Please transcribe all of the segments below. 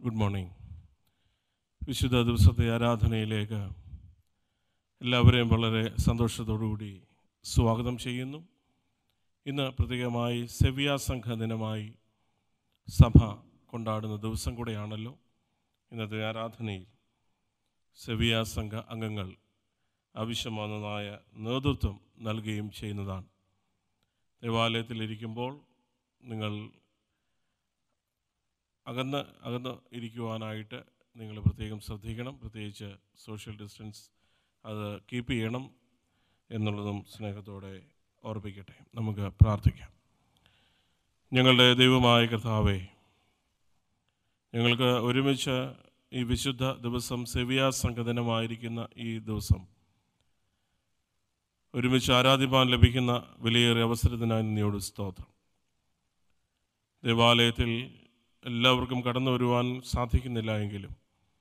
Good morning വിശുദ്ധ ദിവസത്തെ ആരാധനയിലേക്ക് എല്ലാവരെയും വളരെ സന്തോഷത്തോടുകൂടി സ്വാഗതം ചെയ്യുന്നു ഇന്ന് പ്രത്യേകമായി സെവിയ സംഘ ദിനമായി സഭ കൊണ്ടാടുന്ന ദിവസം കൂടെയാണല്ലോ ഇന്നത്തെ ആരാധനയിൽ സെവിയ സംഘ അംഗങ്ങൾ ആവശ്യമാനതായ നേതൃത്വം നൽകുകയും ചെയ്യുന്നതാണ് ദേവാലയത്തിലിരിക്കുമ്പോൾ നിങ്ങൾ അകന്ന് അകന്ന് ഇരിക്കുവാനായിട്ട് നിങ്ങൾ പ്രത്യേകം ശ്രദ്ധിക്കണം പ്രത്യേകിച്ച് സോഷ്യൽ ഡിസ്റ്റൻസ് അത് കീപ്പ് ചെയ്യണം എന്നുള്ളതും സ്നേഹത്തോടെ ഓർപ്പിക്കട്ടെ നമുക്ക് പ്രാർത്ഥിക്കാം ഞങ്ങളുടെ ദൈവമായ കർത്താവേ ഞങ്ങൾക്ക് ഒരുമിച്ച് ഈ വിശുദ്ധ ദിവസം സെവിയ സംഘടനമായിരിക്കുന്ന ഈ ദിവസം ഒരുമിച്ച് ആരാധിപ്പാൻ ലഭിക്കുന്ന വിലയേറിയ അവസരത്തിനായി നിന്നോട് സ്തോത്രം ദേവാലയത്തിൽ എല്ലാവർക്കും കടന്നു വരുവാൻ സാധിക്കുന്നില്ല എങ്കിലും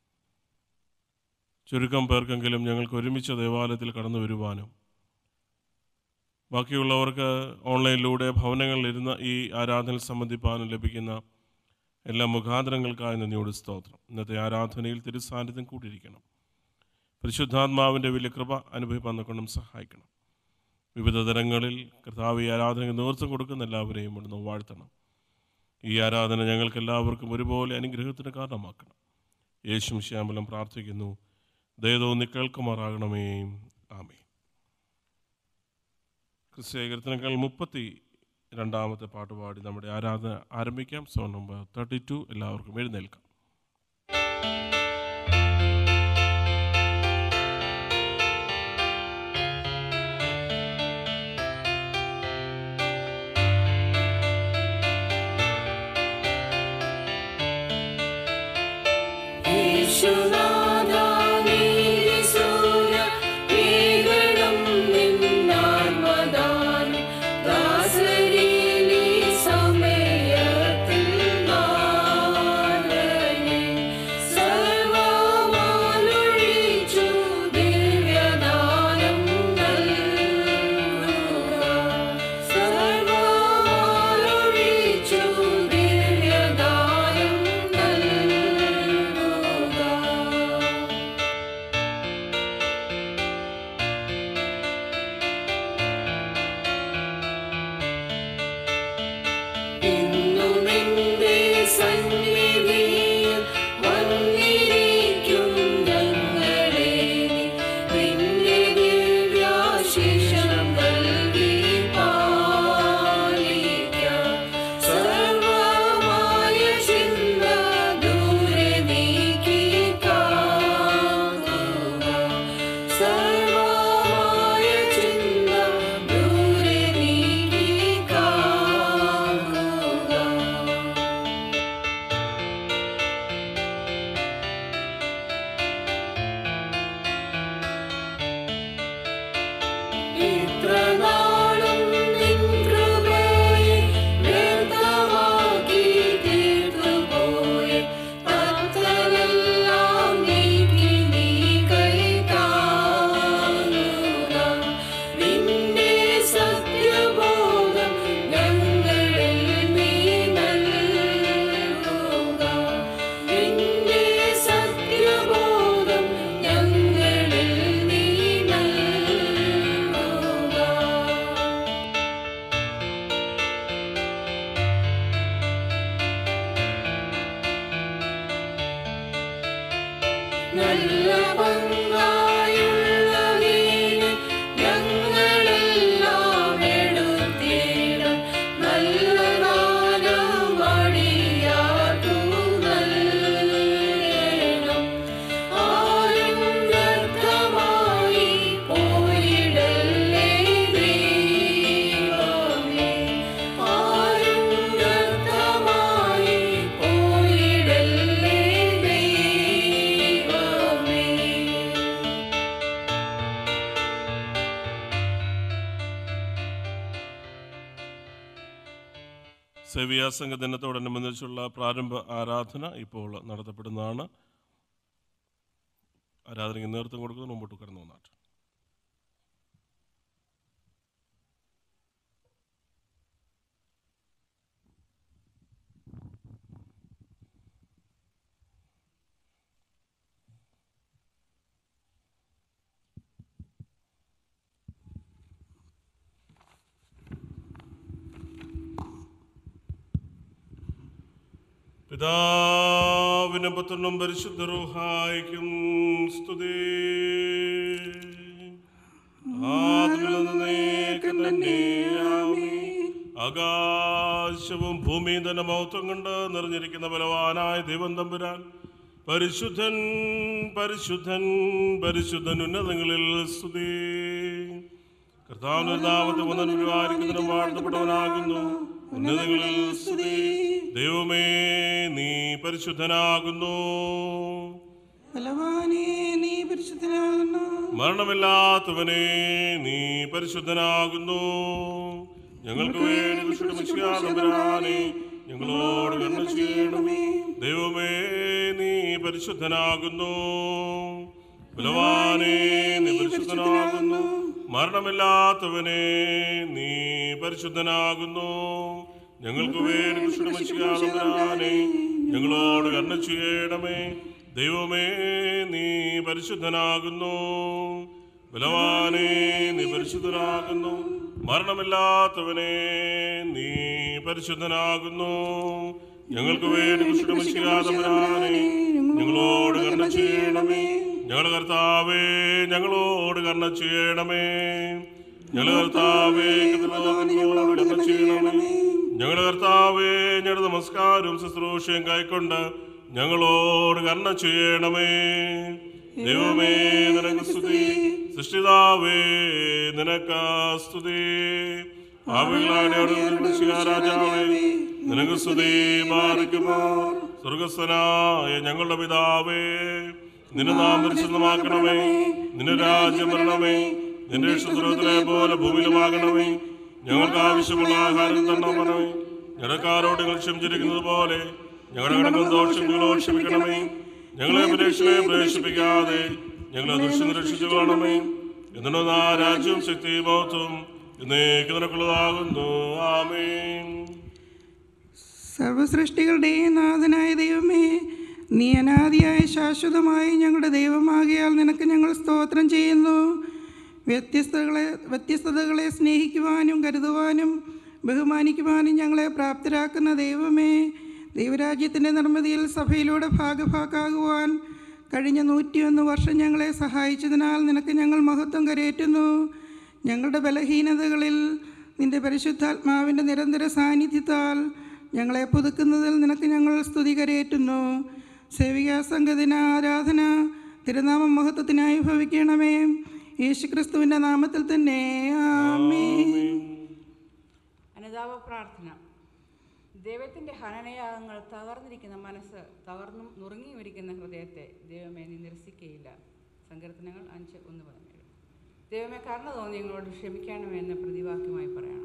ചുരുക്കം പേർക്കെങ്കിലും ഞങ്ങൾക്ക് ഒരുമിച്ച് ദേവാലയത്തിൽ കടന്നു വരുവാനും ബാക്കിയുള്ളവർക്ക് ഓൺലൈനിലൂടെ ഭവനങ്ങളിലിരുന്ന് ഈ ആരാധനയിൽ സംബന്ധിപ്പാനും ലഭിക്കുന്ന എല്ലാ മുഖാന്തരങ്ങൾക്കായി നന്ദിയോട് സ്തോത്രം ഇന്നത്തെ ആരാധനയിൽ തിരുസാന്നിധ്യം കൂട്ടിയിരിക്കണം പരിശുദ്ധാത്മാവിൻ്റെ വലിയ കൃപ അനുഭവിപ്പാൻ കൊണ്ടും സഹായിക്കണം വിവിധ തരങ്ങളിൽ കർത്താവ് ഈ ആരാധനയ്ക്ക് നേതൃത്വം കൊടുക്കുന്ന എല്ലാവരെയും ഇവിടുന്ന് വാഴ്ത്തണം ഈ ആരാധന ഞങ്ങൾക്ക് എല്ലാവർക്കും ഒരുപോലെ അനുഗ്രഹത്തിന് കാരണമാക്കണം യേശും ശ്യാമലം പ്രാർത്ഥിക്കുന്നു ദയതോന്നി കേൾക്കുമാറാകണമേ ആമേ ക്രിസ്തീകരണങ്ങൾ മുപ്പത്തി രണ്ടാമത്തെ പാട്ടുപാടി നമ്മുടെ ആരാധന ആരംഭിക്കാം സോ നമ്പർ തേർട്ടി ടു എല്ലാവർക്കും എഴുന്നേൽക്കാം സെവിയ സംഘ ദിനത്തോടനുബന്ധിച്ചുള്ള പ്രാരംഭ ആരാധന ഇപ്പോൾ നടത്തപ്പെടുന്നതാണ് ആരാധനയ്ക്ക് നേതൃത്വം കൊടുക്കുന്നത് മുമ്പോട്ട് കടന്നു വന്നാട്ട് പിതാവിനും പുത്രനും പരിശുദ്ധ റൂഹായിക്കും സ്തുതി ആദിയിൽ നിന്ന് നീക്കം തന്നെ ആമേൻ. ആകാശവും ഭൂമിയും തന്നെ മഹത്വം കൊണ്ട് നിറഞ്ഞിരിക്കുന്ന ബലവാനായ ദൈവം തമ്പുരാൻ പരിശുദ്ധൻ പരിശുദ്ധൻ പരിശുദ്ധൻ ഉന്നതങ്ങളിൽ സ്തുതി കർത്താവിന്റെ നാമത്തെ ഒന്നും വിവാരിക്കുന്നതിനും വാഴ്ത്തപ്പെട്ടവനാകുന്നു ഉന്നതങ്ങളിൽ സ്തുതി ദൈവമേ നീ പരിശുദ്ധനാകുന്നു ബലവാനേ നീ പരിശുദ്ധനാകുന്നു മരണമില്ലാത്തവനെ നീ പരിശുദ്ധനാകുന്നു ഞങ്ങൾക്ക് വേണ്ടി വിശുദ്ധമിഷ്യാതമ്പരാനെ ഞങ്ങളോട് കണ്ണ ചെയ്യണമേ ദൈവമേ നീ പരിശുദ്ധനാകുന്നു ബലവാനെ നീ പരിശുദ്ധനാകുന്നു മരണമില്ലാത്തവനെ നീ പരിശുദ്ധനാകുന്നു ഞങ്ങൾക്ക് വേണ്ടി വിശുദ്ധമിഷ്യാതമ്പരാനെ ഞങ്ങളോട് കണ്ണ ചെയ്യണമേ ദൈവമേ നീ പരിശുദ്ധനാകുന്നു ബലവാനെ നീ പരിശുദ്ധനാകുന്നു മരണമില്ലാത്തവനെ നീ പരിശുദ്ധനാകുന്നു ഞങ്ങൾക്ക് വേണ്ടി വിശുദ്ധമില്ലാതവനാനെ ഞങ്ങളോട് കർണ ചെയ്യണമേ ഞങ്ങളുടെ കർത്താവേ ഞങ്ങളോട് കർണ ചെയ്യണമേ ഞങ്ങളുടെ കർത്താവേ ഞങ്ങളോട് കർണ ചെയ്യണമേ ഞങ്ങളുടെ കർത്താവേ ഞങ്ങളുടെ നമസ്കാരവും ശുശ്രൂഷയും കൈക്കൊണ്ട് ഞങ്ങളോട് കർണ ചെയ്യണമേ ദൈവമേ നിനക്ക് സ്തുതി സൃഷ്ടിതാവേ നിനക്ക് സ്തുതി രാജാവേ നിനക്ക് സ്തുതി പാലിക്കുമോ സ്വർഗസ്ഥനായ ഞങ്ങളുടെ പിതാവേ നിന്റെ നാം പരിശുദ്ധമാക്കണമേ നിന്റെ രാജ്യം വരണമേ നിന്റെ ഇഷ്ടത്തിലെ പോലെ ഭൂമിയിലുമാകണമേ ഞങ്ങൾക്ക് ആവശ്യമുള്ള ആഹാരം തരണമേ ഞടക്കാരോട് നിങ്ങൾ ക്ഷമിച്ചിരിക്കുന്നത് പോലെ ഞങ്ങളുടെ കടക്കും ദോഷങ്ങളോ ക്ഷമിക്കണമേ ഞങ്ങളെ പരീക്ഷയെ പ്രവേശിപ്പിക്കാതെ ഞങ്ങളെ ദുഷ്ടം രക്ഷിച്ചു കൊള്ളണമേ എന്നിട്ട് ആ രാജ്യവും ശക്തിയും മഹത്വം എന്നേക്ക് നിനക്കുള്ളതാകുന്നു ആമേൻ സർവസൃഷ്ടികളുടെയും നാഥനായ ദൈവമേ നീ അനാദിയായ ശാശ്വതമായി ഞങ്ങളുടെ ദൈവമാകിയാൽ നിനക്ക് ഞങ്ങൾ സ്തോത്രം ചെയ്യുന്നു വ്യത്യസ്തകളെ വ്യത്യസ്തതകളെ സ്നേഹിക്കുവാനും കരുതുവാനും ബഹുമാനിക്കുവാനും ഞങ്ങളെ പ്രാപ്തരാക്കുന്ന ദൈവമേ ദൈവരാജ്യത്തിൻ്റെ നിർമ്മിതിയിൽ സഭയിലൂടെ ഭാഗഭാക്കാകുവാൻ കഴിഞ്ഞ നൂറ്റിയൊന്ന് വർഷം ഞങ്ങളെ സഹായിച്ചതിനാൽ നിനക്ക് ഞങ്ങൾ മഹത്വം കരയേറ്റുന്നു ഞങ്ങളുടെ ബലഹീനതകളിൽ നിന്റെ പരിശുദ്ധാത്മാവിൻ്റെ നിരന്തര സാന്നിധ്യത്താൽ ഞങ്ങളെ പുതുക്കുന്നതിൽ നിനക്ക് ഞങ്ങൾ സ്തുതി കരയേറ്റുന്നു സേവികാ സംഘദിന ആരാധന തിരുനാമ മഹത്വത്തിനായി ഭവിക്കണമേ യേശുക്രിസ്തുവിൻ്റെ നാമത്തിൽ തന്നെ ആമേൻ അനുതാപ പ്രാർത്ഥന ദൈവത്തിൻ്റെ ഹനനയാഗങ്ങൾ തകർന്നിരിക്കുന്ന മനസ്സ് തകർന്നും നുറുങ്ങിയിരിക്കുന്ന ഹൃദയത്തെ ദൈവമേ നീ നിരസിക്കുകയില്ല സങ്കീർത്തനങ്ങൾ അഞ്ച് ഒന്ന് പതിനേഴ് ദൈവമേ കരുണ തോന്നി ഞങ്ങളോട് ക്ഷമിക്കണമെന്ന് പ്രതിവാക്യമായി പറയണം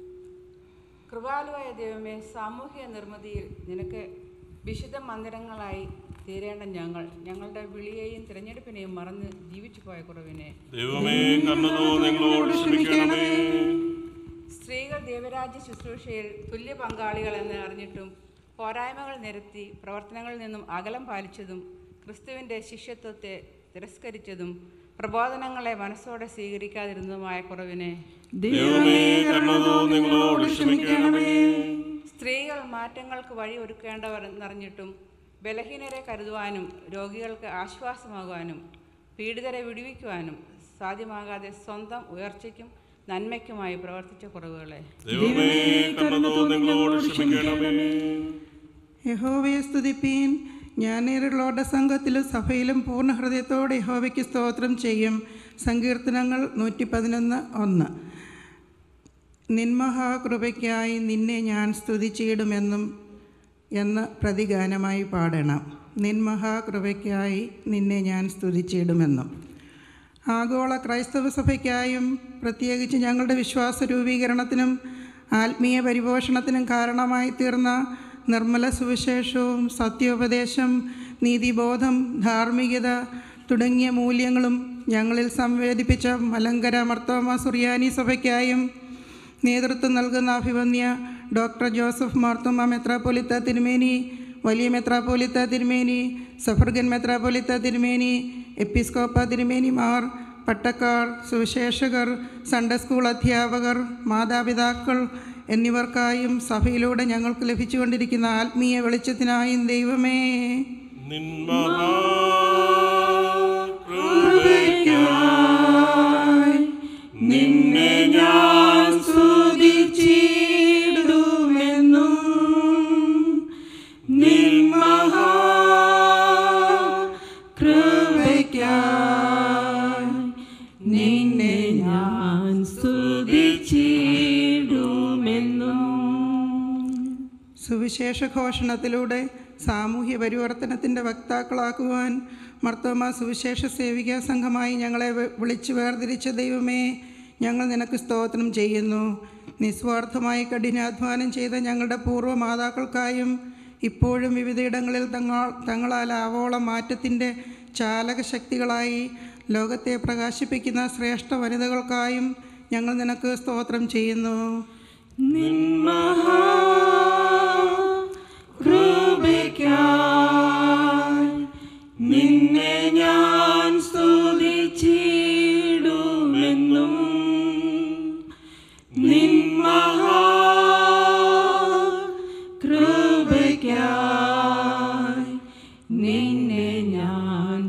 കൃപാലുവായ ദൈവമേ സാമൂഹിക നിർമ്മിതിയിൽ നിനക്ക് വിശുദ്ധ മന്ദിരങ്ങളായി തീരേണ്ട ഞങ്ങൾ ഞങ്ങളുടെ വിളിയെയും തിരഞ്ഞെടുപ്പിനെയും മറന്ന് ജീവിച്ചു പോയ കുറവിനെ ദൈവമേ കണ്ണതോ നിങ്ങളോട് ക്ഷമിക്കണമേ സ്ത്രീകൾ ദൈവരാജ്യ ശുശ്രൂഷയിൽ തുല്യ പങ്കാളികളെന്ന് അറിഞ്ഞിട്ടും പോരായ്മകൾ നിരത്തി പ്രവർത്തനങ്ങളിൽ നിന്നും അകലം പാലിച്ചതും ക്രിസ്തുവിൻ്റെ ശിഷ്യത്വത്തെ തിരസ്കരിച്ചതും പ്രബോധനങ്ങളെ മനസ്സോടെ സ്വീകരിക്കാതിരുന്നതുമായ കുറവിനെ ദൈവമേ കണ്ണതോ നിങ്ങളോട് ക്ഷമിക്കണമേ സ്ത്രീകൾ മാറ്റങ്ങൾക്ക് വഴി ഒരുക്കേണ്ടവർ എന്നറിഞ്ഞിട്ടും ബലഹീനരെ കരുതുവാനും രോഗികൾക്ക് ആശ്വാസമാകുവാനും പീഡിതരെ വിടുവിക്കുവാനും സാധ്യമാകാതെ സ്വന്തം ഉയർച്ചയ്ക്കും നന്മയ്ക്കുമായി പ്രവർത്തിച്ച കുറവുകളെ ദൈവമേ കണ്ണതോ നിങ്ങളോട് ക്ഷമിക്കണമേ യഹോവയെ സ്തുതിപ്പീൻ ജ്ഞാനീരുള്ളവരുടെ സംഘത്തിലും സഭയിലും പൂർണ്ണ ഹൃദയത്തോടെ യഹോവയ്ക്ക് സ്തോത്രം ചെയ്യും സങ്കീർത്തനങ്ങൾ നൂറ്റി പതിനൊന്ന് ഒന്ന് നിന്മഹാകൃപയ്ക്കായി നിന്നെ ഞാൻ സ്തുതിച്ചിടുമെന്നും എന്ന് പ്രതിഗാനമായി പാടണം നിന്മഹാകൃപയ്ക്കായി നിന്നെ ഞാൻ സ്തുതിച്ചിടുമെന്നും ആഗോള ക്രൈസ്തവ സഭയ്ക്കായും പ്രത്യേകിച്ച് ഞങ്ങളുടെ വിശ്വാസ രൂപീകരണത്തിനും ആത്മീയ പരിപോഷണത്തിനും കാരണമായി തീർന്ന നിർമ്മല സുവിശേഷവും സത്യോപദേശം നീതിബോധം ധാർമ്മികത തുടങ്ങിയ മൂല്യങ്ങളും ഞങ്ങളിൽ സംവേദിപ്പിച്ച മലങ്കര മർത്തോമ സുറിയാനി സഭയ്ക്കായും നേതൃത്വം നൽകുന്ന അഭിവന്യ ഡോക്ടർ ജോസഫ് മാർത്തോമ മെത്രാപ്പൊലിത്ത തിരുമേനി വലിയ മെത്രാപ്പൊലിത്ത തിരുമേനി സഫർഗൻ മെത്രാപ്പൊലിത്ത തിരുമേനി എപ്പിസ്കോപ്പ തിരുമേനിമാർ പട്ടക്കാർ സുവിശേഷകർ സൺഡേ സ്കൂൾ അധ്യാപകർ മാതാപിതാക്കൾ എന്നിവർക്കായും സഭയിലൂടെ ഞങ്ങൾക്ക് ലഭിച്ചുകൊണ്ടിരിക്കുന്ന ആത്മീയ വെളിച്ചത്തിനായും ദൈവമേ നിന്നെ ഞാൻ സ്തുതിച്ചിടുമെന്നും കൃപയ്ക്കായി നിന്നെ ഞാൻ സ്തുതിച്ചിടുമെന്നും സുവിശേഷ ഘോഷണത്തിലൂടെ സാമൂഹ്യ പരിവർത്തനത്തിൻ്റെ വക്താക്കളാക്കുവാൻ മർത്തോമ സുവിശേഷ സേവികാ സംഘമായി ഞങ്ങളെ വി- വിളിച്ചു വേർതിരിച്ച ദൈവമേ ഞങ്ങൾ നിനക്ക് സ്തോത്രം ചെയ്യുന്നു നിസ്വാർത്ഥമായി കഠിനാധ്വാനം ചെയ്ത ഞങ്ങളുടെ പൂർവ്വ മാതാക്കൾക്കായും ഇപ്പോഴും വിവിധയിടങ്ങളിൽ തങ്ങൾ തങ്ങളാൽ ആവോളം മാറ്റത്തിൻ്റെ ചാലക ശക്തികളായി ലോകത്തെ പ്രകാശിപ്പിക്കുന്ന ശ്രേഷ്ഠ വനിതകൾക്കായും ഞങ്ങൾ നിനക്ക് സ്തോത്രം ചെയ്യുന്നു കൃപയ്ക്കായി നിന്നെ ഞാൻ സ്തുതിച്ചിടുമെന്നും നിൻ മഹാ കൃപയ്ക്കായി നിന്നെ ഞാൻ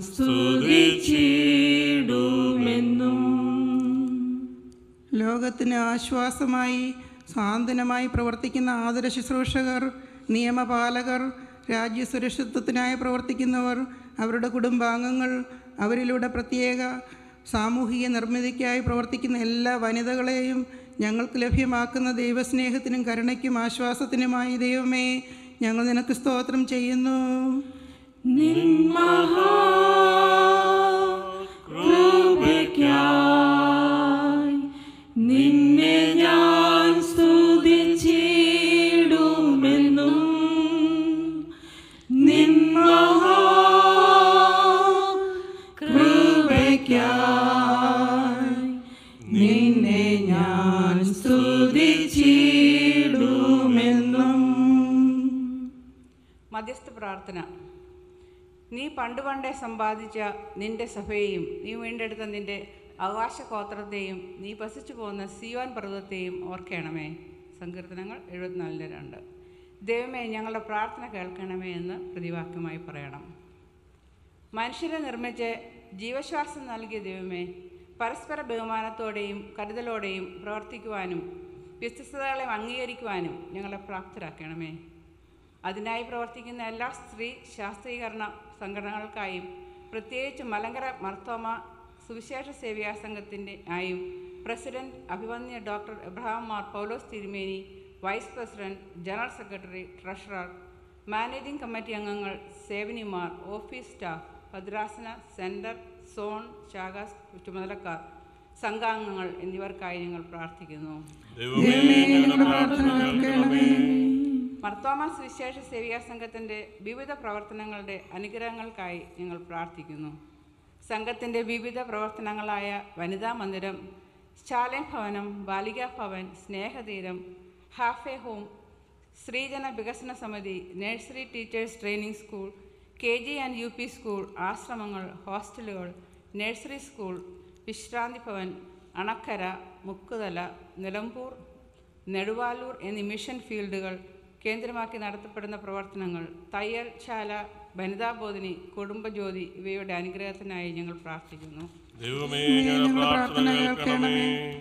സ്തുതിച്ചിടുമെന്നും ലോകത്തിന് ആശ്വാസമായി സാന്ത്വനമായി പ്രവർത്തിക്കുന്ന ആദര ശുശ്രൂഷകർ നിയമപാലകർ രാജ്യസുരക്ഷിത്വത്തിനായി പ്രവർത്തിക്കുന്നവർ അവരുടെ കുടുംബാംഗങ്ങൾ അവരിലൂടെ പ്രത്യേക സാമൂഹിക നിർമ്മിതിക്കായി പ്രവർത്തിക്കുന്ന എല്ലാ വനിതകളെയും ഞങ്ങൾക്ക് ലഭ്യമാക്കുന്ന ദൈവസ്നേഹത്തിനും കരുണയ്ക്കും ആശ്വാസത്തിനുമായി ദൈവമേ ഞങ്ങൾ നിനക്ക് സ്തോത്രം ചെയ്യുന്നു കൃപയ്ക്കായി നിന്നെ ഞാൻ സ്തുതിച്ചിടുമെന്നും നിൻ മഹാ കൃപയ്ക്കായി നിന്നെ ഞാൻ സ്തുതിച്ചിടുമെന്നും മധ്യസ്ഥ പ്രാർത്ഥന നീ പണ്ട് പണ്ടേ സമ്പാദിച്ച നിന്റെ സഭയെയും നീ വീണ്ടെടുത്ത നിന്റെ അവകാശഗോത്രത്തെയും നീ വസിച്ചു പോകുന്ന സിയോൻ പർവ്വതത്തെയും ഓർക്കണമേ സങ്കീർത്തനങ്ങൾ എഴുപത്തിനാലിൻ്റെ രണ്ട് ദൈവമേ ഞങ്ങളുടെ പ്രാർത്ഥന കേൾക്കണമേ എന്ന് പ്രതിവാക്യമായി പറയണം മനുഷ്യരെ നിർമ്മിച്ച് ജീവശ്വാസം നൽകിയ ദൈവമേ പരസ്പര ബഹുമാനത്തോടെയും കരുതലോടെയും പ്രവർത്തിക്കുവാനും വ്യത്യസ്തതകളെ അംഗീകരിക്കുവാനും ഞങ്ങളെ പ്രാപ്തരാക്കണമേ അതിനായി പ്രവർത്തിക്കുന്ന എല്ലാ സ്ത്രീ ശാസ്ത്രീകരണ സംഘടനകൾക്കായും പ്രത്യേകിച്ച് മലങ്കര മർത്തോമ സുവിശേഷ സേവിയാ സംഘത്തിൻ്റെ ആയും പ്രസിഡന്റ് അഭിമന്യ ഡോക്ടർ എബ്രഹാം മാർ പൗലോസ് തിരുമേനി vice president general secretary treasurer managing committee അംഗങ്ങൾ സേവനിമാർ ഓഫീസ് സ്റ്റാഫ് ഭദ്രാസന സെൻറ്റർ സോൺ ശാഖ ചുമതലക്കാർ സംഘാംഗങ്ങൾ എന്നിവർക്കായി ഞങ്ങൾ പ്രാർത്ഥിക്കുന്നു ദൈവമേ ഞങ്ങളുടെ പ്രാർത്ഥന കേൾക്കണമേ മർത്തോമ സുവിശേഷ സേവികാ സംഘത്തിൻ്റെ വിവിധ പ്രവർത്തനങ്ങളുടെ അനുഗ്രഹങ്ങൾക്കായി ഞങ്ങൾ പ്രാർത്ഥിക്കുന്നു സംഘത്തിൻ്റെ വിവിധ പ്രവർത്തനങ്ങളായ വനിതാ മന്ദിരം ശാലൻ ഭവനം ബാലികാ ഭവൻ സ്നേഹതീരം ഹാഫേ ഹോം സ്ത്രീജന വികസന സമിതി nursery teachers training school K G and U P school ആശ്രമങ്ങൾ ഹോസ്റ്റലുകൾ നഴ്സറി സ്കൂൾ വിശ്രാന്തി ഭവൻ അണക്കര മുക്കുതല നിലമ്പൂർ നെടുവാലൂർ എന്നീ മിഷൻ ഫീൽഡുകൾ കേന്ദ്രമാക്കി നടത്തപ്പെടുന്ന പ്രവർത്തനങ്ങൾ തയ്യൽ ശാല വനിതാബോധിനി കുടുംബജ്യോതി ഇവയുടെ അനുഗ്രഹത്തിനായി ഞങ്ങൾ പ്രാർത്ഥിക്കുന്നു ദൈവമേ ഞങ്ങളുടെ പ്രാർത്ഥന കേൾക്കണമേ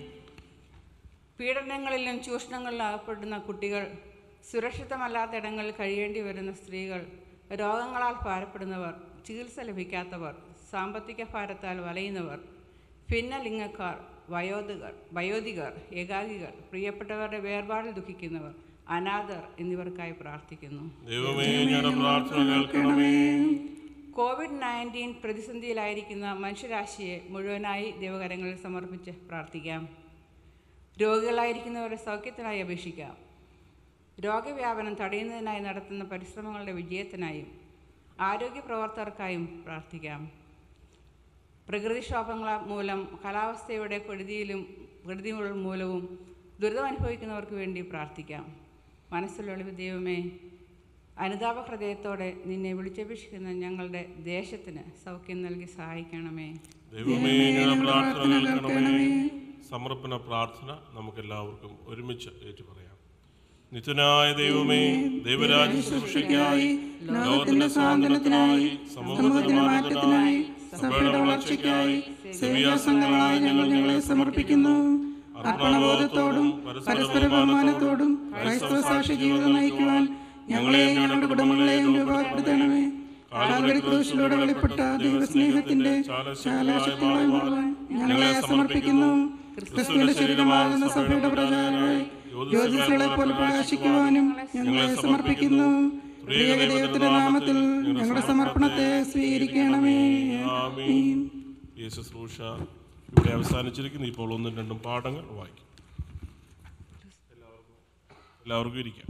പീഡനങ്ങളിലും ചൂഷണങ്ങളിലും അകപ്പെടുന്ന കുട്ടികൾ സുരക്ഷിതമല്ലാത്ത ഇടങ്ങളിൽ കഴിയേണ്ടി വരുന്ന സ്ത്രീകൾ രോഗങ്ങളാൽ ഭാരപ്പെടുന്നവർ ചികിത്സ ലഭിക്കാത്തവർ സാമ്പത്തിക ഭാരത്താൽ വലയുന്നവർ ഭിന്നലിംഗക്കാർ വയോധികർ വയോധികർ ഏകാകികൾ പ്രിയപ്പെട്ടവരുടെ വേർപാടിൽ ദുഃഖിക്കുന്നവർ അനാഥർ എന്നിവർക്കായി പ്രാർത്ഥിക്കുന്നു ദൈവമേ ഞങ്ങളുടെ പ്രാർത്ഥന കേൾക്കണമേ കോവിഡ് നയൻറ്റീൻ പ്രതിസന്ധിയിലായിരിക്കുന്ന മനുഷ്യരാശിയെ മുഴുവനായി ദൈവകരങ്ങളിൽ സമർപ്പിച്ച് പ്രാർത്ഥിക്കാം രോഗികളായിരിക്കുന്നവരുടെ സൗഖ്യത്തിനായി അപേക്ഷിക്കാം രോഗവ്യാപനം തടയുന്നതിനായി നടത്തുന്ന പരിശ്രമങ്ങളുടെ വിജയത്തിനായും ആരോഗ്യ പ്രവർത്തകർക്കായും പ്രാർത്ഥിക്കാം പ്രകൃതിക്ഷോഭങ്ങൾ മൂലം കാലാവസ്ഥയുടെ കെടുതിയിലും കെടുതി മൂലവും ദുരിതം അനുഭവിക്കുന്നവർക്ക് വേണ്ടി പ്രാർത്ഥിക്കാം മനസ്സിലുള്ള ദൈവമേ അനുതാപ ഹൃദയത്തോടെ നിന്നെ വിളിച്ചപേക്ഷിക്കുന്ന ഞങ്ങളുടെ ദേശത്തിന് സൗഖ്യം നൽകി സഹായിക്കണമേ ദൈവമേ ഞങ്ങളുടെ പ്രാർത്ഥന കേൾക്കണമേ സമർപ്പണ പ്രാർത്ഥന നമുക്കെല്ലാവർക്കും ഒരുമിച്ച് ഏറ്റുപറയാം നിത്യനായ ദൈവമേ ദൈവരാജ്യ ശുശ്രൂഷയ്ക്കായി ലോകത്തിന്റെ സ്വാതന്ത്ര്യത്തിനായി സമൂഹത്തിന്റെ മാറ്റത്തിനായി സഭയുടെ വളർച്ചയ്ക്കായി സേവ്യാസംഘങ്ങളായ ഞങ്ങൾ ഞങ്ങളെ സമർപ്പിക്കുന്നു അർപ്പണബോധത്തോടും പരസ്പര ബഹുമാനത്തോടും ക്രൈസ്തവ സാക്ഷി ജീവിതം നയിക്കുവാൻ ഞങ്ങളെയും ഞങ്ങളുടെ കുടുംബങ്ങളെയും രൂപപ്പെടുത്തണമേ കാൽവരി ക്രൂശിലൂടെ വെളിപ്പെട്ട ദൈവസ്നേഹത്തിന്റെ ശാലാശക്തികളായി മാറുവാൻ ഞങ്ങളെ സമർപ്പിക്കുന്നു ക്രിസ്തുവിന്റെ ശരീരമാകുന്ന സഭയുടെ പ്രചാരമായി ജ്യോതിസുകളെ പോലെ പ്രകാശിക്കുവാനും ഞങ്ങളെ സമർപ്പിക്കുന്നു പ്രിയ ദൈവത്തിന്റെ നാമത്തിൽ ഞങ്ങളുടെ സമർപ്പണത്തെ സ്വീകരിക്കണമേ ആമീൻ. ഈ ശുശ്രൂഷ ഇവിടെ അവസാനിച്ചിരിക്കുന്നു ഇപ്പോൾ ഒന്നും രണ്ടും പാഠങ്ങൾ വായിക്കും എല്ലാവർക്കും എല്ലാവർക്കും ഇരിക്കാം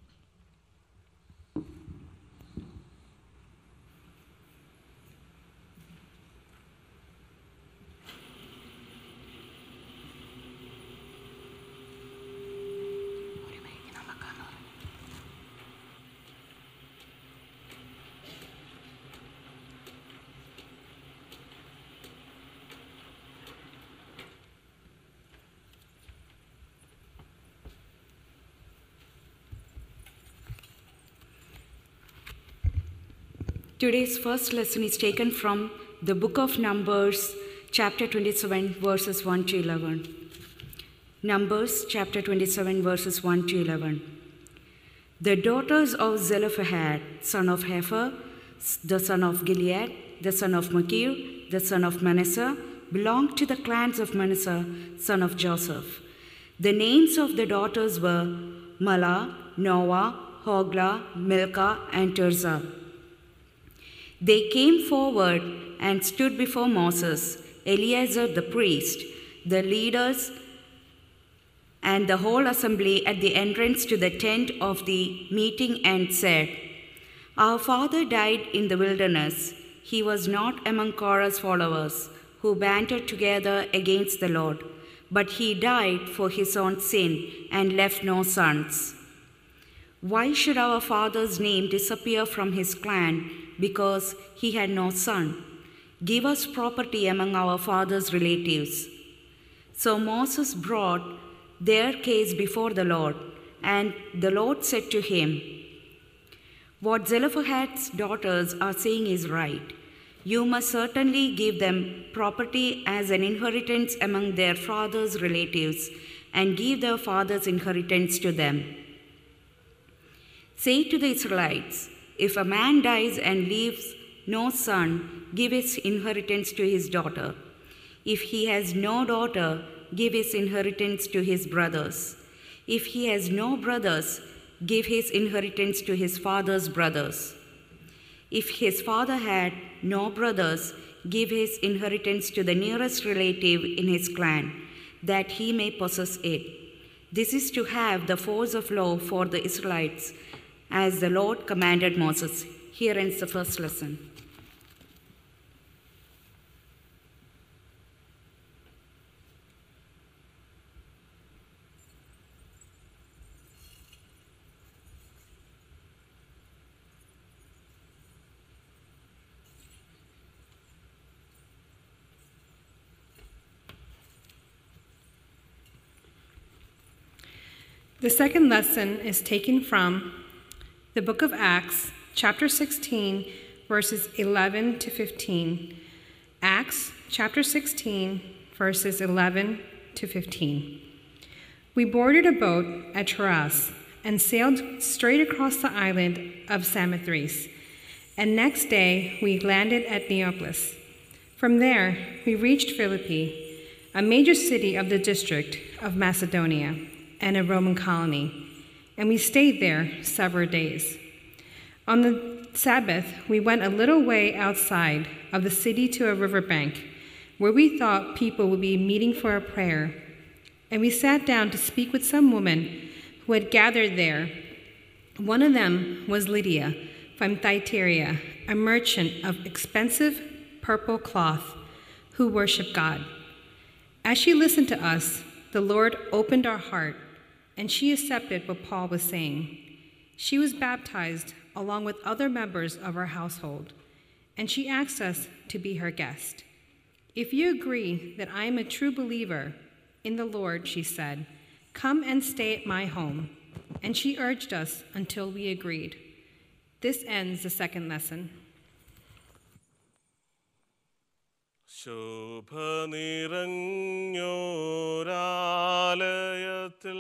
Today's first lesson is taken from the book of Numbers, chapter 27, verses 1 to 11. Numbers, chapter 27, verses 1 to 11. The daughters of Zelophehad, son of Hefer, the son of Gilead, the son of Machir, the son of Manasseh, belonged to the clans of Manasseh, son of Joseph. The names of the daughters were Mala, Noah, Hogla, Milcah, and Tirzah. They came forward and stood before Moses, Eleazar the priest, the leaders, and the whole assembly at the entrance to the tent of the meeting and said, Our father died in the wilderness. He was not among Korah's followers who bantered together against the Lord, but he died for his own sin and left no sons. Why should our father's name disappear from his clan because he had no son? Give us property among our father's relatives. So Moses brought their case before the Lord, and the Lord said to him, What Zelophehad's daughters are saying is right. You must certainly give them property as an inheritance among their father's relatives, and give their father's inheritance to them. Say to the Israelites, if a man dies and leaves no son, give his inheritance to his daughter. If he has no daughter, give his inheritance to his brothers. If he has no brothers, give his inheritance to his father's brothers. If his father had no brothers, give his inheritance to the nearest relative in his clan, that he may possess it. This is to have the force of law for the Israelites, as the Lord commanded Moses. Here ends the first lesson. The second lesson is taken from the book of Acts, chapter 16, verses 11 to 15. Acts, chapter 16, verses 11 to 15. We boarded a boat at Troas and sailed straight across the island of Samothrace. And next day we landed at Neapolis. From there, we reached Philippi, a major city of the district of Macedonia and a Roman colony, and we stayed there several days. On the Sabbath, we went a little way outside of the city to a riverbank where we thought people would be meeting for a prayer, and we sat down to speak with some women who had gathered there. One of them was Lydia from Thyatira, a merchant of expensive purple cloth who worshiped God. As she listened to us, the Lord opened our heart, and she accepted what Paul was saying. She was baptized along with other members of our household, and she asked us to be her guest. If you agree that I am a true believer in the Lord, she said, come and stay at my home. And she urged us until we agreed. This ends the second lesson. ശോഭ നിറഞ്ഞോരാലയത്തിൽ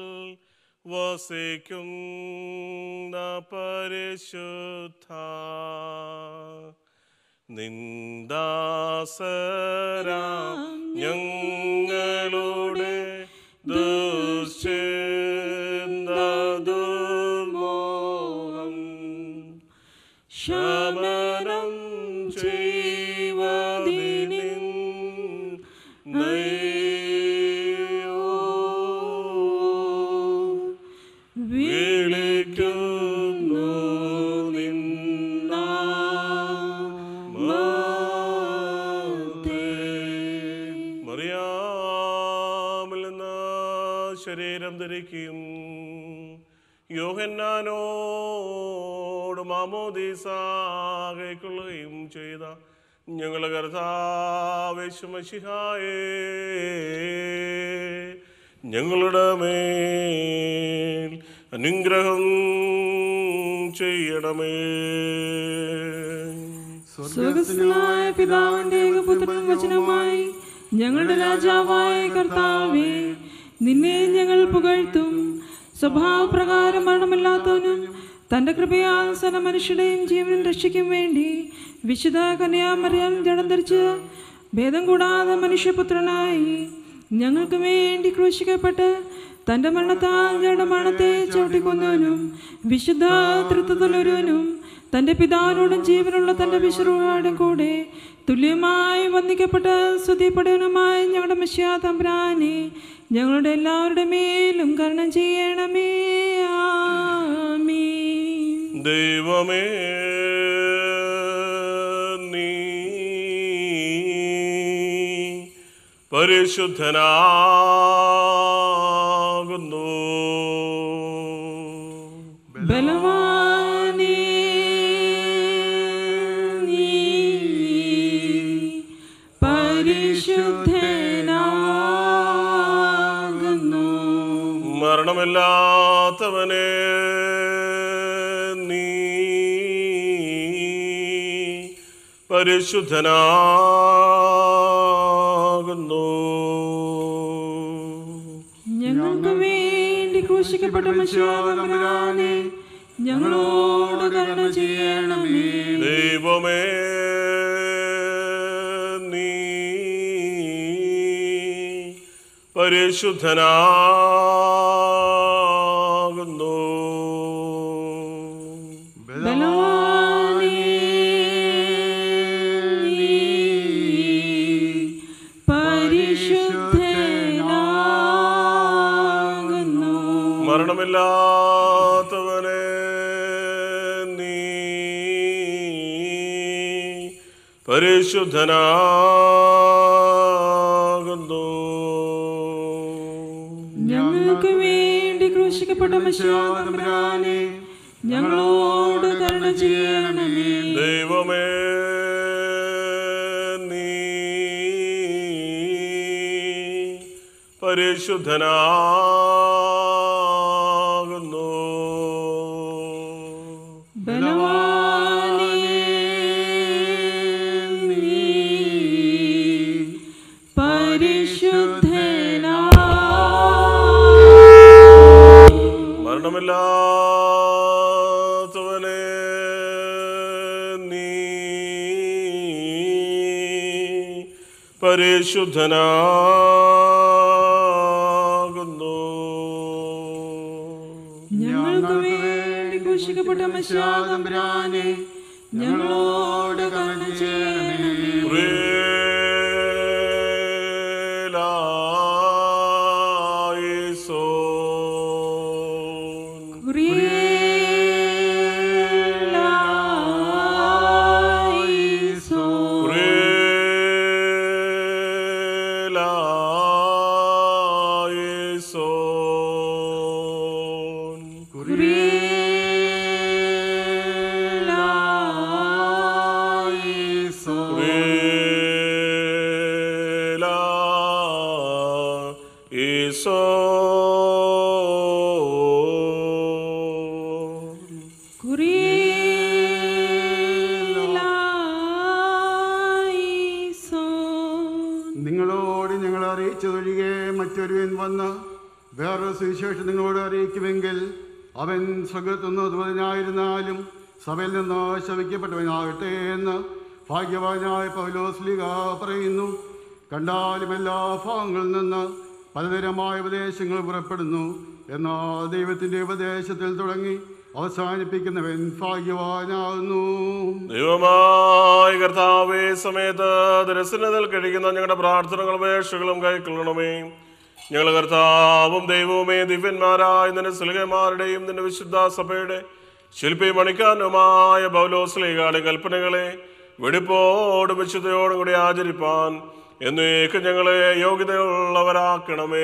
വസിക്കുന്ന പരിശുദ്ധ നിന്ദാസരാം ഞങ്ങളുടെ ദുശ്ചിന്തദുർമോഹം ശമനം ചെയ്വതിനിൻ നയ്യോ വിളിക്കുന്നു നിന്നാമത്തെ. മറിയാമിൽ നിന്ന് ശരീരം ധരിക്കും യോഹന്നാനോട് മാമോദീസ കൈക്കൊള്ളുകയും ചെയ്ത ഞങ്ങളുടെ കർത്താവേശുമശിഹായേ ഞങ്ങളുടെ മേൽ അനുഗ്രഹം ചെയ്യണമേ സ്വർഗസ്ഥനായ പിതാവിന്റെ ഏകപുത്രൻ വചനമായി ഞങ്ങളുടെ രാജാവായ കർത്താവേ നിന്നെ ഞങ്ങൾ പുകഴ്ത്തും സ്വഭാവപ്രകാരം മരണമില്ലാത്തവനും തന്റെ കൃപയാൽ സകല മനുഷ്യരുടെയും ജീവനും രക്ഷയ്ക്കും വേണ്ടി വിശുദ്ധ കന്യാമറിയാൻ ജഡം ധരിച്ച് ഭേദം കൂടാതെ മനുഷ്യപുത്രനായി ഞങ്ങൾക്ക് വേണ്ടി ക്രൂശിക്കപ്പെട്ട് തന്റെ മരണത്താൽ ജഡമരണത്തെ ചവിട്ടിക്കൊന്നവനും വിശുദ്ധ തൃത്വത്തിലൊരുവനും തന്റെ പിതാവിനോടും ജീവനുള്ള തന്റെ വിശ്രുവാടും കൂടെ തുല്യമായി വന്ദിക്കപ്പെട്ട് സ്തുതിപ്പെടുവനുമായ ഞങ്ങളുടെ മിശ്യാ തമ്പുരാനെ ഞങ്ങളുടെ എല്ലാവരുടെ മേലും കരുണം ചെയ്യണമേ ആമീൻ ദൈവമേ നീ പരിശുദ്ധനാകുന്നു ബലവാനേ നീ പരിശുദ്ധനാകുന്നു മരണമില്ലാത്തവനെ നീ പരിശുദ്ധനാകുന്നു ഞങ്ങൾക്ക് വേണ്ടി ക്രൂശിക്കപ്പെട്ട മനുഷ്യാതമ്പുരാനെ ഞങ്ങളോട് കരുണ ചെയ്യണമേ ദൈവമേ നീ പരിശുദ്ധനാകുന്നു ബലവാനേ നീ പരിശുദ്ധനാകുന്നു മരണമില്ലാത്തവനെ നീ പരിശുദ്ധനാകുന്നു ഞങ്ങൾക്ക് വേണ്ടി ക്രൂശിക്കപ്പെട്ട മനുഷ്യാതമ്പുരാനെ ഞങ്ങളോട് കരുണ ചെയ്യണമേ ദൈവമേ നീ പരിശുദ്ധനാകുന്നു ബലവാനേ നീ പരിശുദ്ധനാ മരണമില്ലാത്തവനെ നീ പരിശുദ്ധനാകുന്നു ഞങ്ങൾക്ക് വേണ്ടി ക്രൂശിക്കപ്പെട്ട മനുഷ്യാതമ്പുരാനെ ഞങ്ങളോട് കരുണ ചെയ്യണമേ ും സുവിശേഷം നിങ്ങളോട് അറിയിക്കുമെങ്കിൽ അവൻ സ്വർഗത്തുനിന്ന് ദൂരനായിരുന്നാലും സഭയിൽ നിന്ന് ശവിക്കപ്പെട്ടവനാകട്ടെ എന്ന് ഭാഗ്യവാനായ പൗലോസ്ലിക പറയുന്നു കണ്ടാലും എല്ലാ ഭാഗങ്ങളിൽ നിന്ന് പലതരമായ ഉപദേശങ്ങൾ പുറപ്പെടുന്നു എന്നാൽ ദൈവത്തിൻ്റെ ഉപദേശത്തിൽ തുടങ്ങി അവസാനിപ്പിക്കുന്നവൻ ഭാഗ്യവാനാകുന്നു ദൈവമായ കർത്താവേ സമയത്ത് ദരസനത്തിൽ കഴിക്കുന്ന ഞങ്ങളുടെ പ്രാർത്ഥനകളും അപേക്ഷകളും കൈക്കൊള്ളണമേ ഞങ്ങൾ കർത്താവും ദൈവവുമേ ദിവ്യന്മാരായ നിന്റെ സ്ലിഹന്മാരുടെയും നിന്റെ വിശുദ്ധ സഭയുടെ ശില്പി മണിക്കാനുമായ ബൗലോസ്ലികാടെ കൽപ്പനകളെ വെടിപ്പോടും വിശുദ്ധയോടും കൂടി ആചരിപ്പാൻ എന്നേക്ക് ഞങ്ങളെ യോഗ്യതയുള്ളവരാക്കണമേ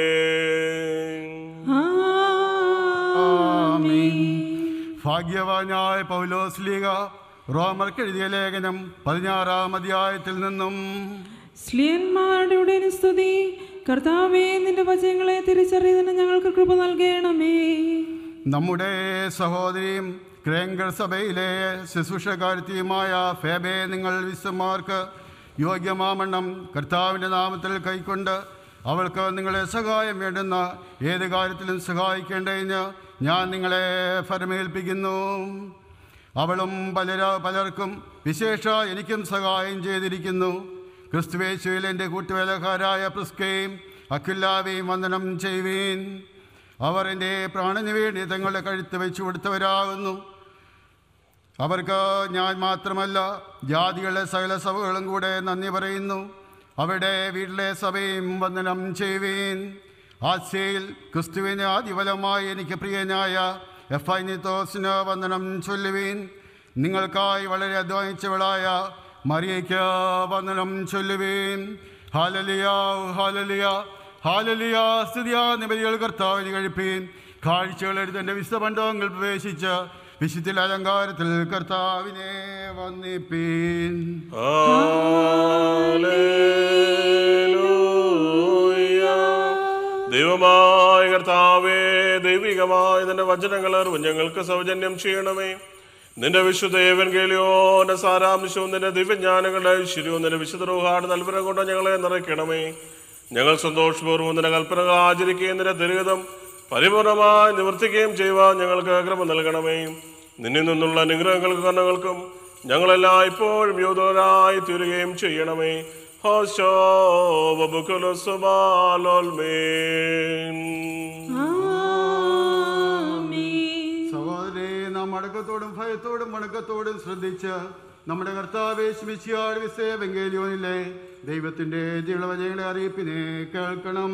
ആമീൻ. ഭാഗ്യവാനായ പൗലോസ്ലീഗ റോമർക്ക് എഴുതിയ ലേഖനം പതിനാറാം അധ്യായത്തിൽ നിന്നും സ്ലിയന്മാരുടെ ഉടനെ സ്തുതി കർത്താവേ നിന്റെ വചനങ്ങളെ തിരിച്ചറിയുന്നതിന് ഞങ്ങൾക്ക് കൃപ നൽകണമേ നമ്മുടെ സഹോദരിയും ക്രേങ്കർ സഭയിലെ ശുശ്രൂഷകാരത്തിയുമായ ഫേബെ നിങ്ങൾ വിശ്വമാർക്ക് യോഗ്യമാമണ്ണം കർത്താവിൻ്റെ നാമത്തിൽ കൈക്കൊണ്ട് അവൾക്ക് നിങ്ങളെ സഹായം വേണ്ടുന്ന ഏത് കാര്യത്തിലും സഹായിക്കേണ്ടതിന് ഞാൻ നിങ്ങളെ ഫരമേൽപ്പിക്കുന്നു അവളും പലര പലർക്കും വിശേഷ എനിക്കും സഹായം ചെയ്തിരിക്കുന്നു ക്രിസ്തുവേശുവിൽ എൻ്റെ കൂട്ടുവേലക്കാരായ പ്രിസ്കയും അഖില്ലാവെയും വന്ദനം ചെയ്യുവീൻ അവർ എൻ്റെ പ്രാണന് വേണ്ടി തങ്ങളുടെ കഴുത്ത് വെച്ചു കൊടുത്തവരാകുന്നു അവർക്ക് ഞാൻ മാത്രമല്ല ജാതികളുടെ സകല സഭകളും കൂടെ നന്ദി പറയുന്നു അവിടെ വീട്ടിലെ സഭയും വന്ദനം ചെയ്യുവീൻ ആസ്യയിൽ ക്രിസ്തുവിന് ആദിഫലമായി എനിക്ക് പ്രിയനായ എഫൈനിത്തോസിന് വന്ദനം ചൊല്ലുവീൻ നിങ്ങൾക്കായി വളരെ അധ്വാനിച്ചവളായ മറിയയ്ക്ക് വന്ദനം ചൊല്ലുവീൻ ഹാലലിയ ഹാലലിയ ഹാലലിയ സ്തുതിയാ നിബദികൾ കർത്താവിന് കഴിപ്പീൻ കാഴ്ചകൾ എടുത്ത് എൻ്റെ വിശ്വമണ്ഡപങ്ങൾ പ്രവേശിച്ച് വിശുദ്ധ അലങ്കാരത്തിൽ കർത്താവിനെ വന്നിപ്പീൻ ഹല്ലേലൂയ. ദൈവമായ കർത്താവേ ദൈവികമായ നിന്റെ വചനങ്ങൾ അറിവ് ഞങ്ങൾക്ക് സൗജന്യം ചെയ്യണമേ നിന്റെ വിശുദ്ധ ഏവൻകേലിയോന്റെ സാരാംശവും നിന്റെ ദിവ്യജ്ഞാനങ്ങളുടെ ഐശ്വര്യവും നിന്റെ വിശുദ്ധ റൂഹാട് നൽപന കൊണ്ട് ഞങ്ങളെ നിറയ്ക്കണമേ ഞങ്ങൾ സന്തോഷപൂർവ്വം നിന്റെ കൽപ്പനകൾ ആചരിക്കുകയും നിന്റെ ദുരിതം പരിപൂർണമായി നിവർത്തിക്കുകയും ചെയ്യുവാൻ ഞങ്ങൾക്ക് ക്രമം നൽകണമേ നിന്നിൽ നിന്നുള്ള നിഗ്രഹങ്ങൾക്കും കണ്ണുകൾക്കും ഞങ്ങളെല്ലാം ഇപ്പോഴും യോധരായി തീരുകയും ചെയ്യണമേ ഹോശോ വബുക്കുലു സുബാലോൽമേൻ. സഹോദരേ നാം അടക്കത്തോടും ഭയത്തോടും വണക്കത്തോടും ശ്രദ്ധിച്ച് നമ്മുടെ കർത്താവേ ശിമിശിയാട് വിസേവെങ്കേലിയോനിലെ ദൈവത്തിൻ്റെ ജീവവചനങ്ങളെ അറിയിപ്പിനെ കേൾക്കണം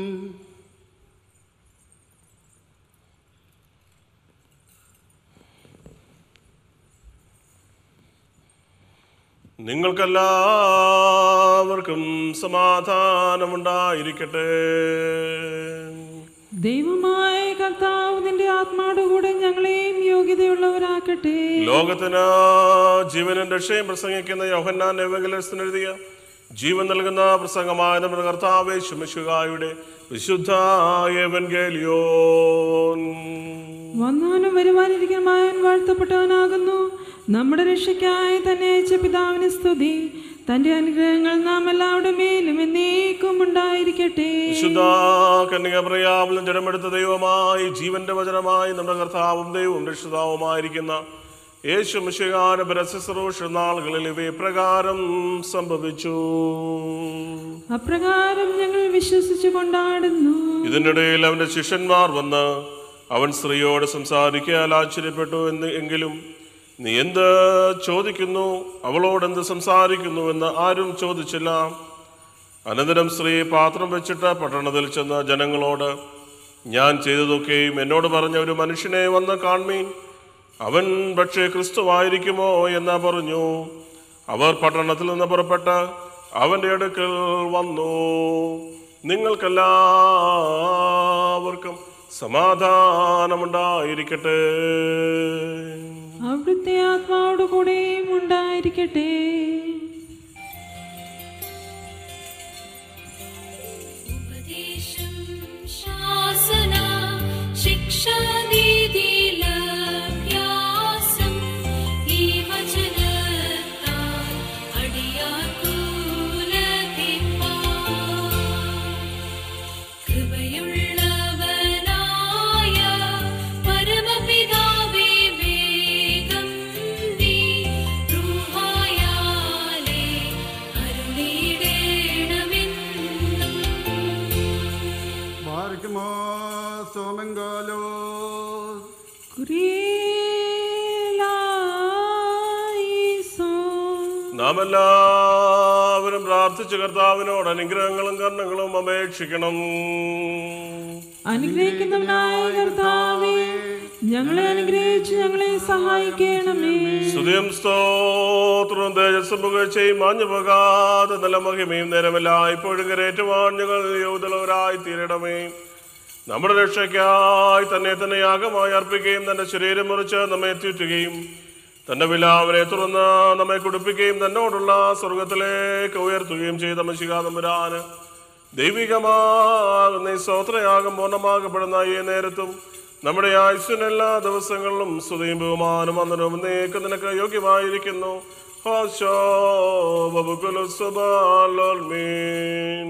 നിങ്ങൾക്കെല്ലാവർക്കും സമാധാനമുണ്ടായിരിക്കട്ടെ ദൈവമായ കർത്താവ് നിന്റെ ആത്മാവുടെ ഞങ്ങളെയും യോഗ്യതയുള്ളവരാക്കട്ടെ ലോകത്തിന് ജീവനും രക്ഷയും പ്രസംഗിക്കുന്ന യോഹന്നാൻ എവങ്കലസ്തിന് എഴുതിയ ജീവൻ നൽകുന്ന പ്രസംഗമായ നമ്മുടെ കർത്താവേ ശുമിശുകായുടെ വിശുദ്ധ എവൻഗേലിയോൻ വന്നാനും വരുവാനിരിക്കുന്നവൻ വാഴ്ത്തപ്പെട്ടവനാകുന്നു നമ്മുടെ രക്ഷയ്ക്കായി തന്നെ അയച്ച പിതാവിന് സ്തുതി തന്റെ അനുഗ്രഹങ്ങൾ നാം എല്ലാവരുടെ മേലും എന്നേക്കും ഉണ്ടായിരിക്കട്ടെ വിശുദ്ധ കന്യക പ്രയാവിലും ജനമെടുത്ത ദൈവമായി ജീവന്റെ വചനമായി നമ്മുടെ കർത്താവും ദൈവവും രക്ഷിതാവുമായിരിക്കുന്ന യേശു മിശികാന പരസ്യശ്രൂഷ നാളുകളിൽ ഇവ പ്രകാരം സംഭവിച്ചു അപ്രകാരം ഞങ്ങൾ വിശ്വസിച്ചു കൊണ്ടാടുന്നു ഇതിനിടയിൽ അവന്റെ ശിഷ്യന്മാർ വന്ന് അവൻ സ്ത്രീയോട് സംസാരിക്കാൻ ആശ്ചര്യപ്പെട്ടു എന്ന് എങ്കിലും നീ എന്ത് ചോദിക്കുന്നു അവളോട് എന്ത് സംസാരിക്കുന്നു എന്ന് ആരും ചോദിച്ചില്ല അനന്തരം സ്ത്രീ പാത്രം വെച്ചിട്ട് പട്ടണത്തിൽ ചെന്ന് ജനങ്ങളോട് ഞാൻ ചെയ്തതൊക്കെയും എന്നോട് പറഞ്ഞ ഒരു മനുഷ്യനെ വന്ന് കാൺമീൻ അവൻ പക്ഷേ ക്രിസ്തുവായിരിക്കുമോ എന്ന് പറഞ്ഞു അവർ പട്ടണത്തിൽ നിന്ന് പുറപ്പെട്ട് അവന്റെ അടുക്കൽ വന്നു നിങ്ങൾക്കെല്ലാവർക്കും സമാധാനമുണ്ടായിരിക്കട്ടെ അവിടുത്തെ ആത്മാവോട് കൂടെയും ഉണ്ടായിരിക്കട്ടെ ഉപദേശം ശാസന ശിക്ഷാനീതിലഭ്യാസം ഈ വചനത്താൽ അടിയാർക്കു ലഭിപ്പാൻ. കൃപയുള്ളവനായ നാം എല്ലാവരും പ്രാർത്ഥിച്ച് കർത്താവിനോട് അനുഗ്രഹങ്ങളും കർണങ്ങളും അപേക്ഷിക്കണം അനുഗ്രഹിക്കുന്നവനായ കർത്താവേ ഞങ്ങളെ അനുഗ്രഹിച്ച് ഞങ്ങളെ സഹായിക്കണമേ സ്തുതിയും സ്തോത്രവും തേജസ്സും പുകഴ്ചയും മാഞ്ഞു പോകാതെ നല്ല മഹിമയും നേരമല്ല ഇപ്പോഴും കരേറ്റുവാൻ ഞങ്ങൾ യോധുള്ളവരായി തീരണമേ നമ്മുടെ രക്ഷയ്ക്കായി തന്നെ തന്നെ യാഗമായി അർപ്പിക്കുകയും തന്റെ ശരീരം മുറിച്ച് നമ്മെ തീറ്റുകയും തന്റെ വിലാവനെ തുറന്ന് നമ്മെ കുടിപ്പിക്കുകയും തന്നോടുള്ള സ്വർഗത്തിലേക്ക് ഉയർത്തുകയും ചെയ്ത മഷികാ തമ്പുരാന് ദൈവികമാകുന്ന ഈ സ്തോത്രയാഗം പൂർണ്ണമാകപ്പെടുന്ന ഈ നേരത്തും നമ്മുടെ ആയുസ്സിന് എല്ലാ ദിവസങ്ങളിലും സ്തുതിയും ബഹുമാനം വന്ദനവും നീക്കം നിനക്ക് യോഗ്യമായിരിക്കുന്നു ഹോശോ ബബുകുലു സുബാലോൽമീൻ.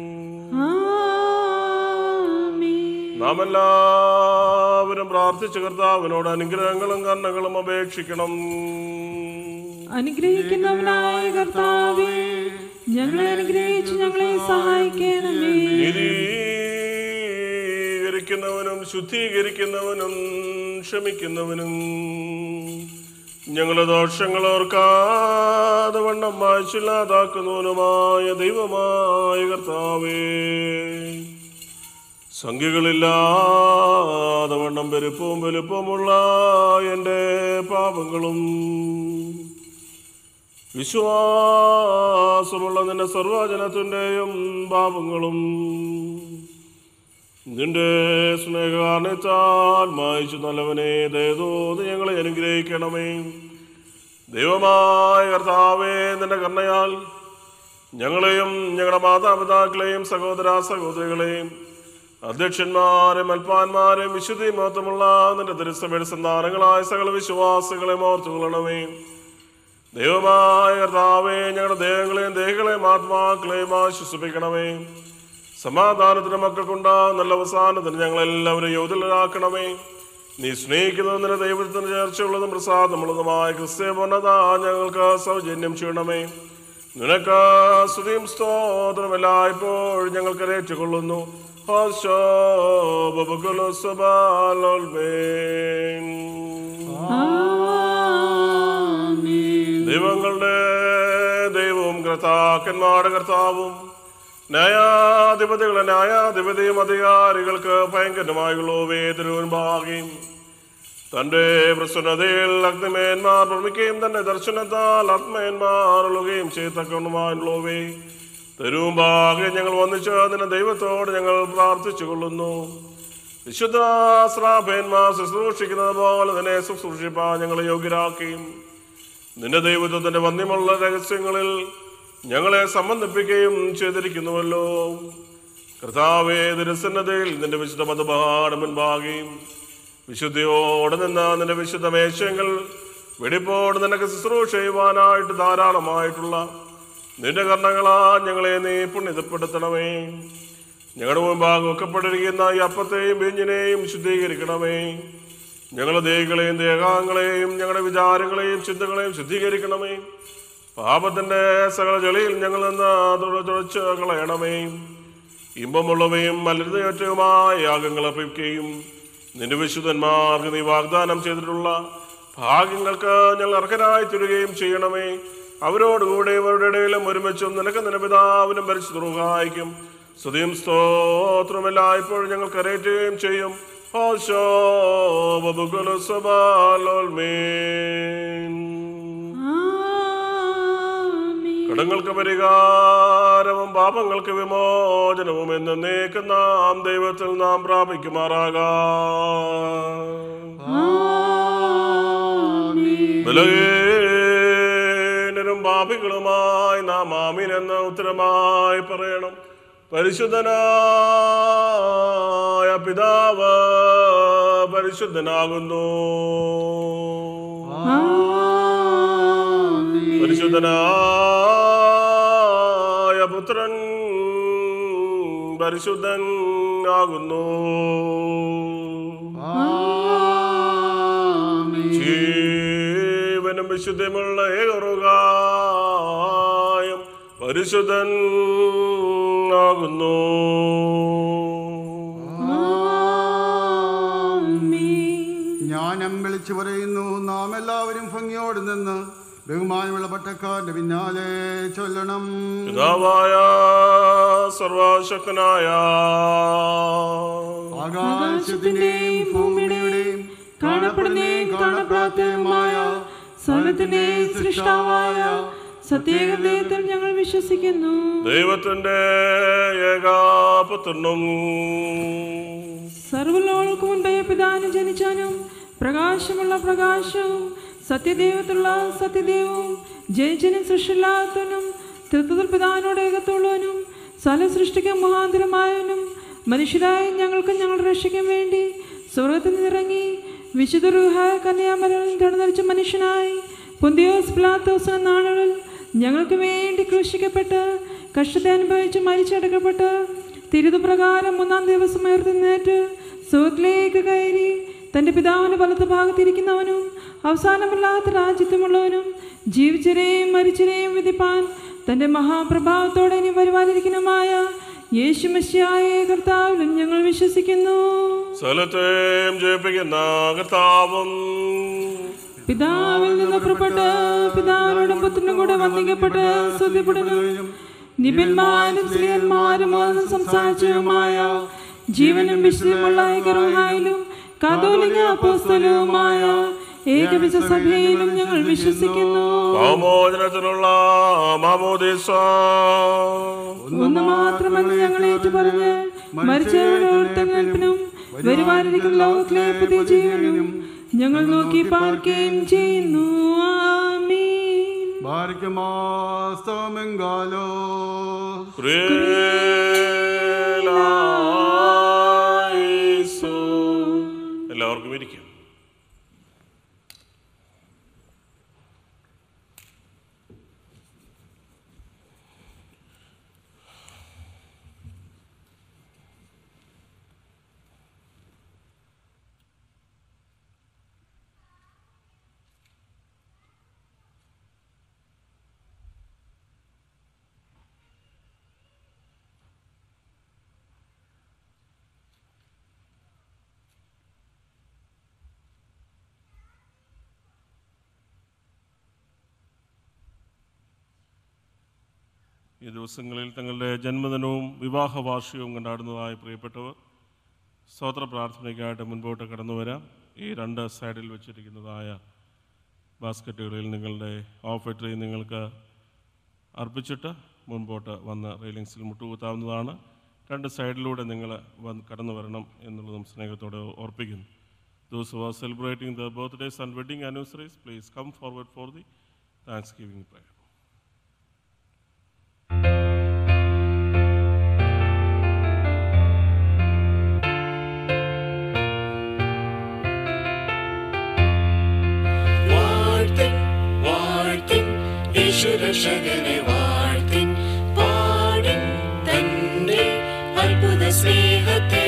ആമേൻ. നാം എല്ലാവരും പ്രാർത്ഥിച്ച കർത്താവിനോട് അനുഗ്രഹങ്ങളും കർണങ്ങളും അപേക്ഷിക്കണം അനുഗ്രഹിക്കുന്നവനായ കർത്താവേ ഞങ്ങളെ അനുഗ്രഹിച്ച് ഞങ്ങളെ സഹായിക്കണമേ നീതീകരിക്കുന്നവനും ശുദ്ധീകരിക്കുന്നവനും ക്ഷമിക്കുന്നവനും ഞങ്ങളുടെ ദോഷങ്ങൾ ഓർക്കാതെ വണ്ണം വായിച്ചില്ലാതാക്കുന്നവനുമായ ദൈവമായ കർത്താവേ സംഖ്യകളില്ലാതെ വണ്ണം പെരുപ്പവും വലുപ്പമുള്ള എൻ്റെ പാപങ്ങളും വിശ്വാസമുള്ള നിന്റെ സർവജനത്തിൻ്റെയും പാപങ്ങളും നിന്റെ സ്നേഹകാരണത്താൽ മായിച്ചു നല്ലവനെ ദയതോന്ന് ഞങ്ങളെ അനുഗ്രഹിക്കണമേ ദൈവമായ കർത്താവേ നിന്റെ കർണയാൽ ഞങ്ങളെയും ഞങ്ങളുടെ മാതാപിതാക്കളെയും സഹോദര സഹോദരികളെയും അധ്യക്ഷന്മാരെയും അൽപ്പാന്മാരെയും വിശുദ്ധി മഹത്വമുള്ള നിന്റെ തിരുസഭയുടെ സന്താനങ്ങളായ സകല വിശ്വാസികളെ ഓർത്തുകൊള്ളണമേ ദൈവമായ കർത്താവേ ഞങ്ങളുടെ ദേഹങ്ങളെയും ദേഹികളെയും ആത്മാക്കളെയും ആശ്വസിപ്പിക്കണമേ സമാധാനത്തിന് മക്കൾക്കുണ്ടാ നല്ല അവസാനത്തിന് ഞങ്ങളെല്ലാവരും യോധലരാക്കണമേ നീ സ്നേഹിക്കുന്നതും നിന്റെ ദൈവത്തിന് ചേർച്ചയുള്ളതും പ്രസാദമുള്ളതുമായ ക്രിസ്ത്യ പൂർണ്ണത ഞങ്ങൾക്ക് സൗജന്യം ചെയ്യണമേ നിനക്ക് സ്തുതിയും സ്തോത്രം എല്ലായ്പ്പോഴും ഞങ്ങൾക്ക് രേറ്റുകൊള്ളുന്നു ഹോശോ ബബുകുലു സുബാലോൽമേൻ. ദൈവങ്ങളുടെ ദൈവവും കർത്താക്കന്മാരുടെ കർത്താവും ന്യായാധിപതികളെ ന്യായാധിപതിയും അധികാരികൾക്ക് ഭയങ്കരമായുള്ള വേദനവും ഭാഗ്യം തന്റെ പ്രസന്നതയിൽ അഗ്നിമേന്മാർ നിർമ്മിക്കുകയും തന്റെ ദർശനത്താൽ ആത്മേന്മാർ ഉള്ളുകയും ചെയ്തക്കണമായുള്ളവേ തരുവും ഭാഗ്യം ഞങ്ങൾ വന്നിച്ച് നിന്റെ ദൈവത്തോട് ഞങ്ങൾ പ്രാർത്ഥിച്ചു കൊള്ളുന്നു വിശുദ്ധ ശ്രാപേന്മാർ ശുശ്രൂഷിക്കുന്നത് പോലെ തന്നെ ശുശ്രൂഷിപ്പാൻ ഞങ്ങളെ യോഗ്യരാക്കുകയും നിന്റെ ദൈവത്വത്തിന്റെ വന്യമുള്ള രഹസ്യങ്ങളിൽ ഞങ്ങളെ സംബന്ധിപ്പിക്കുകയും ചെയ്തിരിക്കുന്നുവല്ലോ കർത്താവേ ദുരസന്നതയിൽ നിന്റെ വിശുദ്ധ മതപാഠ മുൻപാകുകയും വിശുദ്ധിയോടെ നിന്ന നിന്റെ വിശുദ്ധ മേശങ്ങൾ വെടിപ്പോട് നിനക്ക് ശുശ്രൂഷ ചെയ്യുവാനായിട്ട് ധാരാളമായിട്ടുള്ള നിന്റെ കർണങ്ങളാ ഞങ്ങളെ നീ പുണ്യതപ്പെടുത്തണമേ ഞങ്ങളുടെ മുൻപാകെ വെക്കപ്പെട്ടിരിക്കുന്ന ഈ അപ്പത്തെയും ബെഞ്ചിനെയും ശുദ്ധീകരിക്കണമേ ഞങ്ങളുടെ ദേഹികളെയും ദേഹാംഗങ്ങളെയും ഞങ്ങളുടെ വിചാരങ്ങളെയും ചിന്തകളെയും ശുദ്ധീകരിക്കണമേ പാപത്തിന്റെ സകല ചെളിയിൽ ഞങ്ങൾ നിന്ന് തുട- തുടച്ച് കളയണമേ ഇമ്പമുള്ളവയും മലിനതയറ്റവുമായ യാഗങ്ങൾ അർപ്പിക്കുകയും നിന്റെ വിശുദ്ധന്മാർക്ക് നീ വാഗ്ദാനം ചെയ്തിട്ടുള്ള ഭാഗ്യങ്ങൾക്ക് ഞങ്ങൾ അർഹരായി തീരുകയും ചെയ്യണമേ അവരോടുകൂടെ അവരുടെ ഇടയിലും ഒരുമിച്ചും നിനക്ക് നിന്റെ പിതാവിനും പരിശുദ്ധ സ്തുതിയും സ്തോത്രമെല്ലായ്പ്പോഴും ഞങ്ങൾ കരയറ്റുകയും ചെയ്യും ഹോശോ ബബുകുലു സബാലോൽമീൻ. കടങ്ങൾക്ക് പരിഹാരവും പാപങ്ങൾക്ക് വിമോചനവും എന്ന് നീക്കം നാം ദൈവത്തിൽ നാം പ്രാപിക്കുമാറാകാം ബലഹീനരും പാപികളുമായി നാം ആമീൻ എന്ന ഉത്തരമായി പറയണം പരിശുദ്ധനായ പിതാവ് പരിശുദ്ധനാകുന്നു പരിശുദ്ധനായ പുത്രൻ പരിശുദ്ധൻ ആകുന്നു ജീവനും വിശുദ്ധിയുമുള്ള ഏകറുകായും പരിശുദ്ധൻ ആകുന്നു ജ്ഞാനം വിളിച്ചു പറയുന്നു നാം എല്ലാവരും ഭംഗിയോട് നിന്ന് ബഹുമാനമുള്ള പട്ടക്കാരന്റെ പിന്നാലെ ചൊല്ലണം പിതാവായ സർവശക്തനായ ആകാശത്തിന്റെയും ഭൂമിയുടെയും കാണപ്പെടുന്നേയും കാണപ്പെടാത്തതുമായ സകലത്തിന്റെ സൃഷ്ടാവായ സത്യേകതയിൽ ഞങ്ങൾ വിശ്വസിക്കുന്നു ദൈവത്തിന്റെ ഏകാപത്തുണ്ണും സർവലോകൾക്ക് മുൻപേ പിതാവിന് ജനിച്ചാനും പ്രകാശമുള്ള പ്രകാശവും സത്യദൈവത്തുള്ള സത്യദൈവവും ജയിച്ചനും സൃഷ്ടില്ലാത്തവനും തൃത്വത്തിൽ പിതാവിനോട് ഏകത്തുള്ളവനും സകല സൃഷ്ടിക്കും മുഖാന്തരമായവനും മനുഷ്യരായ ഞങ്ങൾക്ക് ഞങ്ങളുടെ രക്ഷയ്ക്കും വേണ്ടി സ്വർഗത്തിൽ നിന്നിറങ്ങി വിശുദ്ധ റുഹായ കന്യാമരൻ കിടന്നരിച്ച മനുഷ്യനായി പൊന്തിയോസ് പിലാത്തോസ് എന്ന നാളുകളിൽ ഞങ്ങൾക്ക് വേണ്ടി ക്രൂശിക്കപ്പെട്ട് കഷ്ടത്തെ അനുഭവിച്ച് മരിച്ചടക്കപ്പെട്ട് തിരുതുപ്രകാരം മൂന്നാം ദിവസം ഉയർത്തുന്നേറ്റ് സുഖത്തിലേക്ക് കയറി തൻ്റെ പിതാവിന് വലത്ത് ഭാഗത്തിരിക്കുന്നവനും അവസാനമില്ലാത്ത രാജ്യത്തുമുള്ളവനും ജീവിച്ചരെയും മരിച്ചരെയും വിധിപ്പാൻ തൻ്റെ മഹാപ്രഭാവത്തോടെ ഇനി വരുവാനിരിക്കുന്നതുമായ യേശുമശിയായ കർത്താവിലും ഞങ്ങൾ വിശ്വസിക്കുന്നു സ്ഥലത്തെയും ജയിപ്പിക്കുന്ന കർത്താവും പിതാവിൽ നിന്ന് പുറപ്പെട്ട് പിതാവിനോടും പുത്രനും കൂടെ വന്ദിക്കപ്പെട്ട് സ്തുതിപ്പെടുന്നു നിബന്മാരും സ്ത്രീയന്മാരും വന്ന് സംസാരിച്ചതുമായ ജീവനും വിശുദ്ധമുള്ള ഏകറുഹായിലും കാതോലിക അപ്പോസ്തലവുമായ ഏകവിശ സഭയിലും ഞങ്ങൾ വിശ്വസിക്കുന്നു പാമോചനത്തിനുള്ള മാമോദീസ ഒന്ന് മാത്രമെന്ന് ഞങ്ങൾ ഏറ്റുപറഞ്ഞ് മരിച്ചവരോർത്തങ്ങൾപ്പിനും വരുവാനിരിക്കുന്ന ലോകത്തിലെ പുതിയ ജീവനും ഞങ്ങൾ നോക്കി പാർക്കുകയും ചെയ്യുന്നു ആമീൻ ബാരിക്കുമാസ്തമെങ്കാലോ പ്രിയലായിസു. എല്ലാവർക്കും ഇരിക്കാം ഈ ദിവസങ്ങളിൽ തങ്ങളുടെ ജന്മദിനവും വിവാഹ വാർഷികവും കൊണ്ടാടുന്നതായ പ്രിയപ്പെട്ടവർ സ്തോത്ര പ്രാർത്ഥനയ്ക്കായിട്ട് മുൻപോട്ട് കടന്നു വരാം ഈ രണ്ട് സൈഡിൽ വെച്ചിരിക്കുന്നതായ ബാസ്ക്കറ്റുകളിൽ നിങ്ങളുടെ ഓഫ് ട്രീ നിങ്ങൾക്ക് അർപ്പിച്ചിട്ട് മുൻപോട്ട് വന്ന് റെയിലിങ്സിൽ മുട്ടുകുത്താവുന്നതാണ് രണ്ട് സൈഡിലൂടെ നിങ്ങൾ വന്ന് കടന്നു വരണം എന്നുള്ളതും സ്നേഹത്തോടെ ഓർപ്പിക്കുന്നു those who are celebrating the birthdays and wedding anniversaries please come forward for the thanksgiving prayer വാഴ്ത്തിൻ വാഴ്ത്തിൻ യേശുരക്ഷകനെ വാഴ്ത്തിൻ പാടിൻ തന്റെ അത്ഭുത സ്നേഹത്തെ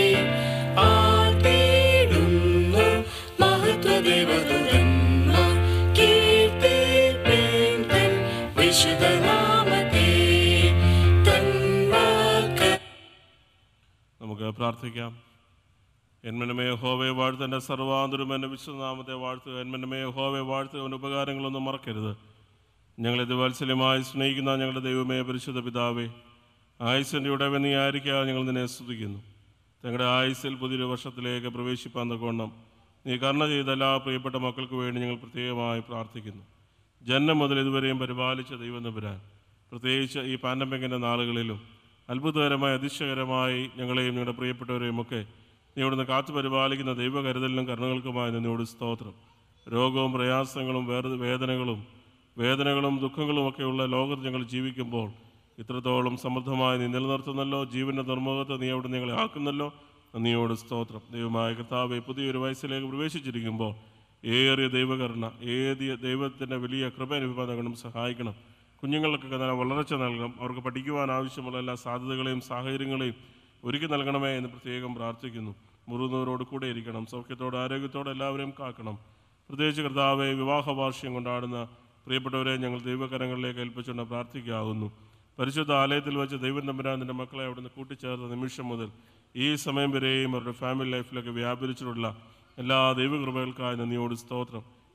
ആർത്തിടുന്നു മഹത്വദേവദൂതന്മാർ കീർത്തിപ്പിൻ തൻ വിശുദ്ധനാമത്തെ തൻ വാക്ക് നമുക്ക് പ്രാർത്ഥിക്കാം എന്മനമേ ഹോവെ വാഴ്ത്തൻ്റെ സർവാന്തരം എൻ്റെ വിശ്വനാമത്തെ വാഴ്ത്തുക എന്മനമേ ഹോവെ വാഴ്ത്തുക അവൻ്റെ ഉപകാരങ്ങളൊന്നും മറക്കരുത് ഞങ്ങളെ ദിവത്സല്യമായി സ്നേഹിക്കുന്ന ഞങ്ങളുടെ ദൈവമേ പരിശുദ്ധ പിതാവേ ആയുസിൻ്റെ ഉടവ നീ ആയിരിക്കാതെ ഞങ്ങൾ നിന്നെ സ്തുതിക്കുന്നു ഞങ്ങളുടെ ആയുസിൽ പുതിയൊരു വർഷത്തിലേക്ക് പ്രവേശിപ്പാൻ തക്കോണം നീ കർണ ചെയ്ത എല്ലാ പ്രിയപ്പെട്ട മക്കൾക്ക് വേണ്ടി ഞങ്ങൾ പ്രത്യേകമായി പ്രാർത്ഥിക്കുന്നു ജന്മം മുതൽ ഇതുവരെയും പരിപാലിച്ച ദൈവം നമ്പുരാൻ പ്രത്യേകിച്ച് ഈ പാൻഡമിക്കിൻ്റെ നാളുകളിലും അത്ഭുതകരമായി അതിശയകരമായി ഞങ്ങളെയും ഞങ്ങളുടെ പ്രിയപ്പെട്ടവരെയും ഒക്കെ നീ ഇവിടുന്ന് കാത്തു പരിപാലിക്കുന്ന ദൈവകരുതലിനും കരുണകൾക്കുമായി നിന്നോട് സ്തോത്രം രോഗവും പ്രയാസങ്ങളും വേറെ വേദനകളും വേദനകളും ദുഃഖങ്ങളും ഒക്കെയുള്ള ലോകത്ത് ഞങ്ങൾ ജീവിക്കുമ്പോൾ ഇത്രത്തോളം സമൃദ്ധമായി നീ നിലനിർത്തുന്നല്ലോ ജീവന്റെ നിർമ്മോഹത്തെ നീ അവിടെ ഞങ്ങളെ ആക്കുന്നല്ലോ നന്ദിയോട് സ്തോത്രം ദൈവമായ കർത്താവെ പുതിയൊരു വയസ്സിലേക്ക് പ്രവേശിച്ചിരിക്കുമ്പോൾ ഏറിയ ദൈവകരുണ ഏതിയ ദൈവത്തിൻ്റെ വലിയ കൃപ അനുഭവം സഹായിക്കണം കുഞ്ഞുങ്ങൾക്കൊക്കെ നല്ല വളർച്ച നൽകണം അവർക്ക് പഠിക്കുവാൻ ആവശ്യമുള്ള എല്ലാ സാധ്യതകളെയും സാഹചര്യങ്ങളെയും ഒരുക്കി നൽകണമേ എന്ന് പ്രത്യേകം പ്രാർത്ഥിക്കുന്നു മുറുന്നവരോട് കൂടെ ഇരിക്കണം സൗഖ്യത്തോടെ ആരോഗ്യത്തോടെ എല്ലാവരെയും കാക്കണം പ്രത്യേകിച്ച് കർത്താവെ വിവാഹ വാർഷികം കൊണ്ടാടുന്ന പ്രിയപ്പെട്ടവരെ ഞങ്ങൾ ദൈവകരങ്ങളിലേക്ക് ഏൽപ്പിച്ചുകൊണ്ട് പ്രാർത്ഥിക്കാവുന്നു പരിശുദ്ധ ആലയത്തിൽ വെച്ച് ദൈവം തമ്പുരാൻ നിന്റെ മക്കളെ അവിടുന്ന് കൂട്ടിച്ചേർത്ത നിമിഷം മുതൽ ഈ സമയം വരെയും അവരുടെ ഫാമിലി ലൈഫിലൊക്കെ വ്യാപരിച്ചിട്ടുള്ള എല്ലാ ദൈവകൃപകൾക്കായി നന്ദിയോട് സ്തോത്രം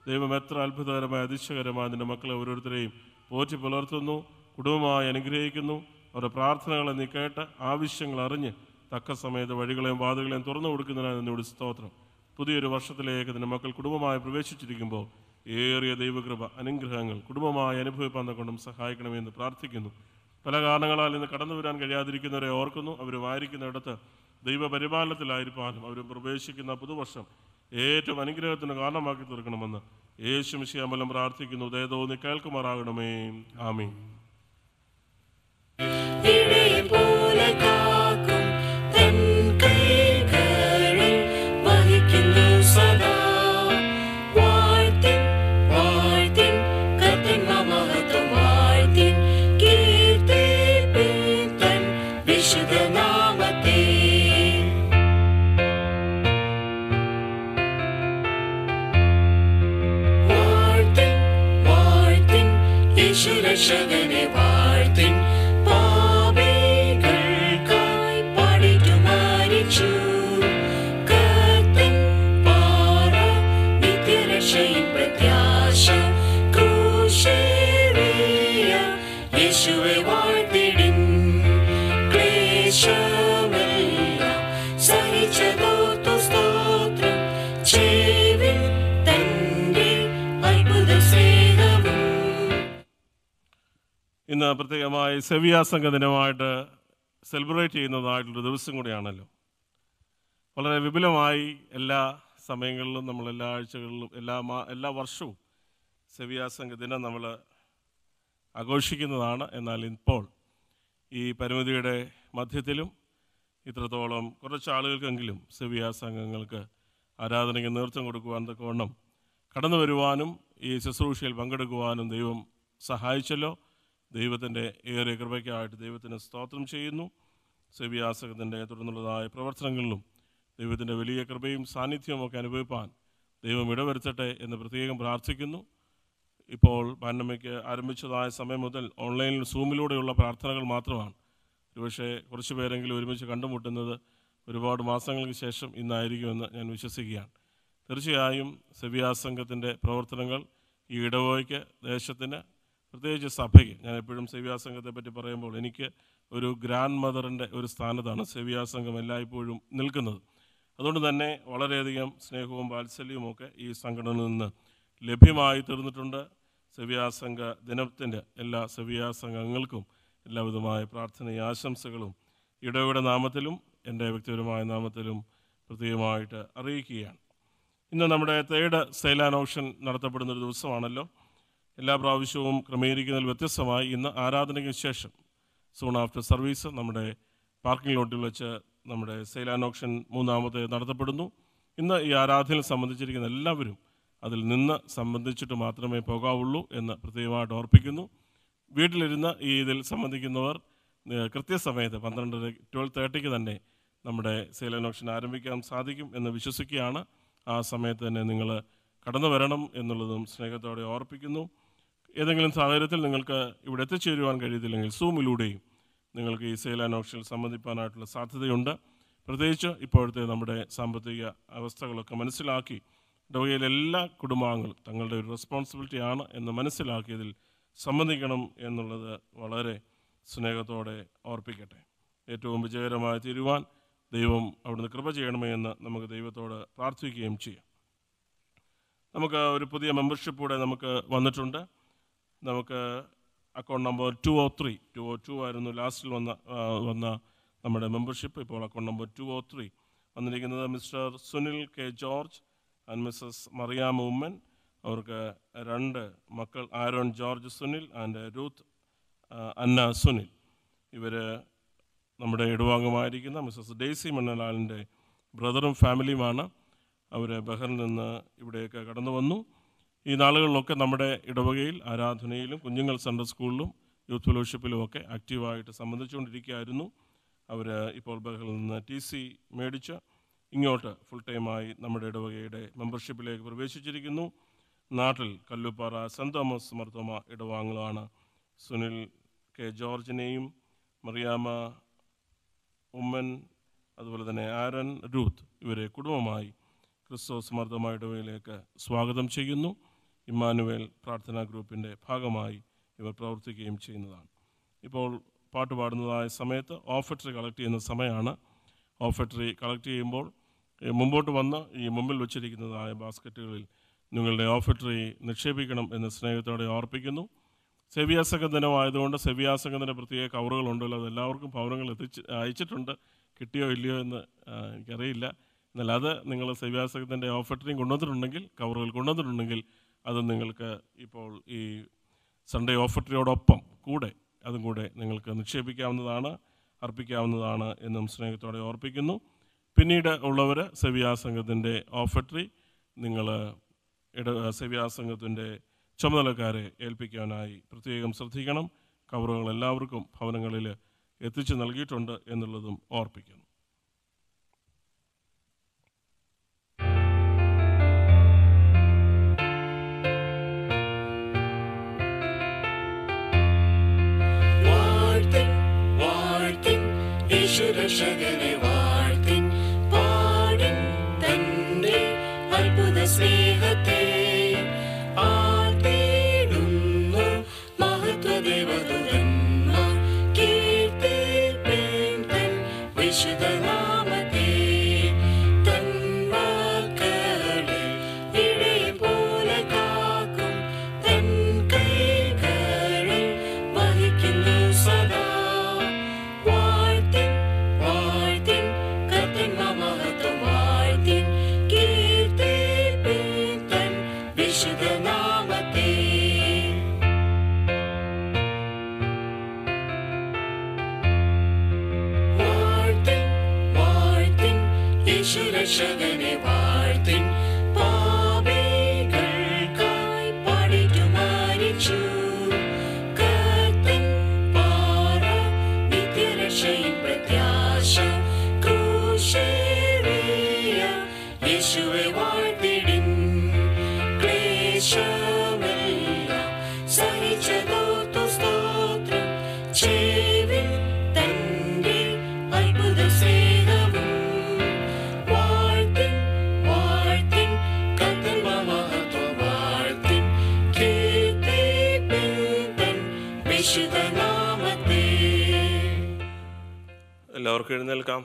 ദൈവം എത്ര അത്ഭുതകരമായ അതിശയകരമായ നിന്റെ മക്കളെ ഓരോരുത്തരെയും പോറ്റി പുലർത്തുന്നു കുടുംബമായി അനുഗ്രഹിക്കുന്നു അവരുടെ പ്രാർത്ഥനകളെ നീ കേട്ട് ആവശ്യങ്ങൾ അറിഞ്ഞ് തക്ക സമയത്ത് വഴികളെയും വാതിലുകളെയും തുറന്നു കൊടുക്കുന്നതിനായി നിന്നോട് സ്തോത്രം പുതിയൊരു വർഷത്തിലേക്ക് നിന്റെ മക്കൾ കുടുംബമായി പ്രവേശിച്ചിരിക്കുമ്പോൾ ഏറിയ ദൈവകൃപ അനുഗ്രഹങ്ങൾ കുടുംബമായി അനുഭവിപ്പാൻ കൊണ്ടും സഹായിക്കണമെന്ന് പ്രാർത്ഥിക്കുന്നു പല കാരണങ്ങളാൽ ഇന്ന് കടന്നു വരാൻ കഴിയാതിരിക്കുന്നവരെ ഓർക്കുന്നു അവരുമായിരിക്കുന്നിടത്ത് ദൈവപരിപാലനത്തിലായിരിക്കാനും അവർ പ്രവേശിക്കുന്ന പുതുവർഷം ഏറ്റവും അനുഗ്രഹത്തിന് കാരണമാക്കി തീർക്കണമെന്ന് യേശു മിശിയാമലം പ്രാർത്ഥിക്കുന്നു ദയതോന്നി കേൾക്കുമാറാകണമേ ആമീൻ ഇടയപോലെ കാക്കും തൻ കൈകളിൽ വഹിക്കുന്നു സദാ വാഴ്ത്തിൻ വാഴ്ത്തിൻ കർത്തൻ മഹത്വം വാഴ്ത്തിൻ കീർത്തിപ്പിൻ തൻ വിശുദ്ധ നാമത്തെ വാഴ്ത്തിൻ വാഴ്ത്തിൻ യേശുരക്ഷകനെ വാഴ്ത്തിൻ പാപികൾക്കായി പാടിറ്റു മരിച്ചു കർത്തൻ പാറ നിത്യരക്ഷയും പ്രത്യാശ ക്രൂശേറിയ യേശുവെ വാഴ്ത്തിടിൻ ക്ലേശമെല്ലാം സഹിച്ചതോർത്തു സ്തോത്രം ചെയ്വിൻ തന്റെ അത്ഭുത സ്നേഹവും ഇന്ന് പ്രത്യേകമായി സെവിയ സംഘ ദിനമായിട്ട് സെലിബ്രേറ്റ് ചെയ്യുന്നതായിട്ടുള്ള ദിവസം കൂടിയാണല്ലോ വളരെ വിപുലമായി എല്ലാ സമയങ്ങളിലും നമ്മൾ എല്ലാ ആഴ്ചകളിലും എല്ലാ മാ എല്ലാ വർഷവും സെവിയ സംഘ ദിനം നമ്മൾ ആഘോഷിക്കുന്നതാണ് എന്നാൽ ഇപ്പോൾ ഈ പരിമിതിയുടെ മധ്യത്തിലും ഇത്രത്തോളം കുറച്ച് ആളുകൾക്കെങ്കിലും സെവിയ സംഘങ്ങൾക്ക് ആരാധനയ്ക്ക് നേതൃത്വം കൊടുക്കുവാൻ തക്കവണ്ണം കടന്നു വരുവാനും ഈ ശുശ്രൂഷയിൽ പങ്കെടുക്കുവാനും ദൈവം സഹായിച്ചല്ലോ ദൈവത്തിൻ്റെ ഏറെ കൃപയ്ക്കായിട്ട് ദൈവത്തിന് സ്തോത്രം ചെയ്യുന്നു സെവിയാസകത്തിൻ്റെ തുടർന്നുള്ളതായ പ്രവർത്തനങ്ങളിലും ദൈവത്തിൻ്റെ വലിയ കൃപയും സാന്നിധ്യവും ഒക്കെ അനുഭവിപ്പാൻ ദൈവം ഇടവരുത്തട്ടെ എന്ന് പ്രത്യേകം പ്രാർത്ഥിക്കുന്നു ഇപ്പോൾ പാൻഡമിക് ആരംഭിച്ചതായ സമയം മുതൽ ഓൺലൈനിൽ സൂമിലൂടെയുള്ള പ്രാർത്ഥനകൾ മാത്രമാണ് ഒരുപക്ഷെ കുറച്ച് പേരെങ്കിലും ഒരുമിച്ച് കണ്ടുമുട്ടുന്നത് ഒരുപാട് മാസങ്ങൾക്ക് ശേഷം ഇന്നായിരിക്കുമെന്ന് ഞാൻ വിശ്വസിക്കുകയാണ് തീർച്ചയായും സെവിയാ സംഘത്തിൻ്റെ പ്രവർത്തനങ്ങൾ ഈ ഇടവകയ്ക്ക് ദേശത്തിന് പ്രത്യേകിച്ച് സഭയ്ക്ക് ഞാൻ എപ്പോഴും സെവിയാ സംഘത്തെ പറ്റി പറയുമ്പോൾ എനിക്ക് ഒരു ഗ്രാൻഡ് മദറിൻ്റെ ഒരു സ്ഥാനത്താണ് സെവിയാ സംഘം എല്ലായ്പ്പോഴും നിൽക്കുന്നത് അതുകൊണ്ട് തന്നെ വളരെയധികം സ്നേഹവും വാത്സല്യവും ഒക്കെ ഈ സംഘടനയിൽ നിന്ന് ലഭ്യമായി തീർന്നിട്ടുണ്ട് സെവിയാ സംഘ ദിനത്തിൻ്റെ എല്ലാ സെവിയാ സംഘങ്ങൾക്കും എല്ലാവിധമായ പ്രാർത്ഥനയും ആശംസകളും ഇടവയുടെ നാമത്തിലും എൻ്റെ വ്യക്തിപരമായ നാമത്തിലും പ്രത്യേകമായിട്ട് അറിയിക്കുകയാണ് ഇന്ന് നമ്മുടെ തേർഡ് സൈലാൻ ഓപ്ഷൻ നടത്തപ്പെടുന്ന ഒരു ദിവസമാണല്ലോ എല്ലാ പ്രാവശ്യവും ക്രമീകരിക്കുന്നതിൽ വ്യത്യസ്തമായി ഇന്ന് ആരാധനയ്ക്ക് ശേഷം സൂൺ ആഫ്റ്റർ സർവീസ് നമ്മുടെ പാർക്കിംഗ് ലോട്ടിൽ വെച്ച് നമ്മുടെ സൈലാൻ ഓപ്ഷൻ മൂന്നാമത്തെ നടത്തപ്പെടുന്നു ഇന്ന് ഈ ആരാധനയിൽ സംബന്ധിച്ചിരിക്കുന്ന എല്ലാവരും അതിൽ നിന്ന് സംബന്ധിച്ചിട്ട് മാത്രമേ പോകാവുള്ളൂ എന്ന് പ്രത്യേകമായിട്ട് ഓർപ്പിക്കുന്നു വീട്ടിലിരുന്ന് ഈ ഇതിൽ സംബന്ധിക്കുന്നവർ ഏഹ്, കൃത്യസമയത്ത് പന്ത്രണ്ടര ട്വൽവ് തേർട്ടിക്ക് തന്നെ നമ്മുടെ സൈലൻ ഓപ്ഷൻ ആരംഭിക്കാൻ സാധിക്കും എന്ന് വിശ്വസിക്കുകയാണ് ആ സമയത്ത് തന്നെ നിങ്ങൾ കടന്നു വരണം എന്നുള്ളതും സ്നേഹത്തോടെ ഓർപ്പിക്കുന്നു ഏതെങ്കിലും സാഹചര്യത്തിൽ നിങ്ങൾക്ക് ഇവിടെ എത്തിച്ചേരുവാൻ കഴിയത്തില്ലെങ്കിൽ സൂമിലൂടെയും നിങ്ങൾക്ക് ഈ സെയിൽ ആൻഡ് ഓപ്ഷനിൽ സംബന്ധിക്കാനായിട്ടുള്ള സാധ്യതയുണ്ട് പ്രത്യേകിച്ച് ഇപ്പോഴത്തെ നമ്മുടെ സാമ്പത്തിക അവസ്ഥകളൊക്കെ മനസ്സിലാക്കി ഇടവകയിലെ എല്ലാ കുടുംബാംഗങ്ങളും തങ്ങളുടെ ഒരു റെസ്പോൺസിബിലിറ്റി ആണ് എന്ന് മനസ്സിലാക്കിയതിൽ സംബന്ധിക്കണം എന്നുള്ളത് വളരെ സ്നേഹത്തോടെ ഓർപ്പിക്കട്ടെ ഏറ്റവും വിജയകരമായി തീരുവാൻ ദൈവം അവിടുന്ന് കൃപ ചെയ്യണമേ എന്ന് നമുക്ക് ദൈവത്തോട് പ്രാർത്ഥിക്കുകയും ചെയ്യാം നമുക്ക് ഒരു പുതിയ മെമ്പർഷിപ്പ് കൂടെ നമുക്ക് വന്നിട്ടുണ്ട് നമുക്ക് account number two O three two O two ആയിരുന്നു ലാസ്റ്റിൽ വന്ന ആ, വന്ന നമ്മുടെ മെമ്പർഷിപ്പ് ഇപ്പോൾ account number two O three വന്നിരിക്കുന്നത് mister Sunil K George and missus Mariam Oommen അവർക്ക് രണ്ട് മക്കൾ Aaron George Sunil and Ruth ആ, അന്ന സുനിൽ ഇവർ നമ്മുടെ ഇടവാംഗമായിരിക്കുന്ന മിസ്സസ് ഡെയ്സി മണ്ണലാലിൻ്റെ ബ്രദറും ഫാമിലിയുമാണ് അവർ ബഹറിൽ നിന്ന് ഇവിടേക്ക് കടന്നു വന്നു ഈ നാളുകളിലൊക്കെ നമ്മുടെ ഇടവകയിൽ ആരാധനയിലും കുഞ്ഞുങ്ങൾ സെൻട്രൽ സ്കൂളിലും യൂത്ത് ഫെലോഷിപ്പിലും ഒക്കെ ആക്റ്റീവായിട്ട് സംബന്ധിച്ചുകൊണ്ടിരിക്കുകയായിരുന്നു അവർ ഇപ്പോൾ ബഹറിൽ നിന്ന് ടി സി മേടിച്ച് ഇങ്ങോട്ട് ഫുൾ ടൈമായി നമ്മുടെ ഇടവകയുടെ മെമ്പർഷിപ്പിലേക്ക് പ്രവേശിച്ചിരിക്കുന്നു നാട്ടിൽ കല്ലുപ്പാറ സെൻറ് തോമസ് മർത്തോമ ഇടവാങ്ങളാണ് സുനിൽ കെ ജോർജിനെയും മറിയാമ്മ ഉമ്മൻ അതുപോലെ തന്നെ ആരൻ രൂത്ത് ഇവരെ കുടുംബമായി ക്രിസ്തോസ് മർദ്ദമായ ഇടവയിലേക്ക് സ്വാഗതം ചെയ്യുന്നു ഇമ്മാനുവേൽ പ്രാർത്ഥനാ ഗ്രൂപ്പിൻ്റെ ഭാഗമായി ഇവർ പ്രവർത്തിക്കുകയും ചെയ്യുന്നതാണ് ഇപ്പോൾ പാട്ട് പാടുന്നതായ സമയത്ത് ഓഫറ്ററി കളക്ട് ചെയ്യുന്ന സമയമാണ് ഓഫറ്ററി കളക്ട് ചെയ്യുമ്പോൾ ഏ, മുമ്പോട്ട് വന്ന് ഈ മുമ്പിൽ വച്ചിരിക്കുന്നതായ ബാസ്ക്കറ്റുകളിൽ നിങ്ങളുടെ ഓഫറ്ററി നിക്ഷേപിക്കണം എന്ന് സ്നേഹത്തോടെ ഓർപ്പിക്കുന്നു സെവിയാസംഘ ദിനമായതുകൊണ്ട് സെവിയാസംഘത്തിൻ്റെ പ്രത്യേക കവറുകളുണ്ടല്ലോ അത് എല്ലാവർക്കും ഭവനങ്ങൾ എത്തിച്ച് അയച്ചിട്ടുണ്ട് കിട്ടിയോ ഇല്ലയോ എന്ന് ആ, എനിക്കറിയില്ല എന്നാൽ അത് നിങ്ങൾ സെവിയാസംഘത്തിൻ്റെ ഓഫറ്ററിയും കൊണ്ടുവന്നിട്ടുണ്ടെങ്കിൽ കവറുകൾ കൊണ്ടുവന്നിട്ടുണ്ടെങ്കിൽ അത് നിങ്ങൾക്ക് ഇപ്പോൾ ഈ സൺഡേ ഓഫറ്ററിയോടൊപ്പം കൂടെ അതും കൂടെ നിങ്ങൾക്ക് നിക്ഷേപിക്കാവുന്നതാണ് അർപ്പിക്കാവുന്നതാണ് എന്നും സ്നേഹത്തോടെ ഓർപ്പിക്കുന്നു പിന്നീട് ഉള്ളവർ സെവിയാ സംഘത്തിൻ്റെ ഓഫറ്ററി നിങ്ങൾ ഇട സെവിയാ സംഘത്തിൻ്റെ ചുമതലക്കാരെ ഏൽപ്പിക്കാനായി പ്രത്യേകം ശ്രദ്ധിക്കണം കവറുകൾ എല്ലാവർക്കും ഭവനങ്ങളിൽ എത്തിച്ചു നൽകിയിട്ടുണ്ട് എന്നുള്ളതും ഓർപ്പിക്കുന്നു വാഴ്ത്തിൻ വാഴ്ത്തിൻ യേശുരക്ഷകനെ വാഴ്ത്തിൻ പാടിൻ തന്റെ അത്ഭുത സ്നേഹത്തെ ആർത്തിടുന്നു മഹത്വദേവദൂതന്മാർ കീർത്തിപ്പിൻ തൻ വിശുദ്ധനാമത്തെ തൻ മക്കളെ ഇടയെ പോലെ കാക്കും തൻ കൈകളിൽ വഹിക്കുന്നു സദാ വാഴ്ത്തിൻ വാഴ്ത്തിൻ കർത്തന്മാ മഹത്വം വാഴ്ത്തിൻ കീർത്തിപ്പിൻ തൻ വിശുദ്ധനാമത്തെ വാഴ്ത്തിൻ വാഴ്ത്തിൻ യേശുരക്ഷകനെ വാഴ്ത്തിൻ പാപികൾക്കായി പാടിറ്റു മരിച്ചു കർത്തൻ പാറ നിത്യരക്ഷയും പ്രത്യാശ ക്രൂശേറിയ യേശുവെ വാഴ്ത്തിടിൻ ക്ലേശമെല്ലാം സഹിച്ചതോർത്തു സ്തോത്രം ചെയ്വിൻ തന്റെ അത്ഭുത സ്നേഹവും വാഴ്ത്തിൻ വാഴ്ത്തിൻ കർത്തന്മാ മഹത്വം വാഴ്ത്തിൻ കീർത്തിപ്പിൻ തൻ വിശുദ്ധനാമത്തെ എല്ലാവർക്കും എഴുന്നേൽക്കാം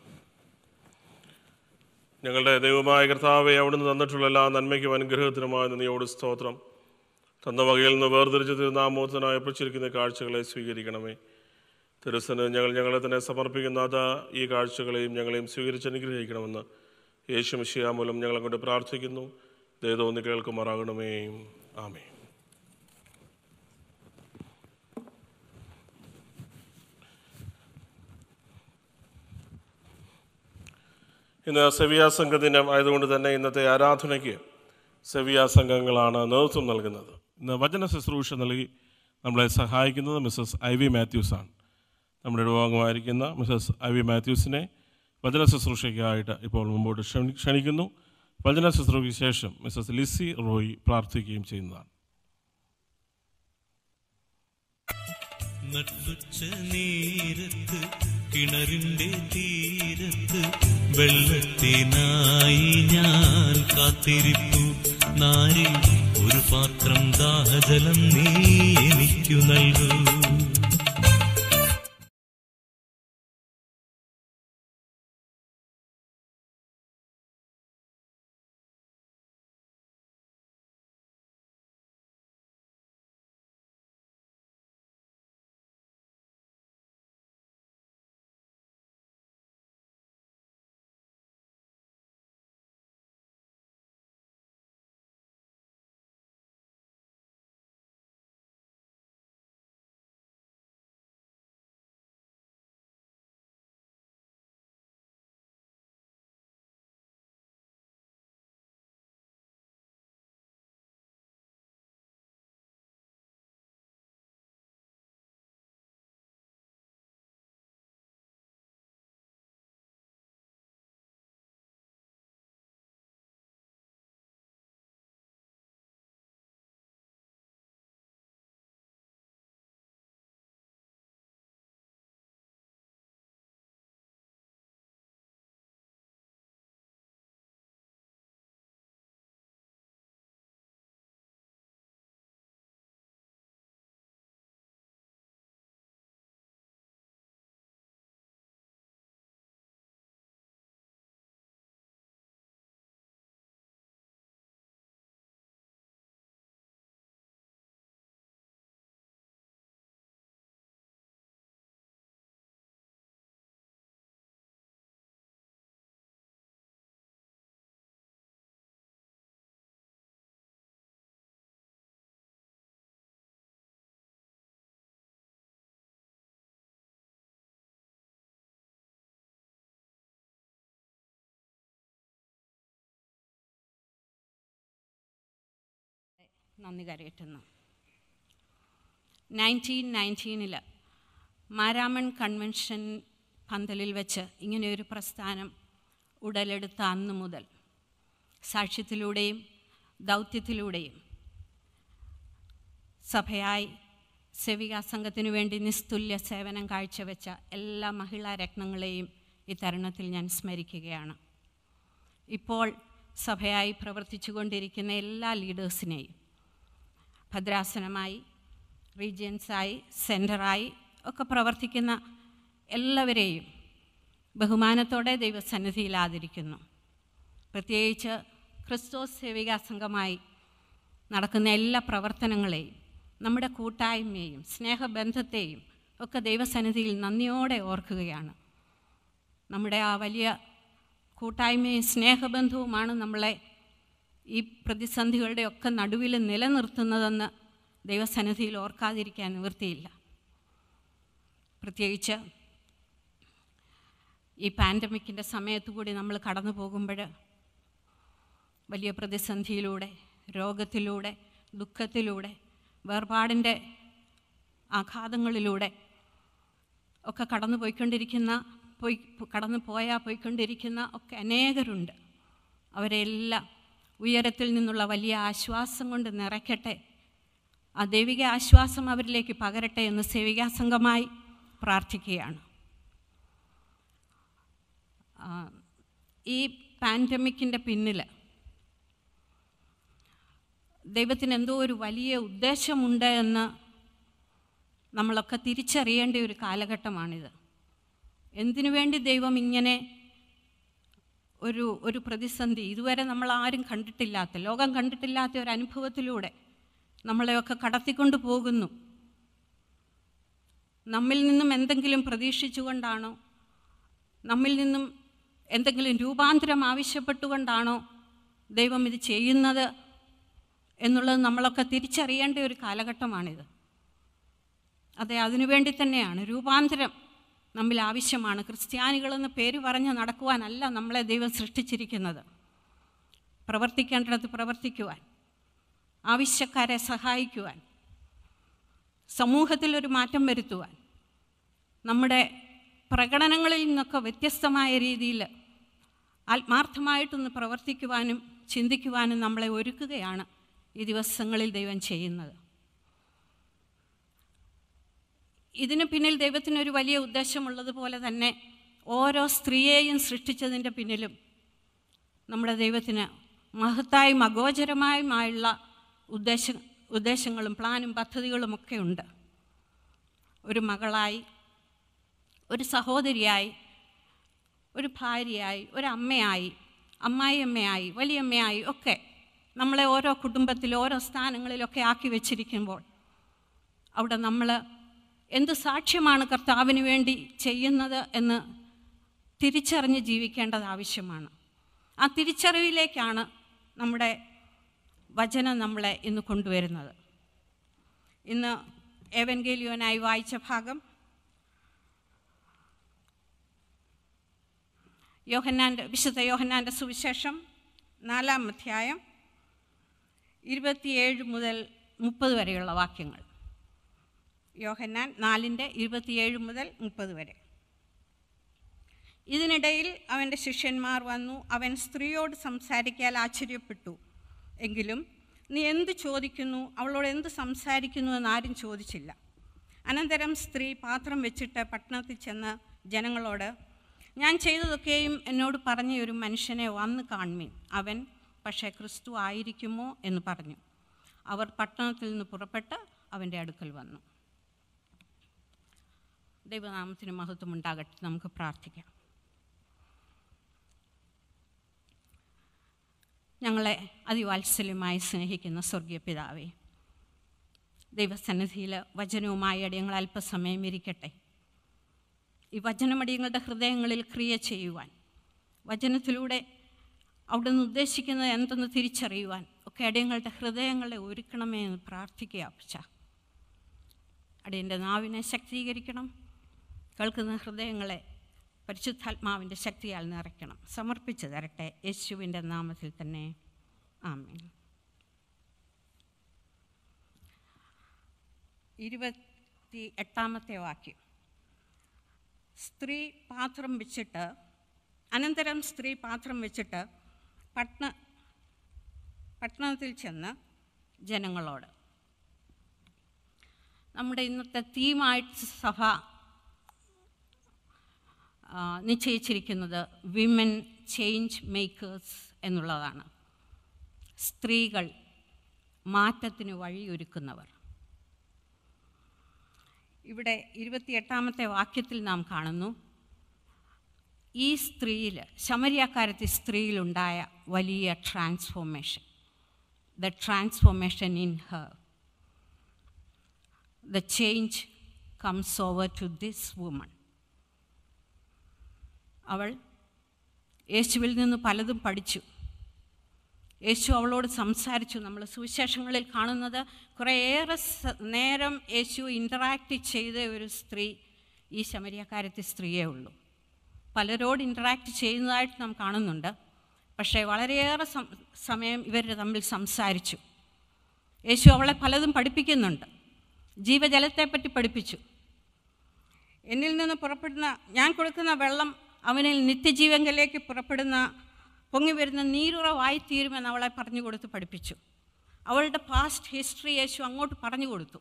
ഞങ്ങളുടെ ദൈവമായ കർത്താവെ അവിടുന്ന് തന്നിട്ടുള്ള എല്ലാ നന്മയ്ക്കും അനുഗ്രഹത്തിനുമായ നന്ദിയോട് സ്തോത്രം തന്ന വകയിൽ നിന്ന് വേർതിരിച്ച് തിരുനാമോത്തനായി അർപ്പിച്ചിരിക്കുന്ന കാഴ്ചകളെ സ്വീകരിക്കണമേ തിരുസന് ഞങ്ങൾ ഞങ്ങളെ തന്നെ സംരക്ഷിക്കുന്ന അത് ഈ കാഴ്ചകളെയും ഞങ്ങളെയും സ്വീകരിച്ച് അനുഗ്രഹിക്കണമെന്ന് യേശു മിശിയ മൂലം ഞങ്ങളെ കൊണ്ട് പ്രാർത്ഥിക്കുന്നു ദയതോന്നി കേൾക്കുമാറാകണമേ ആമേ ഇന്ന് സെവിയാ സംഘ ദിനം ആയതുകൊണ്ട് തന്നെ ഇന്നത്തെ ആരാധനയ്ക്ക് സെവിയാ സംഘങ്ങളാണ് നേതൃത്വം നൽകുന്നത് ഇന്ന് വചന ശുശ്രൂഷ നൽകി നമ്മളെ സഹായിക്കുന്നത് മിസ്സസ് ഐ വി മാത്യൂസ് ആണ് നമ്മുടെ ഇടവാംഗമായിരിക്കുന്ന മിസ്സസ് ഐ വി മാത്യൂസിനെ വചന ശുശ്രൂഷയ്ക്കായിട്ട് ഇപ്പോൾ മുമ്പോട്ട് ക്ഷണി ക്ഷണിക്കുന്നു വചന ശുശ്രൂഷയ്ക്ക് ശേഷം മിസ്സസ് ലിസി റോയി പ്രാർത്ഥിക്കുകയും ചെയ്യുന്നതാണ് നട്ടുച്ച നേരത്ത് കിണറിന്റെ തീരത്ത് വെള്ളത്തിനായി ഞാൻ കാത്തിരിപ്പു നാരി ഒരു പാത്രം ദാഹജലം നീ എനിക്കു നൽകൂ നന്ദി കരയറ്റുന്നു നയൻറ്റീൻ നയൻറ്റീനിൽ മാരാമൺ കൺവെൻഷൻ പന്തലിൽ വെച്ച് ഇങ്ങനെയൊരു പ്രസ്ഥാനം ഉടലെടുത്ത അന്ന് മുതൽ സാക്ഷ്യത്തിലൂടെയും ദൗത്യത്തിലൂടെയും സഭയായി സെവിക സംഘത്തിനു വേണ്ടി നിസ്തുല്യ സേവനം കാഴ്ചവെച്ച എല്ലാ മഹിളാ രത്നങ്ങളെയും ഈ തരുണത്തിൽ ഞാൻ സ്മരിക്കുകയാണ് ഇപ്പോൾ സഭയായി പ്രവർത്തിച്ചു കൊണ്ടിരിക്കുന്ന എല്ലാ ലീഡേഴ്സിനെയും ഭദ്രാസനമായി റീജിയൻസായി സെൻറ്ററായി ഒക്കെ പ്രവർത്തിക്കുന്ന എല്ലാവരെയും ബഹുമാനത്തോടെ ദൈവസന്നിധിയിൽ ആദരിക്കുന്നു പ്രത്യേകിച്ച് ക്രിസ്തോസ് സേവികാ സംഘമായി നടക്കുന്ന എല്ലാ പ്രവർത്തനങ്ങളെയും നമ്മുടെ കൂട്ടായ്മയെയും സ്നേഹബന്ധത്തെയും ഒക്കെ ദൈവസന്നിധിയിൽ നന്ദിയോടെ ഓർക്കുകയാണ് നമ്മുടെ ആ വലിയ കൂട്ടായ്മയും സ്നേഹബന്ധവുമാണ് നമ്മളെ ഈ പ്രതിസന്ധികളുടെ ഒക്കെ നടുവിൽ നിലനിർത്തുന്നതെന്ന് ദൈവസന്നിധിയിൽ ഓർക്കാതിരിക്കാൻ നിവൃത്തിയില്ല പ്രത്യേകിച്ച് ഈ പാൻഡമിക്കിൻ്റെ സമയത്തു കൂടി നമ്മൾ കടന്നു പോകുമ്പോൾ വലിയ പ്രതിസന്ധിയിലൂടെ രോഗത്തിലൂടെ ദുഃഖത്തിലൂടെ വേർപാടിൻ്റെ ആഘാതങ്ങളിലൂടെ ഒക്കെ കടന്നു പോയിക്കൊണ്ടിരിക്കുന്ന പോയി കടന്നു പോയാൽ പോയിക്കൊണ്ടിരിക്കുന്ന ഒക്കെ അനേകരുണ്ട് അവരെല്ലാം ഉയരത്തിൽ നിന്നുള്ള വലിയ ആശ്വാസം കൊണ്ട് നിറയ്ക്കട്ടെ ആ ദൈവിക ആശ്വാസം അവരിലേക്ക് പകരട്ടെ എന്ന് സേവികാസംഘമായി പ്രാർത്ഥിക്കുകയാണ് ആ, ഈ പാൻഡമിക്കിൻ്റെ പിന്നിൽ ദൈവത്തിന് എന്തോ ഒരു വലിയ ഉദ്ദേശമുണ്ട് എന്ന് നമ്മളൊക്കെ തിരിച്ചറിയേണ്ട ഒരു കാലഘട്ടമാണിത് എന്തിനു വേണ്ടി ദൈവം ഇങ്ങനെ ഒരു ഒരു പ്രതിസന്ധി ഇതുവരെ നമ്മൾ ആരും കണ്ടിട്ടില്ലാത്ത ലോകം കണ്ടിട്ടില്ലാത്ത ഒരു അനുഭവത്തിലൂടെ നമ്മളെയൊക്കെ കടത്തിക്കൊണ്ട് പോകുന്നു നമ്മിൽ നിന്നും എന്തെങ്കിലും പ്രതീക്ഷിച്ചുകൊണ്ടാണോ നമ്മിൽ നിന്നും എന്തെങ്കിലും രൂപാന്തരം ആവശ്യപ്പെട്ടുകൊണ്ടാണോ ദൈവം ഇത് ചെയ്യുന്നത് എന്നുള്ളത് നമ്മളൊക്കെ തിരിച്ചറിയേണ്ട ഒരു കാലഘട്ടമാണിത് അതെ അതിനുവേണ്ടി തന്നെയാണ് രൂപാന്തരം നമ്മിൽ ആവശ്യമാണ് ക്രിസ്ത്യാനികളെന്ന് പേര് പറഞ്ഞ് നടക്കുവാനല്ല നമ്മളെ ദൈവം സൃഷ്ടിച്ചിരിക്കുന്നത് പ്രവർത്തിക്കേണ്ടിടത്ത് പ്രവർത്തിക്കുവാൻ ആവശ്യക്കാരെ സഹായിക്കുവാൻ സമൂഹത്തിൽ ഒരു മാറ്റം വരുത്തുവാൻ നമ്മുടെ പ്രകടനങ്ങളിൽ നിന്നൊക്കെ വ്യത്യസ്തമായ രീതിയിൽ ആത്മാർത്ഥമായിട്ടൊന്ന് പ്രവർത്തിക്കുവാനും ചിന്തിക്കുവാനും നമ്മളെ ഒരുക്കുകയാണ് ഈ ദിവസങ്ങളിൽ ദൈവം ചെയ്യുന്നത് ഇതിന് പിന്നിൽ ദൈവത്തിനൊരു വലിയ ഉദ്ദേശമുള്ളതുപോലെ തന്നെ ഓരോ സ്ത്രീയെയും സൃഷ്ടിച്ചതിൻ്റെ പിന്നിലും നമ്മുടെ ദൈവത്തിന് മഹത്തായും അഗോചരമായുമായുള്ള ഉദ്ദേശ ഉദ്ദേശങ്ങളും പ്ലാനും പദ്ധതികളും ഒക്കെ ഉണ്ട് ഒരു മകളായി ഒരു സഹോദരിയായി ഒരു ഭാര്യയായി ഒരു അമ്മയായി അമ്മായിയമ്മയായി വലിയമ്മയായി ഒക്കെ നമ്മളെ ഓരോ കുടുംബത്തിൽ ഓരോ സ്ഥാനങ്ങളിലൊക്കെ ആക്കി വെച്ചിരിക്കുമ്പോൾ അവിടെ നമ്മൾ എന്ത് സാക്ഷ്യമാണ് കർത്താവിന് വേണ്ടി ചെയ്യുന്നത് എന്ന് തിരിച്ചറിഞ്ഞ് ജീവിക്കേണ്ടത് ആവശ്യമാണ് ആ തിരിച്ചറിവിലേക്കാണ് നമ്മുടെ വചനം നമ്മളെ ഇന്ന് കൊണ്ടുവരുന്നത് ഇന്ന് ഏവൻഗേലിയോനായി വായിച്ച ഭാഗം യോഹന്നാൻ്റെ വിശുദ്ധ യോഹന്നാൻ്റെ സുവിശേഷം നാലാം അധ്യായം ഇരുപത്തിയേഴ് മുതൽ മുപ്പത് വരെയുള്ള വാക്യങ്ങൾ യോഹന്നാൻ നാലിൻ്റെ ഇരുപത്തിയേഴ് മുതൽ മുപ്പത് വരെ ഇതിനിടയിൽ അവൻ്റെ ശിഷ്യന്മാർ വന്നു അവൻ സ്ത്രീയോട് സംസാരിക്കാൻ ആശ്ചര്യപ്പെട്ടു എങ്കിലും നീ എന്ത് ചോദിക്കുന്നു അവളോട് എന്ത് സംസാരിക്കുന്നു എന്ന് ആരും ചോദിച്ചില്ല അനന്തരം സ്ത്രീ പാത്രം വെച്ചിട്ട് പട്ടണത്തിൽ ചെന്ന് ജനങ്ങളോട് ഞാൻ ചെയ്തതൊക്കെയും എന്നോട് പറഞ്ഞ ഒരു മനുഷ്യനെ വന്ന് കാൺമീൻ അവൻ പക്ഷേ ക്രിസ്തു ആയിരിക്കുമോ എന്ന് പറഞ്ഞു അവർ പട്ടണത്തിൽ നിന്ന് പുറപ്പെട്ട് അവൻ്റെ അടുക്കൽ വന്നു ദൈവനാമത്തിന് മഹത്വം ഉണ്ടാകട്ടെ നമുക്ക് പ്രാർത്ഥിക്കാം ഞങ്ങളെ അതിവാത്സല്യമായി സ്നേഹിക്കുന്ന സ്വർഗീയ പിതാവേ ദൈവസന്നിധിയിൽ വചനവുമായി അടിയങ്ങൾ അല്പസമയം ഇരിക്കട്ടെ ഈ വചനമടിയങ്ങളുടെ ഹൃദയങ്ങളിൽ ക്രിയ ചെയ്യുവാൻ വചനത്തിലൂടെ അവിടുന്ന് ഉദ്ദേശിക്കുന്നത് എന്തെന്ന് തിരിച്ചറിയുവാൻ ഒക്കെ അടിയങ്ങളുടെ ഹൃദയങ്ങളെ ഒരുക്കണമേ എന്ന് പ്രാർത്ഥിക്കുക അപ്പച്ച അടിയൻ്റെ നാവിനെ ശക്തീകരിക്കണം കേൾക്കുന്ന ഹൃദയങ്ങളെ പരിശുദ്ധാത്മാവിൻ്റെ ശക്തിയാൽ നിറയ്ക്കണം സമർപ്പിച്ചു തരട്ടെ യേശുവിൻ്റെ നാമത്തിൽ തന്നെ ആമേൻ ഇരുപത്തി എട്ടാമത്തെ വാക്യം സ്ത്രീ പാത്രം വെച്ചിട്ട് അനന്തരം സ്ത്രീ പാത്രം വെച്ചിട്ട് പട്ടണ പട്ടണത്തിൽ ചെന്ന് ജനങ്ങളോട് നമ്മുടെ ഇന്നത്തെ തീമായിട്ട് സഭ ആ, നിശ്ചയിച്ചിരിക്കുന്നത് വിമൻ ചേഞ്ച് മേക്കേഴ്സ് എന്നുള്ളതാണ് സ്ത്രീകൾ മാറ്റത്തിന് വഴിയൊരുക്കുന്നവർ ഇവിടെ ഇരുപത്തിയെട്ടാമത്തെ വാക്യത്തിൽ നാം കാണുന്നു ഈ സ്ത്രീയിൽ ശമരിയാക്കാരത്തെ സ്ത്രീയിലുണ്ടായ വലിയ transformation the transformation in her the change comes over to this woman അവൾ യേശുവിൽ നിന്ന് പലതും പഠിച്ചു യേശു അവളോട് സംസാരിച്ചു നമ്മൾ സുവിശേഷങ്ങളിൽ കാണുന്നത് കുറേയേറെ സ- നേരം യേശു ഇൻ്ററാക്റ്റ് ചെയ്ത ഒരു സ്ത്രീ ഈ ശമരിയക്കാരത്തെ സ്ത്രീയേ ഉള്ളൂ പലരോട് ഇൻ്ററാക്റ്റ് ചെയ്യുന്നതായിട്ട് നാം കാണുന്നുണ്ട് പക്ഷേ വളരെയേറെ സം- സമയം ഇവർ തമ്മിൽ സംസാരിച്ചു യേശു അവളെ പലതും പഠിപ്പിക്കുന്നുണ്ട് ജീവജലത്തെപ്പറ്റി പഠിപ്പിച്ചു എന്നിൽ നിന്ന് പുറപ്പെടുന്ന ഞാൻ കൊടുക്കുന്ന വെള്ളം അവനിൽ നിത്യജീവങ്കലേക്ക് പുറപ്പെടുന്ന പൊങ്ങി വരുന്ന നീരുറവായിത്തീരുമെന്ന് അവളെ പറഞ്ഞു കൊടുത്ത് പഠിപ്പിച്ചു അവളുടെ പാസ്റ്റ് ഹിസ്റ്ററി യേശു അങ്ങോട്ട് പറഞ്ഞു കൊടുത്തു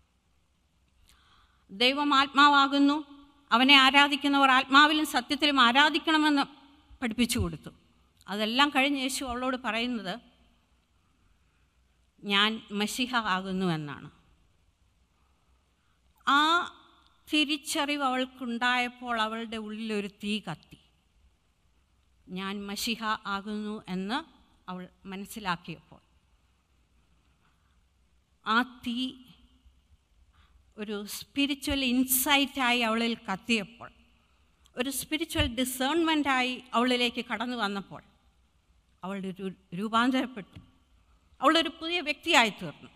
ദൈവം ആത്മാവാകുന്നു അവനെ ആരാധിക്കുന്നവർ ആത്മാവിലും സത്യത്തിലും ആരാധിക്കണമെന്ന് പഠിപ്പിച്ചു കൊടുത്തു അതെല്ലാം കഴിഞ്ഞ് യേശു അവളോട് പറയുന്നത് ഞാൻ മഷിഹ ആകുന്നു എന്നാണ് ആ തിരിച്ചറിവ് അവൾക്കുണ്ടായപ്പോൾ അവളുടെ ഉള്ളിലൊരു തീ കത്തി ഞാൻ മഷിഹ ആകുന്നു എന്ന് അവൾ മനസ്സിലാക്കിയപ്പോൾ ആ തീ ഒരു സ്പിരിച്വൽ ഇൻസൈറ്റായി അവളിൽ കത്തിയപ്പോൾ ഒരു സ്പിരിച്വൽ ഡിസേൺമെൻറ്റായി അവളിലേക്ക് കടന്നു വന്നപ്പോൾ അവളുടെ ഒരു രൂപാന്തരപ്പെട്ടു അവളൊരു പുതിയ വ്യക്തിയായി തീർന്നു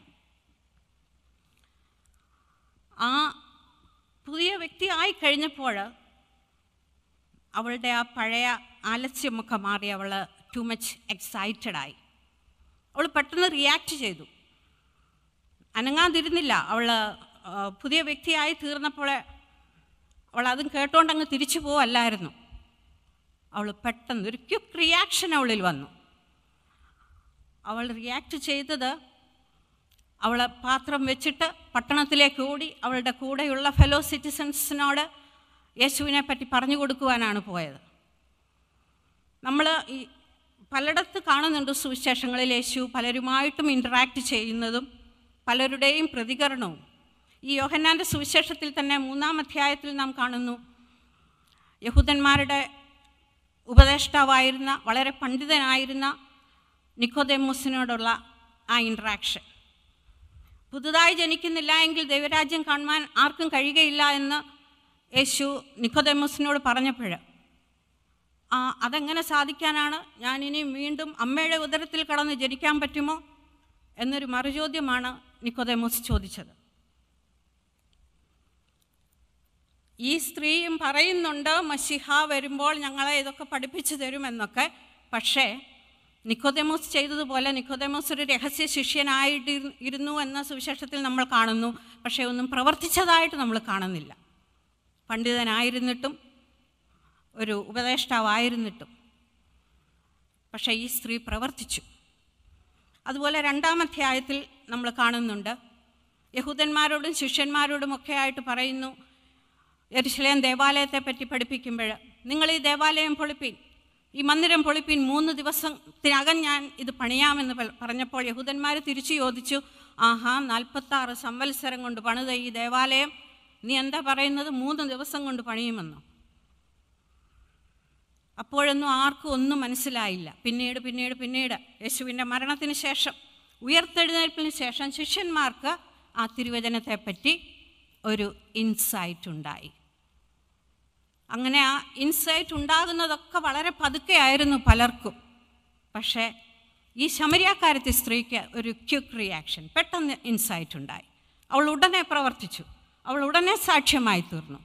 ആ പുതിയ വ്യക്തിയായി കഴിഞ്ഞപ്പോൾ അവളുടെ ആ പഴയ ആലസ്യമൊക്കെ മാറി അവൾ ടു മച്ച് എക്സൈറ്റഡായി അവൾ പെട്ടെന്ന് റിയാക്ട് ചെയ്തു അനങ്ങാതിരുന്നില്ല അവൾ പുതിയ വ്യക്തിയായി തീർന്നപ്പോൾ അവൾ അതും കേട്ടോണ്ട് അങ്ങ് തിരിച്ചു പോവല്ലായിരുന്നു അവൾ പെട്ടെന്ന് ഒരു ക്വിക്ക് റിയാക്ഷൻ അവളിൽ വന്നു അവൾ റിയാക്ട് ചെയ്തത് അവൾ പാത്രം വെച്ചിട്ട് പട്ടണത്തിലേക്ക് ഓടി അവളുടെ കൂടെയുള്ള ഫെലോ സിറ്റിസൺസിനോട് യേശുവിനെ പറ്റി പറഞ്ഞു കൊടുക്കുവാനാണ് പോയത് നമ്മൾ ഈ പലയിടത്ത് കാണുന്നുണ്ട് സുവിശേഷങ്ങളിൽ യേശു പലരുമായിട്ടും ഇൻറ്ററാക്റ്റ് ചെയ്യുന്നതും പലരുടെയും പ്രതികരണവും ഈ യോഹന്നാൻ്റെ സുവിശേഷത്തിൽ തന്നെ മൂന്നാം അധ്യായത്തിൽ നാം കാണുന്നു യഹൂദന്മാരുടെ ഉപദേഷ്ടാവായിരുന്ന വളരെ പണ്ഡിതനായിരുന്ന നിക്കോദേമൂസിനോടുള്ള ആ ഇൻട്രാക്ഷൻ പുതുതായി ജനിക്കുന്നില്ല എങ്കിൽ ദൈവരാജ്യം കാണുവാൻ ആർക്കും കഴിയുകയില്ല എന്ന് യേശു നിക്കോദേമൂസിനോട് പറഞ്ഞപ്പോൾ ആ അതെങ്ങനെ സാധിക്കാനാണ് ഞാനിനി വീണ്ടും അമ്മയുടെ ഉദരത്തിൽ കടന്ന് ജനിക്കാൻ പറ്റുമോ എന്നൊരു മറുചോദ്യമാണ് നിക്കോദേമൂസ് ചോദിച്ചത് ഈ സ്ത്രീയും പറയുന്നുണ്ട് മഷിഹ വരുമ്പോൾ ഞങ്ങളെ ഇതൊക്കെ പഠിപ്പിച്ചു തരുമെന്നൊക്കെ പക്ഷേ നിക്കോദേമോസ് ചെയ്തതുപോലെ നിക്കോദേമോസ് ഒരു രഹസ്യ ശിഷ്യനായിട്ട് ഇരു- ഇരുന്നു എന്ന സുവിശേഷത്തിൽ നമ്മൾ കാണുന്നു പക്ഷേ ഒന്നും പ്രവർത്തിച്ചതായിട്ട് നമ്മൾ കാണുന്നില്ല പണ്ഡിതനായിരുന്നിട്ടും ഒരു ഉപദേഷ്ടാവായിരുന്നിട്ടും പക്ഷേ ഈ സ്ത്രീ പ്രവർത്തിച്ചു അതുപോലെ രണ്ടാം അധ്യായത്തിൽ നമ്മൾ കാണുന്നുണ്ട് യഹൂദന്മാരോടും ശിഷ്യന്മാരോടും ഒക്കെ ആയിട്ട് പറയുന്നു യെരുശലേം ദേവാലയത്തെ പറ്റി പഠിപ്പിക്കുമ്പോൾ നിങ്ങൾ ഈ ദേവാലയം പൊളിപ്പീൻ ഈ മന്ദിരം പൊളിപ്പീൻ മൂന്ന് ദിവസത്തിനകം ഞാൻ ഇത് പണിയാമെന്ന് പ- പറഞ്ഞപ്പോൾ യഹൂദന്മാർ തിരിച്ചു ചോദിച്ചു ആഹാ നാൽപ്പത്താറ് സംവത്സരം കൊണ്ട് പണിത ഈ ദേവാലയം നീ എന്താ പറയുന്നത് മൂന്ന് ദിവസം കൊണ്ട് പണിയുമെന്നോ അപ്പോഴൊന്നും ആർക്കും ഒന്നും മനസ്സിലായില്ല പിന്നീട് പിന്നീട് പിന്നീട് യേശുവിൻ്റെ മരണത്തിന് ശേഷം ഉയർത്തെഴുന്നേൽപ്പിന് ശേഷം ശിഷ്യന്മാർക്ക് ആ തിരുവചനത്തെപ്പറ്റി ഒരു ഇൻസൈറ്റ് ഉണ്ടായി അങ്ങനെ ആ ഇൻസൈറ്റ് ഉണ്ടാകുന്നതൊക്കെ വളരെ പതുക്കെയായിരുന്നു പലർക്കും പക്ഷേ ഈ ശമരിയാക്കാരത്തെ സ്ത്രീക്ക് ഒരു ക്യുക്ക് റിയാക്ഷൻ പെട്ടെന്ന് ഇൻസൈറ്റ് ഉണ്ടായി അവൾ ഉടനെ പ്രവർത്തിച്ചു അവൾ ഉടനെ സാക്ഷ്യമായി തീർന്നു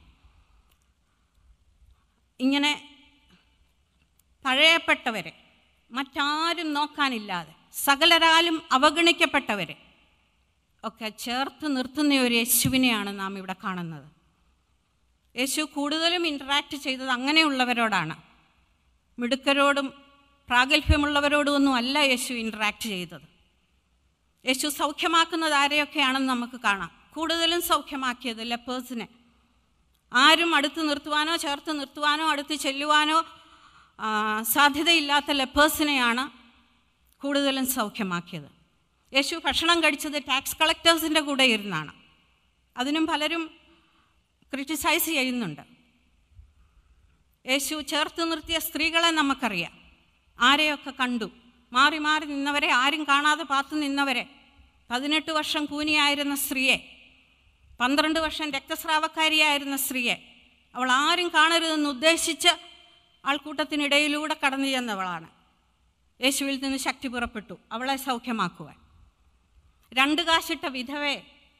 ഇങ്ങനെ തഴയപ്പെട്ടവരെ മറ്റാരും നോക്കാനില്ലാതെ സകലരാലും അവഗണിക്കപ്പെട്ടവരെ ഒക്കെ ചേർത്ത് നിർത്തുന്ന ഒരു യേശുവിനെയാണ് നാം ഇവിടെ കാണുന്നത് യേശു കൂടുതലും ഇൻറ്ററാക്ട് ചെയ്തത് അങ്ങനെയുള്ളവരോടാണ് മിടുക്കരോടും പ്രാഗൽഭ്യമുള്ളവരോടും ഒന്നും അല്ല യേശു ഇൻറ്ററാക്ട് ചെയ്തത് യേശു സൗഖ്യമാക്കുന്നത് ആരെയൊക്കെയാണെന്ന് നമുക്ക് കാണാം കൂടുതലും സൗഖ്യമാക്കിയത് ലെപ്പേഴ്സിനെ ആരും അടുത്ത് നിർത്തുവാനോ ചേർത്ത് നിർത്തുവാനോ അടുത്ത് ചെല്ലുവാനോ ആ, സാധ്യതയില്ലാത്ത ലെപ്പേഴ്സിനെയാണ് കൂടുതലും സൗഖ്യമാക്കിയത് യേശു ഭക്ഷണം കഴിച്ചത് ടാക്സ് കളക്ടേഴ്സിൻ്റെ കൂടെ ഇരുന്നാണ് അതിനും പലരും ക്രിറ്റിസൈസ് ചെയ്യുന്നുണ്ട് യേശു ചേർത്ത് നിർത്തിയ സ്ത്രീകളെ നമുക്കറിയാം ആരെയൊക്കെ കണ്ടു മാറി മാറി നിന്നവരെ ആരും കാണാതെ പാത്തു നിന്നവരെ പതിനെട്ട് വർഷം കൂനിയായിരുന്ന സ്ത്രീയെ പന്ത്രണ്ട് വർഷം രക്തസ്രാവക്കാരിയായിരുന്ന സ്ത്രീയെ അവൾ ആരും കാണരുതെന്ന് ഉദ്ദേശിച്ച് ആൾക്കൂട്ടത്തിനിടയിലൂടെ കടന്നു ചെന്നവളാണ് യേശുവിൽ നിന്ന് ശക്തി പുറപ്പെട്ടു അവളെ സൗഖ്യമാക്കുവാൻ രണ്ട് കാശിട്ട വിധവയെ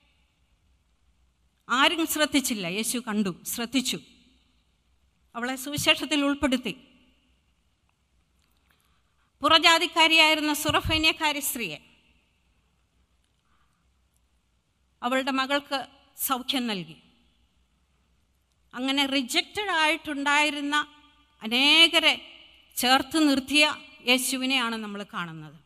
ആരും ശ്രദ്ധിച്ചില്ല യേശു കണ്ടു ശ്രദ്ധിച്ചു അവളെ സുവിശേഷത്തിൽ ഉൾപ്പെടുത്തി പുറജാതിക്കാരിയായിരുന്ന സുറഫൈന്യക്കാരി സ്ത്രീയെ അവളുടെ മകൾക്ക് സൗഖ്യം നൽകി അങ്ങനെ റിജക്റ്റഡ് ആയിട്ടുണ്ടായിരുന്ന അനേകരെ ചേർത്ത് നിർത്തിയ യേശുവിനെയാണ് നമ്മൾ കാണുന്നത്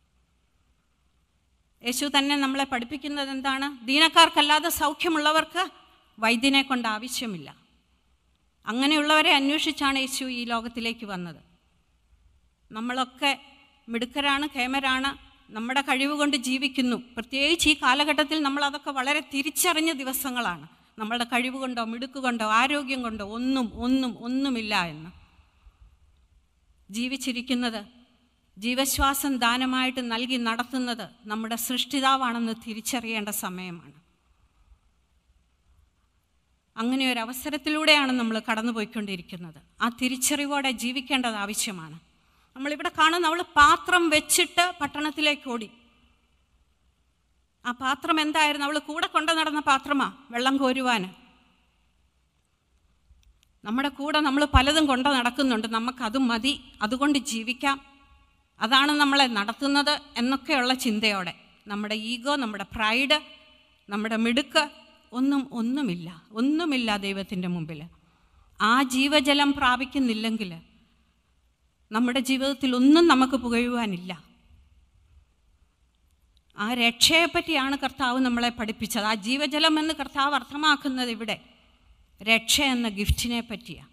യേശു തന്നെ നമ്മളെ പഠിപ്പിക്കുന്നത് എന്താണ് ദീനക്കാർക്കല്ലാതെ സൗഖ്യമുള്ളവർക്ക് വൈദ്യനെ കൊണ്ട് ആവശ്യമില്ല അങ്ങനെയുള്ളവരെ അന്വേഷിച്ചാണ് യേശു ഈ ലോകത്തിലേക്ക് വന്നത് നമ്മളൊക്കെ മിടുക്കരാണ് കേമരാണ് നമ്മുടെ കഴിവ് കൊണ്ട് ജീവിക്കുന്നു പ്രത്യേകിച്ച് ഈ കാലഘട്ടത്തിൽ നമ്മൾ അതൊക്കെ വളരെ തിരിച്ചറിഞ്ഞ ദിവസങ്ങളാണ് നമ്മളുടെ കഴിവ് കൊണ്ടോ മിടുക്ക് കൊണ്ടോ ആരോഗ്യം കൊണ്ടോ ഒന്നും ഒന്നും ഒന്നുമില്ല എന്ന് ജീവിച്ചിരിക്കുന്നത് ജീവശ്വാസം ദാനമായിട്ട് നൽകി നടത്തുന്നത് നമ്മുടെ സൃഷ്ടിതാവാണെന്ന് തിരിച്ചറിയേണ്ട സമയമാണ് അങ്ങനെ ഒരു അവസരത്തിലൂടെയാണ് നമ്മൾ കടന്നുപോയിക്കൊണ്ടിരിക്കുന്നത് ആ തിരിച്ചറിവോടെ ജീവിക്കേണ്ടത് ആവശ്യമാണ് നമ്മളിവിടെ കാണുന്ന അവൾ പാത്രം വെച്ചിട്ട് പട്ടണത്തിലേക്ക് ഓടി ആ പാത്രം എന്തായിരുന്നു അവൾ കൂടെ കൊണ്ടു നടന്ന പാത്രമാ വെള്ളം കോരുവാന് നമ്മുടെ കൂടെ നമ്മൾ പലതും കൊണ്ട് നടക്കുന്നുണ്ട് നമുക്കത് മതി അതുകൊണ്ട് ജീവിക്കാം അതാണ് നമ്മളെ നടത്തുന്നത് എന്നൊക്കെയുള്ള ചിന്തയോടെ നമ്മുടെ ഈഗോ നമ്മുടെ പ്രൈഡ് നമ്മുടെ മിടുക്ക് ഒന്നും ഒന്നുമില്ല ഒന്നുമില്ല ദൈവത്തിൻ്റെ മുമ്പിൽ ആ ജീവജലം പ്രാപിക്കുന്നില്ലെങ്കിൽ നമ്മുടെ ജീവിതത്തിൽ ഒന്നും നമുക്ക് പുകഴുവാനില്ല ആ രക്ഷയെപ്പറ്റിയാണ് കർത്താവ് നമ്മളെ പഠിപ്പിച്ചത് ആ ജീവജലം എന്ന് കർത്താവ് അർത്ഥമാക്കുന്നത് ഇവിടെ രക്ഷ എന്ന ഗിഫ്റ്റിനെ പറ്റിയാണ്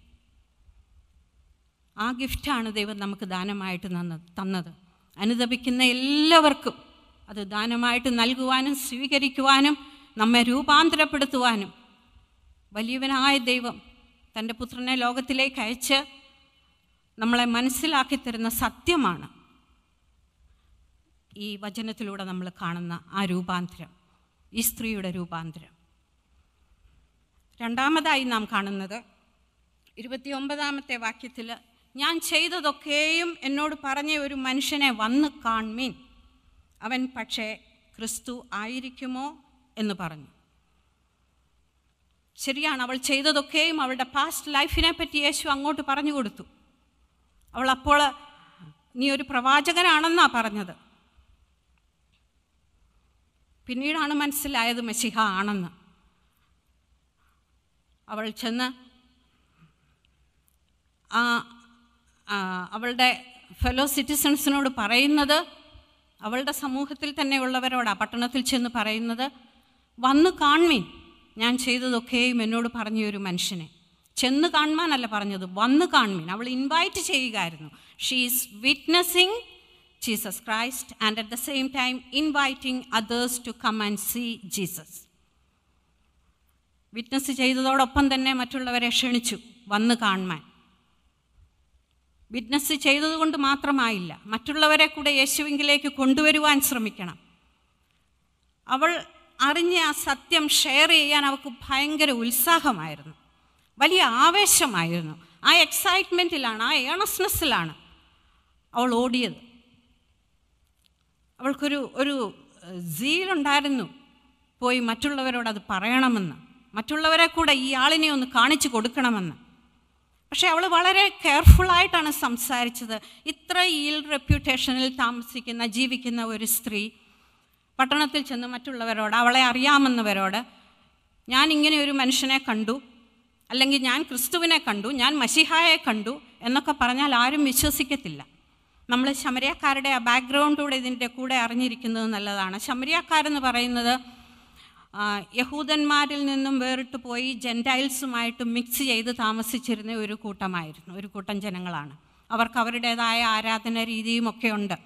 ആ ഗിഫ്റ്റാണ് ദൈവം നമുക്ക് ദാനമായിട്ട് നന്ന തന്നത് അനുദപിക്കുന്ന എല്ലാവർക്കും അത് ദാനമായിട്ട് നൽകുവാനും സ്വീകരിക്കുവാനും നമ്മെ രൂപാന്തരപ്പെടുത്തുവാനും വലിയവനായ ദൈവം തൻ്റെ പുത്രനെ ലോകത്തിലേക്ക് അയച്ച് നമ്മളെ മനസ്സിലാക്കി തരുന്ന സത്യമാണ് ഈ വചനത്തിലൂടെ നമ്മൾ കാണുന്ന ആ രൂപാന്തരം ഈ സ്ത്രീയുടെ രൂപാന്തരം രണ്ടാമതായി നാം കാണുന്നത് ഇരുപത്തിയൊമ്പതാമത്തെ വാക്യത്തിൽ ഞാൻ ചെയ്തതൊക്കെയും എന്നോട് പറഞ്ഞ ഒരു മനുഷ്യനെ വന്ന് കാൺമീൻ അവൻ പക്ഷേ ക്രിസ്തു ആയിരിക്കുമോ എന്ന് പറഞ്ഞു ശരിയാണ് അവൾ ചെയ്തതൊക്കെയും അവളുടെ പാസ്റ്റ് ലൈഫിനെ പറ്റി യേശു അങ്ങോട്ട് പറഞ്ഞു കൊടുത്തു അവൾ അപ്പോൾ നീ ഒരു പ്രവാചകനാണെന്നാ പറഞ്ഞത് പിന്നീടാണ് മനസ്സിലായത് മെസ്സിഹ ആണെന്ന് അവൾ ചെന്ന് ആ ആ, അവളുടെ ഫെലോ സിറ്റിസൺസിനോട് പറയുന്നത് അവളുടെ സമൂഹത്തിൽ തന്നെയുള്ളവരോടാ പട്ടണത്തിൽ ചെന്ന് പറയുന്നത് വന്ന് കാൺമീൻ ഞാൻ ചെയ്തതൊക്കെയും എന്നോട് പറഞ്ഞ ഒരു മനുഷ്യനെ ചെന്ന് കാണുവാനല്ല പറഞ്ഞത് വന്ന് കാൺമീൻ അവൾ ഇൻവൈറ്റ് ചെയ്യുകയായിരുന്നു she is witnessing Jesus Christ and at the same time inviting others to come and see Jesus witness ചെയ്തതോടൊപ്പം തന്നെ മറ്റുള്ളവരെ ക്ഷണിച്ചു വന്ന് കാണുവാൻ വിറ്റ്നസ് ചെയ്തതുകൊണ്ട് മാത്രമായില്ല മറ്റുള്ളവരെ കൂടെ യേശുവിങ്കിലേക്ക് കൊണ്ടുവരുവാൻ ശ്രമിക്കണം അവൾ അറിഞ്ഞ ആ സത്യം ഷെയർ ചെയ്യാൻ അവൾക്ക് ഭയങ്കര ഉത്സാഹമായിരുന്നു വലിയ ആവേശമായിരുന്നു ആ എക്സൈറ്റ്മെൻറ്റിലാണ് ആ ഏണസ്നെസ്സിലാണ് അവൾ ഓടിയത് അവൾക്കൊരു ഒരു സീലുണ്ടായിരുന്നു പോയി മറ്റുള്ളവരോട് അത് പറയണമെന്ന് മറ്റുള്ളവരെ കൂടെ ഈ ആളിനെ ഒന്ന് കാണിച്ചു കൊടുക്കണമെന്ന് പക്ഷേ അവൾ വളരെ കെയർഫുള്ളായിട്ടാണ് സംസാരിച്ചത് ഇത്ര ഈൽ റെപ്യൂട്ടേഷനിൽ താമസിക്കുന്ന ജീവിക്കുന്ന ഒരു സ്ത്രീ പട്ടണത്തിൽ ചെന്ന് മറ്റുള്ളവരോട് അവളെ അറിയാമെന്നവരോട് ഞാൻ ഇങ്ങനെ ഒരു മനുഷ്യനെ കണ്ടു അല്ലെങ്കിൽ ഞാൻ ക്രിസ്തുവിനെ കണ്ടു ഞാൻ മഷിഹായെ കണ്ടു എന്നൊക്കെ പറഞ്ഞാൽ ആരും വിശ്വസിക്കത്തില്ല നമ്മൾ ശമരിയക്കാരുടെ ആ ബാക്ക്ഗ്രൗണ്ടൂടെ ഇതിൻ്റെ കൂടെ അറിഞ്ഞിരിക്കുന്നത് നല്ലതാണ് ശമരിയക്കാരെന്ന് പറയുന്നത് ആ, യഹൂദന്മാരിൽ നിന്നും വേറിട്ട് പോയി ജെൻറ്റൈൽസുമായിട്ട് മിക്സ് ചെയ്ത് താമസിച്ചിരുന്ന ഒരു കൂട്ടമായിരുന്നു ഒരു കൂട്ടം ജനങ്ങളാണ് അവർക്ക് അവരുടേതായ ആരാധന രീതിയും ഒക്കെ ഉണ്ട്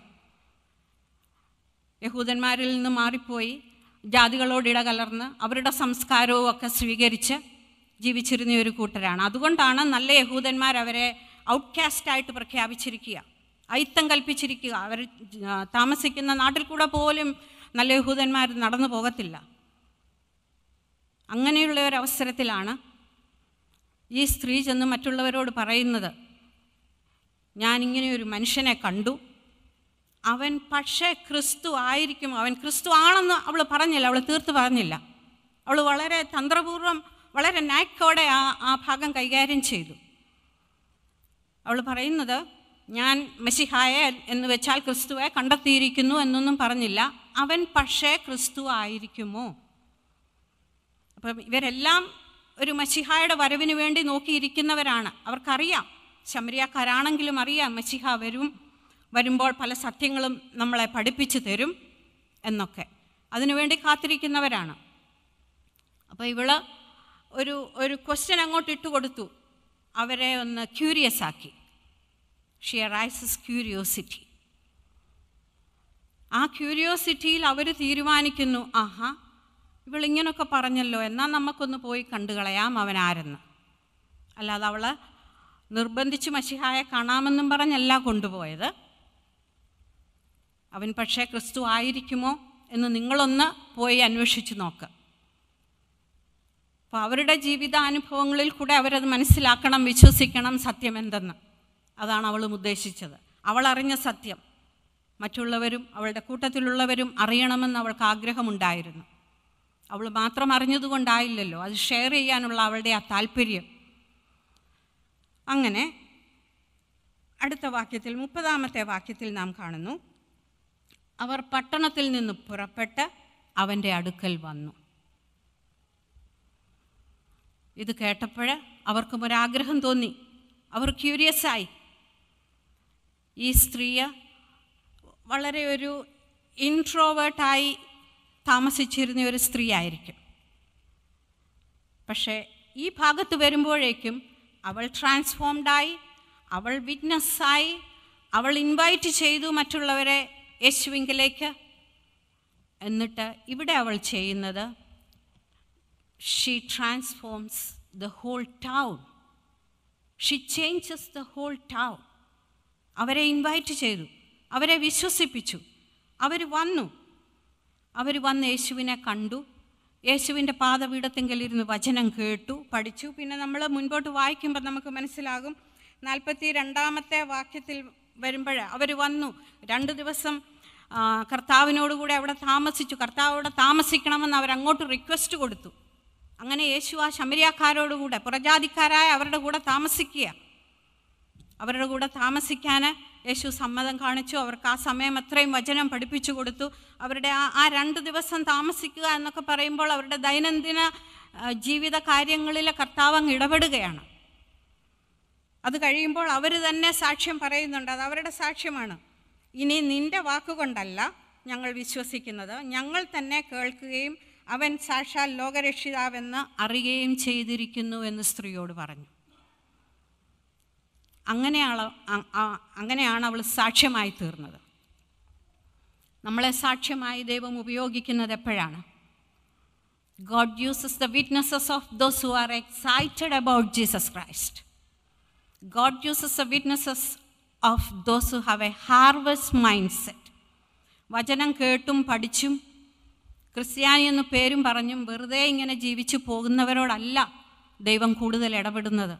യഹൂദന്മാരിൽ നിന്ന് മാറിപ്പോയി ജാതികളോട് ഇടകലർന്ന് അവരുടെ സംസ്കാരവും ഒക്കെ സ്വീകരിച്ച് ജീവിച്ചിരുന്ന ഒരു കൂട്ടരാണ് അതുകൊണ്ടാണ് നല്ല യഹൂദന്മാർ അവരെ ഔട്ട്കാസ്റ്റായിട്ട് പ്രഖ്യാപിച്ചിരിക്കുക അയിത്തം കൽപ്പിച്ചിരിക്കുക അവർ ആ, താമസിക്കുന്ന നാട്ടിൽ കൂടെ പോലും നല്ല യഹൂദന്മാർ നടന്നു പോകത്തില്ല അങ്ങനെയുള്ള ഒരു അവസരത്തിലാണ് ഈ സ്ത്രീ ചെന്ന് മറ്റുള്ളവരോട് പറയുന്നത് ഞാനിങ്ങനെ ഒരു മനുഷ്യനെ കണ്ടു അവൻ പക്ഷേ ക്രിസ്തു ആയിരിക്കും അവൻ ക്രിസ്തു ആണെന്ന് അവൾ പറഞ്ഞില്ല അവൾ തീർത്ത് പറഞ്ഞില്ല അവൾ വളരെ തന്ത്രപൂർവ്വം വളരെ നാക്കോടെ ആ ആ ഭാഗം കൈകാര്യം ചെയ്തു അവൾ പറയുന്നത് ഞാൻ മെസ്സിഹായ എന്ന് വെച്ചാൽ ക്രിസ്തുവെ കണ്ടെത്തിയിരിക്കുന്നു എന്നൊന്നും പറഞ്ഞില്ല അവൻ പക്ഷേ ക്രിസ്തു ആയിരിക്കുമോ അപ്പം ഇവരെല്ലാം ഒരു മഷിഹായുടെ വരവിന് വേണ്ടി നോക്കിയിരിക്കുന്നവരാണ് അവർക്കറിയാം ശമരിയാക്കാരാണെങ്കിലും അറിയാം മഷിഹ വരും വരുമ്പോൾ പല സത്യങ്ങളും നമ്മളെ പഠിപ്പിച്ചു തരും എന്നൊക്കെ അതിനുവേണ്ടി കാത്തിരിക്കുന്നവരാണ് അപ്പോൾ ഇവള് ഒരു ഒരു ക്വസ്റ്റ്യൻ അങ്ങോട്ട് ഇട്ട് കൊടുത്തു അവരെ ഒന്ന് ക്യൂരിയസ് ആക്കി ഷി റൈസസ് ക്യൂരിയോസിറ്റി ആ ക്യൂരിയോസിറ്റിയിൽ അവർ തീരുമാനിക്കുന്നു ആഹാ ഇവളിങ്ങനൊക്കെ പറഞ്ഞല്ലോ എന്നാൽ നമുക്കൊന്ന് പോയി കണ്ടു കളയാം അവൻ ആരെന്ന് അല്ലാതെ അവൾ നിർബന്ധിച്ച് മഷിഹായെ കാണാമെന്നും പറഞ്ഞല്ല കൊണ്ടുപോയത് അവൻ പക്ഷേ ക്രിസ്തു ആയിരിക്കുമോ എന്ന് നിങ്ങളൊന്ന് പോയി അന്വേഷിച്ച് നോക്ക് അപ്പോൾ അവരുടെ ജീവിതാനുഭവങ്ങളിൽ കൂടെ അവരത് മനസ്സിലാക്കണം വിശ്വസിക്കണം സത്യം എന്തെന്ന് അതാണ് അവളും ഉദ്ദേശിച്ചത് അവൾ അറിഞ്ഞ സത്യം മറ്റുള്ളവരും അവളുടെ കൂട്ടത്തിലുള്ളവരും അറിയണമെന്ന് അവൾക്ക് ആഗ്രഹമുണ്ടായിരുന്നു അവൾ മാത്രം അറിഞ്ഞതുകൊണ്ടായില്ലല്ലോ അത് ഷെയർ ചെയ്യാനുള്ള അവളുടെ ആ താല്പര്യം അങ്ങനെ അടുത്ത വാക്യത്തിൽ മുപ്പതാമത്തെ വാക്യത്തിൽ നാം കാണുന്നു അവർ പട്ടണത്തിൽ നിന്ന് പുറപ്പെട്ട് അവൻ്റെ അടുക്കൽ വന്നു ഇത് കേട്ടപ്പോൾ അവർക്കും ഒരാഗ്രഹം തോന്നി അവർ ക്യൂരിയസ് ആയി ഈ സ്ത്രീയെ വളരെ ഒരു ഇൻട്രോവേർട്ടായി താമസിച്ചിരുന്ന ഒരു സ്ത്രീ ആയിരിക്കും പക്ഷേ ഈ ഭാഗത്ത് വരുമ്പോഴേക്കും അവൾ ട്രാൻസ്ഫോംഡായി അവൾ വിറ്റ്നസ്സായി അവൾ ഇൻവൈറ്റ് ചെയ്തു മറ്റുള്ളവരെ യേശുവിങ്കിലേക്ക് എന്നിട്ട് ഇവിടെ അവൾ ചെയ്യുന്നത് she transforms the whole town she changes the whole town അവരെ ഇൻവൈറ്റ് ചെയ്തു അവരെ വിശ്വസിപ്പിച്ചു അവർ വന്നു അവർ വന്ന് യേശുവിനെ കണ്ടു യേശുവിൻ്റെ പാദപീഠത്തെങ്കിലിരുന്ന് വചനം കേട്ടു പഠിച്ചു പിന്നെ നമ്മൾ മുൻപോട്ട് വായിക്കുമ്പോൾ നമുക്ക് മനസ്സിലാകും നാൽപ്പത്തി രണ്ടാമത്തെ വാക്യത്തിൽ വരുമ്പോൾ അവർ വന്നു രണ്ട് ദിവസം ആ, കർത്താവിനോടുകൂടെ അവിടെ താമസിച്ചു കർത്താവ് അവിടെ താമസിക്കണമെന്ന് അവരങ്ങോട്ട് റിക്വസ്റ്റ് കൊടുത്തു അങ്ങനെ യേശു ആ ശമരിയാക്കാരോടുകൂടെ പുറജാതിക്കാരായ അവരുടെ കൂടെ താമസിക്കുക അവരുടെ കൂടെ താമസിക്കാൻ യേശു സമ്മതം കാണിച്ചു അവർക്ക് ആ സമയം അത്രയും വചനം പഠിപ്പിച്ചു കൊടുത്തു അവരുടെ ആ ആ രണ്ട് ദിവസം താമസിക്കുക എന്നൊക്കെ പറയുമ്പോൾ അവരുടെ ദൈനംദിന ആ, ജീവിത കാര്യങ്ങളിൽ കർത്താവ് അങ്ങ് ഇടപെടുകയാണ് അത് കഴിയുമ്പോൾ അവർ തന്നെ സാക്ഷ്യം പറയുന്നുണ്ട് അത് അവരുടെ സാക്ഷ്യമാണ് ഇനി നിന്റെ വാക്കുകൊണ്ടല്ല ഞങ്ങൾ വിശ്വസിക്കുന്നത് ഞങ്ങൾ തന്നെ കേൾക്കുകയും അവൻ സാക്ഷാൽ ലോകരക്ഷിതാവെന്ന് അറിയുകയും ചെയ്തിരിക്കുന്നു എന്ന് സ്ത്രീയോട് പറഞ്ഞു അങ്ങനെയാണ് അ- അ- അങ്ങനെയാണ് അവൾ സാക്ഷ്യമായി തീർന്നത് നമ്മളെ സാക്ഷ്യമായി ദൈവം ഉപയോഗിക്കുന്നത് എപ്പോഴാണ് God uses the witnesses of those who are excited about Jesus Christ God uses the witnesses of those who have a harvest mindset വചനം കേട്ടും പഠിച്ചും ക്രിസ്ത്യാനി എന്ന് പേരും പറഞ്ഞും വെറുതെ ഇങ്ങനെ ജീവിച്ചു പോകുന്നവരോടല്ല ദൈവം കൂടുതൽ ഇടപെടുന്നത്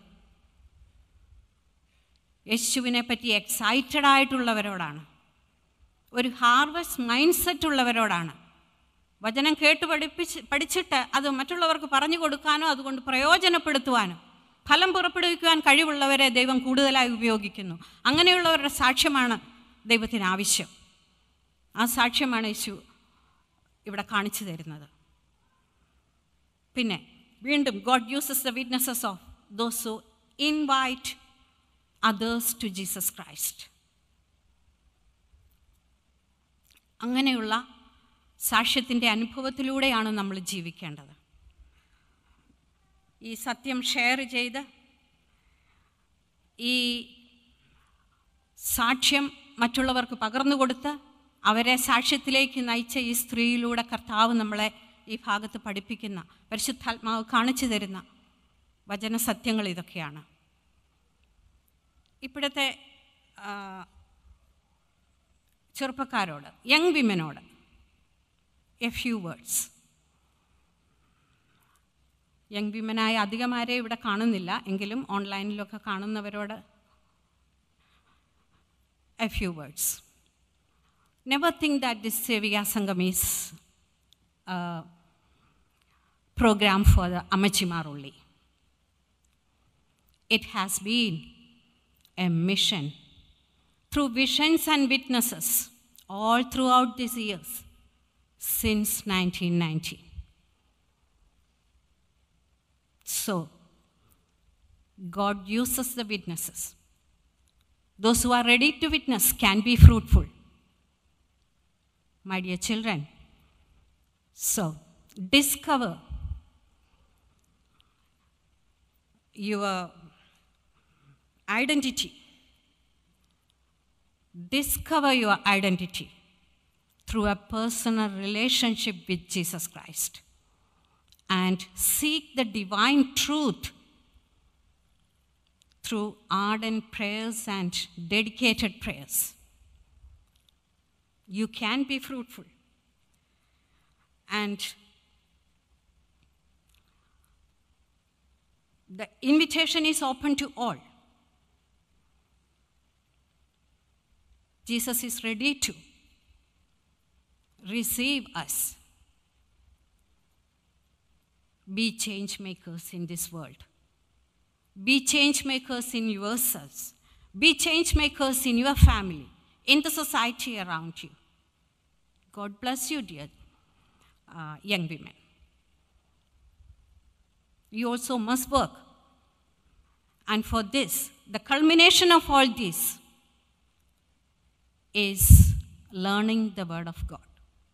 യേശുവിനെ പറ്റി എക്സൈറ്റഡ് ആയിട്ടുള്ളവരോടാണ് ഒരു ഹാർവസ്റ്റ് മൈൻഡ് സെറ്റ് ഉള്ളവരോടാണ് വചനം കേട്ട് പഠിപ്പിച്ച് പഠിച്ചിട്ട് അത് മറ്റുള്ളവർക്ക് പറഞ്ഞു കൊടുക്കാനോ അതുകൊണ്ട് പ്രയോജനപ്പെടുത്തുവാനോ ഫലം പുറപ്പെടുവിക്കുവാൻ കഴിവുള്ളവരെ ദൈവം കൂടുതലായി ഉപയോഗിക്കുന്നു അങ്ങനെയുള്ളവരുടെ സാക്ഷ്യമാണ് ദൈവത്തിന് ആവശ്യം ആ സാക്ഷ്യമാണ് യേശു ഇവിടെ കാണിച്ചു തരുന്നത് പിന്നെ വീണ്ടും God uses the witnesses of those who invite others to Jesus Christ അങ്ങനെയുള്ള സാക്ഷ്യത്തിൻ്റെ അനുഭവത്തിലൂടെയാണ് നമ്മൾ ജീവിക്കേണ്ടത് ഈ സത്യം ഷെയർ ചെയ്ത് ഈ സാക്ഷ്യം മറ്റുള്ളവർക്ക് പകർന്നു കൊടുത്ത് അവരെ സാക്ഷ്യത്തിലേക്ക് നയിച്ച ഈ സ്ത്രീയിലൂടെ കർത്താവ് നമ്മളെ ഈ ഭാഗത്ത് പഠിപ്പിക്കുന്ന പരിശുദ്ധാത്മാവ് കാണിച്ചു തരുന്ന വചനസത്യങ്ങൾ ഇതൊക്കെയാണ് ഇപ്പോഴത്തെ ആ, ചെറുപ്പക്കാരോട് യങ് വിമനോട് എ ഫ്യൂ വേർഡ്സ് യങ് വിമനായ അധികമാരെ ഇവിടെ കാണുന്നില്ല എങ്കിലും ഓൺലൈനിലൊക്കെ കാണുന്നവരോട് a few words never think that this Sevika Sangham is program for the Amachimar only. It has been a mission through visions and witnesses all throughout these years since 1990. So, God uses the witnesses. Those who are ready to witness can be fruitful. My dear children, so discover your identity. Discover your identity through a personal relationship with Jesus Christ and seek the divine truth through ardent prayers and dedicated prayers. You can be fruitful. And the invitation is open to all. Jesus is ready to receive us. Be change makers in this world. Be change makers in yourselves. Be change makers in your family, in the society around you. God bless you, dear uh, young women. You also must work. And for this, the culmination of all this is learning the Word of God.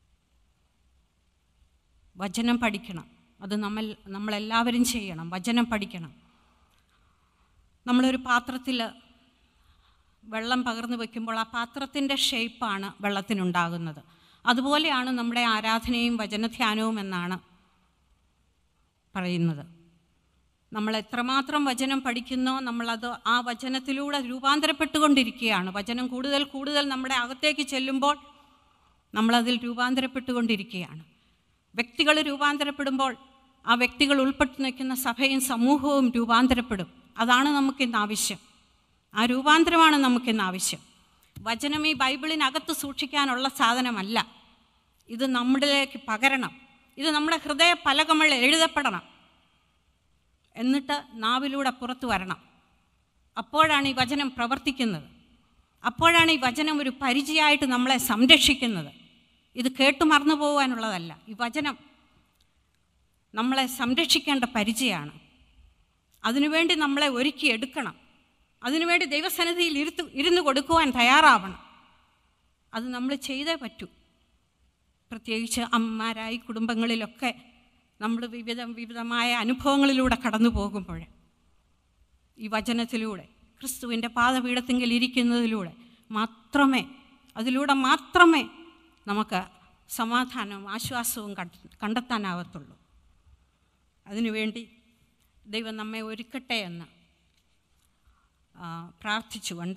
വചനം പഠിക്കണം അത് നമ്മൾ നമ്മളെല്ലാവരും ചെയ്യണം വചനം പഠിക്കണം നമ്മളൊരു പാത്രത്തിൽ വെള്ളം പകർന്നു വയ്ക്കുമ്പോൾ ആ പാത്രത്തിൻ്റെ ഷേപ്പാണ് വെള്ളത്തിനുണ്ടാകുന്നത് അതുപോലെയാണ് നമ്മുടെ ആരാധനയും വചനധ്യാനവും എന്നാണ് പറയുന്നത് നമ്മൾ എത്രമാത്രം വചനം പഠിക്കുന്നോ നമ്മളത് ആ വചനത്തിലൂടെ രൂപാന്തരപ്പെട്ടുകൊണ്ടിരിക്കുകയാണ് വചനം കൂടുതൽ കൂടുതൽ നമ്മുടെ അകത്തേക്ക് ചെല്ലുമ്പോൾ നമ്മളതിൽ രൂപാന്തരപ്പെട്ടുകൊണ്ടിരിക്കുകയാണ് വ്യക്തികൾ രൂപാന്തരപ്പെടുമ്പോൾ ആ വ്യക്തികൾ ഉൾപ്പെട്ട് നിൽക്കുന്ന സഭയും സമൂഹവും രൂപാന്തരപ്പെടും അതാണ് നമുക്കിന്ന് ആവശ്യം ആ രൂപാന്തരമാണ് നമുക്കിന്ന് ആവശ്യം വചനം ഈ ബൈബിളിനകത്ത് സൂക്ഷിക്കാനുള്ള സാധനമല്ല ഇത് നമ്മളിലേക്ക് പകരണം ഇത് നമ്മുടെ ഹൃദയ പലകങ്ങൾ എഴുതപ്പെടണം എന്നിട്ട് നാവിലൂടെ പുറത്തു വരണം അപ്പോഴാണ് ഈ വചനം പ്രവർത്തിക്കുന്നത് അപ്പോഴാണ് ഈ വചനം ഒരു പരിചയമായിട്ട് നമ്മളെ സംരക്ഷിക്കുന്നത് ഇത് കേട്ടു മറന്നു പോകാനുള്ളതല്ല ഈ വചനം നമ്മളെ സംരക്ഷിക്കേണ്ട പരിചയമാണ് അതിനുവേണ്ടി നമ്മളെ ഒരുക്കി എടുക്കണം അതിനുവേണ്ടി ദൈവസന്നിധിയിൽ ഇരുത്ത് ഇരുന്ന് കൊടുക്കുവാൻ തയ്യാറാവണം അത് നമ്മൾ ചെയ്തേ പറ്റൂ പ്രത്യേകിച്ച് അമ്മമാരായി കുടുംബങ്ങളിലൊക്കെ നമ്മൾ വിവിധ വിവിധമായ അനുഭവങ്ങളിലൂടെ കടന്നു പോകുമ്പോൾ ഈ വചനത്തിലൂടെ ക്രിസ്തുവിൻ്റെ പാദപീഠത്തിങ്കിൽ ഇരിക്കുന്നതിലൂടെ മാത്രമേ അതിലൂടെ മാത്രമേ നമുക്ക് സമാധാനവും ആശ്വാസവും കണ്ട- കണ്ടെത്താനാവത്തുള്ളൂ അതിനുവേണ്ടി ദൈവം നമ്മെ ഒരുക്കട്ടെ എന്ന് ആ, പ്രാർത്ഥിച്ചുകൊണ്ട്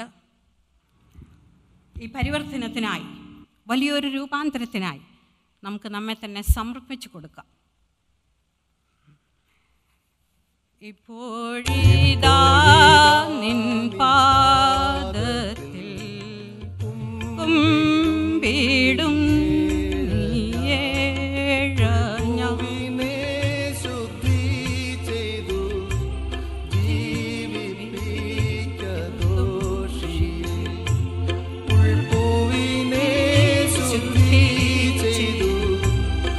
ഈ പരിവർത്തനത്തിനായി വലിയൊരു രൂപാന്തരത്തിനായി നമുക്ക് നമ്മെ തന്നെ സമർപ്പിച്ചു കൊടുക്കാം ഇപ്പോഴിതാ നിൻ പാദത്തിൽ കുമ്പിടും നീയേഴഞ്ഞ ശുദ്ധി ചെയ്തു ജീവിപ്പിക്കദോഷിയെ ഉൾപ്പൂവിനെ ശുദ്ധി ചെയ്തു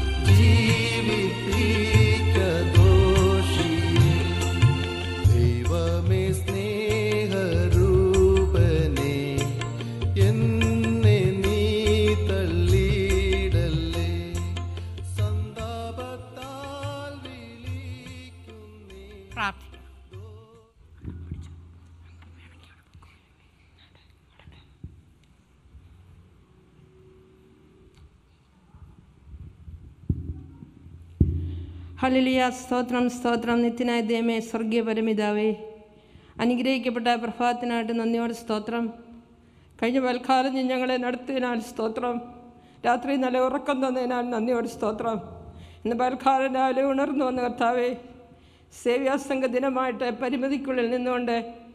ഹലിലിയ സ്തോത്രം സ്തോത്രം നിത്യനായ ദേമേ സ്വർഗീയ പരമിതാവേ അനുഗ്രഹിക്കപ്പെട്ട പ്രഭാതത്തിനായിട്ട് നന്ദിയോട് സ്തോത്രം കഴിഞ്ഞ പൽക്കാലം നീ ഞങ്ങളെ നടത്തിയതിനാൽ സ്തോത്രം രാത്രി നല്ല ഉറക്കം തന്നതിനാൽ നന്ദിയോട് സ്തോത്രം ഇന്ന് പൽക്കാലം രാവിലെ ഉണർന്നു വന്ന കർത്താവേ സേവ്യാസംഘ ദിനമായിട്ട് പരിമിതിക്കുള്ളിൽ നിന്നുകൊണ്ട്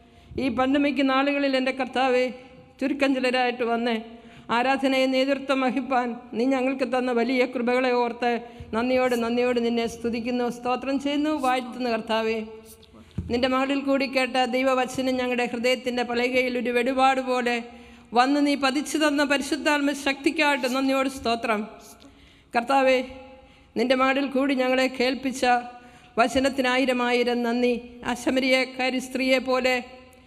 ഈ പണ്ടമിക്ക് നാളുകളിൽ എൻ്റെ കർത്താവെ ചുരുക്കം ചിലരായിട്ട് വന്ന് ആരാധനയെ നേതൃത്വം വഹിപ്പാൻ നീ ഞങ്ങൾക്ക് തന്ന വലിയ കൃപകളെ ഓർത്ത് നന്ദിയോട് നന്ദിയോട് നിന്നെ സ്തുതിക്കുന്നു സ്തോത്രം ചെയ്യുന്നു വാഴ്ത്തുന്നു കർത്താവേ നിന്റെ മകളിൽ കൂടി കേട്ട ദൈവവചനം ഞങ്ങളുടെ ഹൃദയത്തിൻ്റെ പലകയിൽ ഒരു വെടുപാട് പോലെ വന്ന് നീ പതിച്ചു തന്ന പരിശുദ്ധാത്മ ശക്തിക്കായിട്ട് നന്ദിയോട് സ്തോത്രം കർത്താവേ നിന്റെ മകളിൽ കൂടി ഞങ്ങളെ കേൾപ്പിച്ച വചനത്തിനായിരം ആയിരം നന്ദി ആ ശമരിയക്കാരി സ്ത്രീയെ പോലെ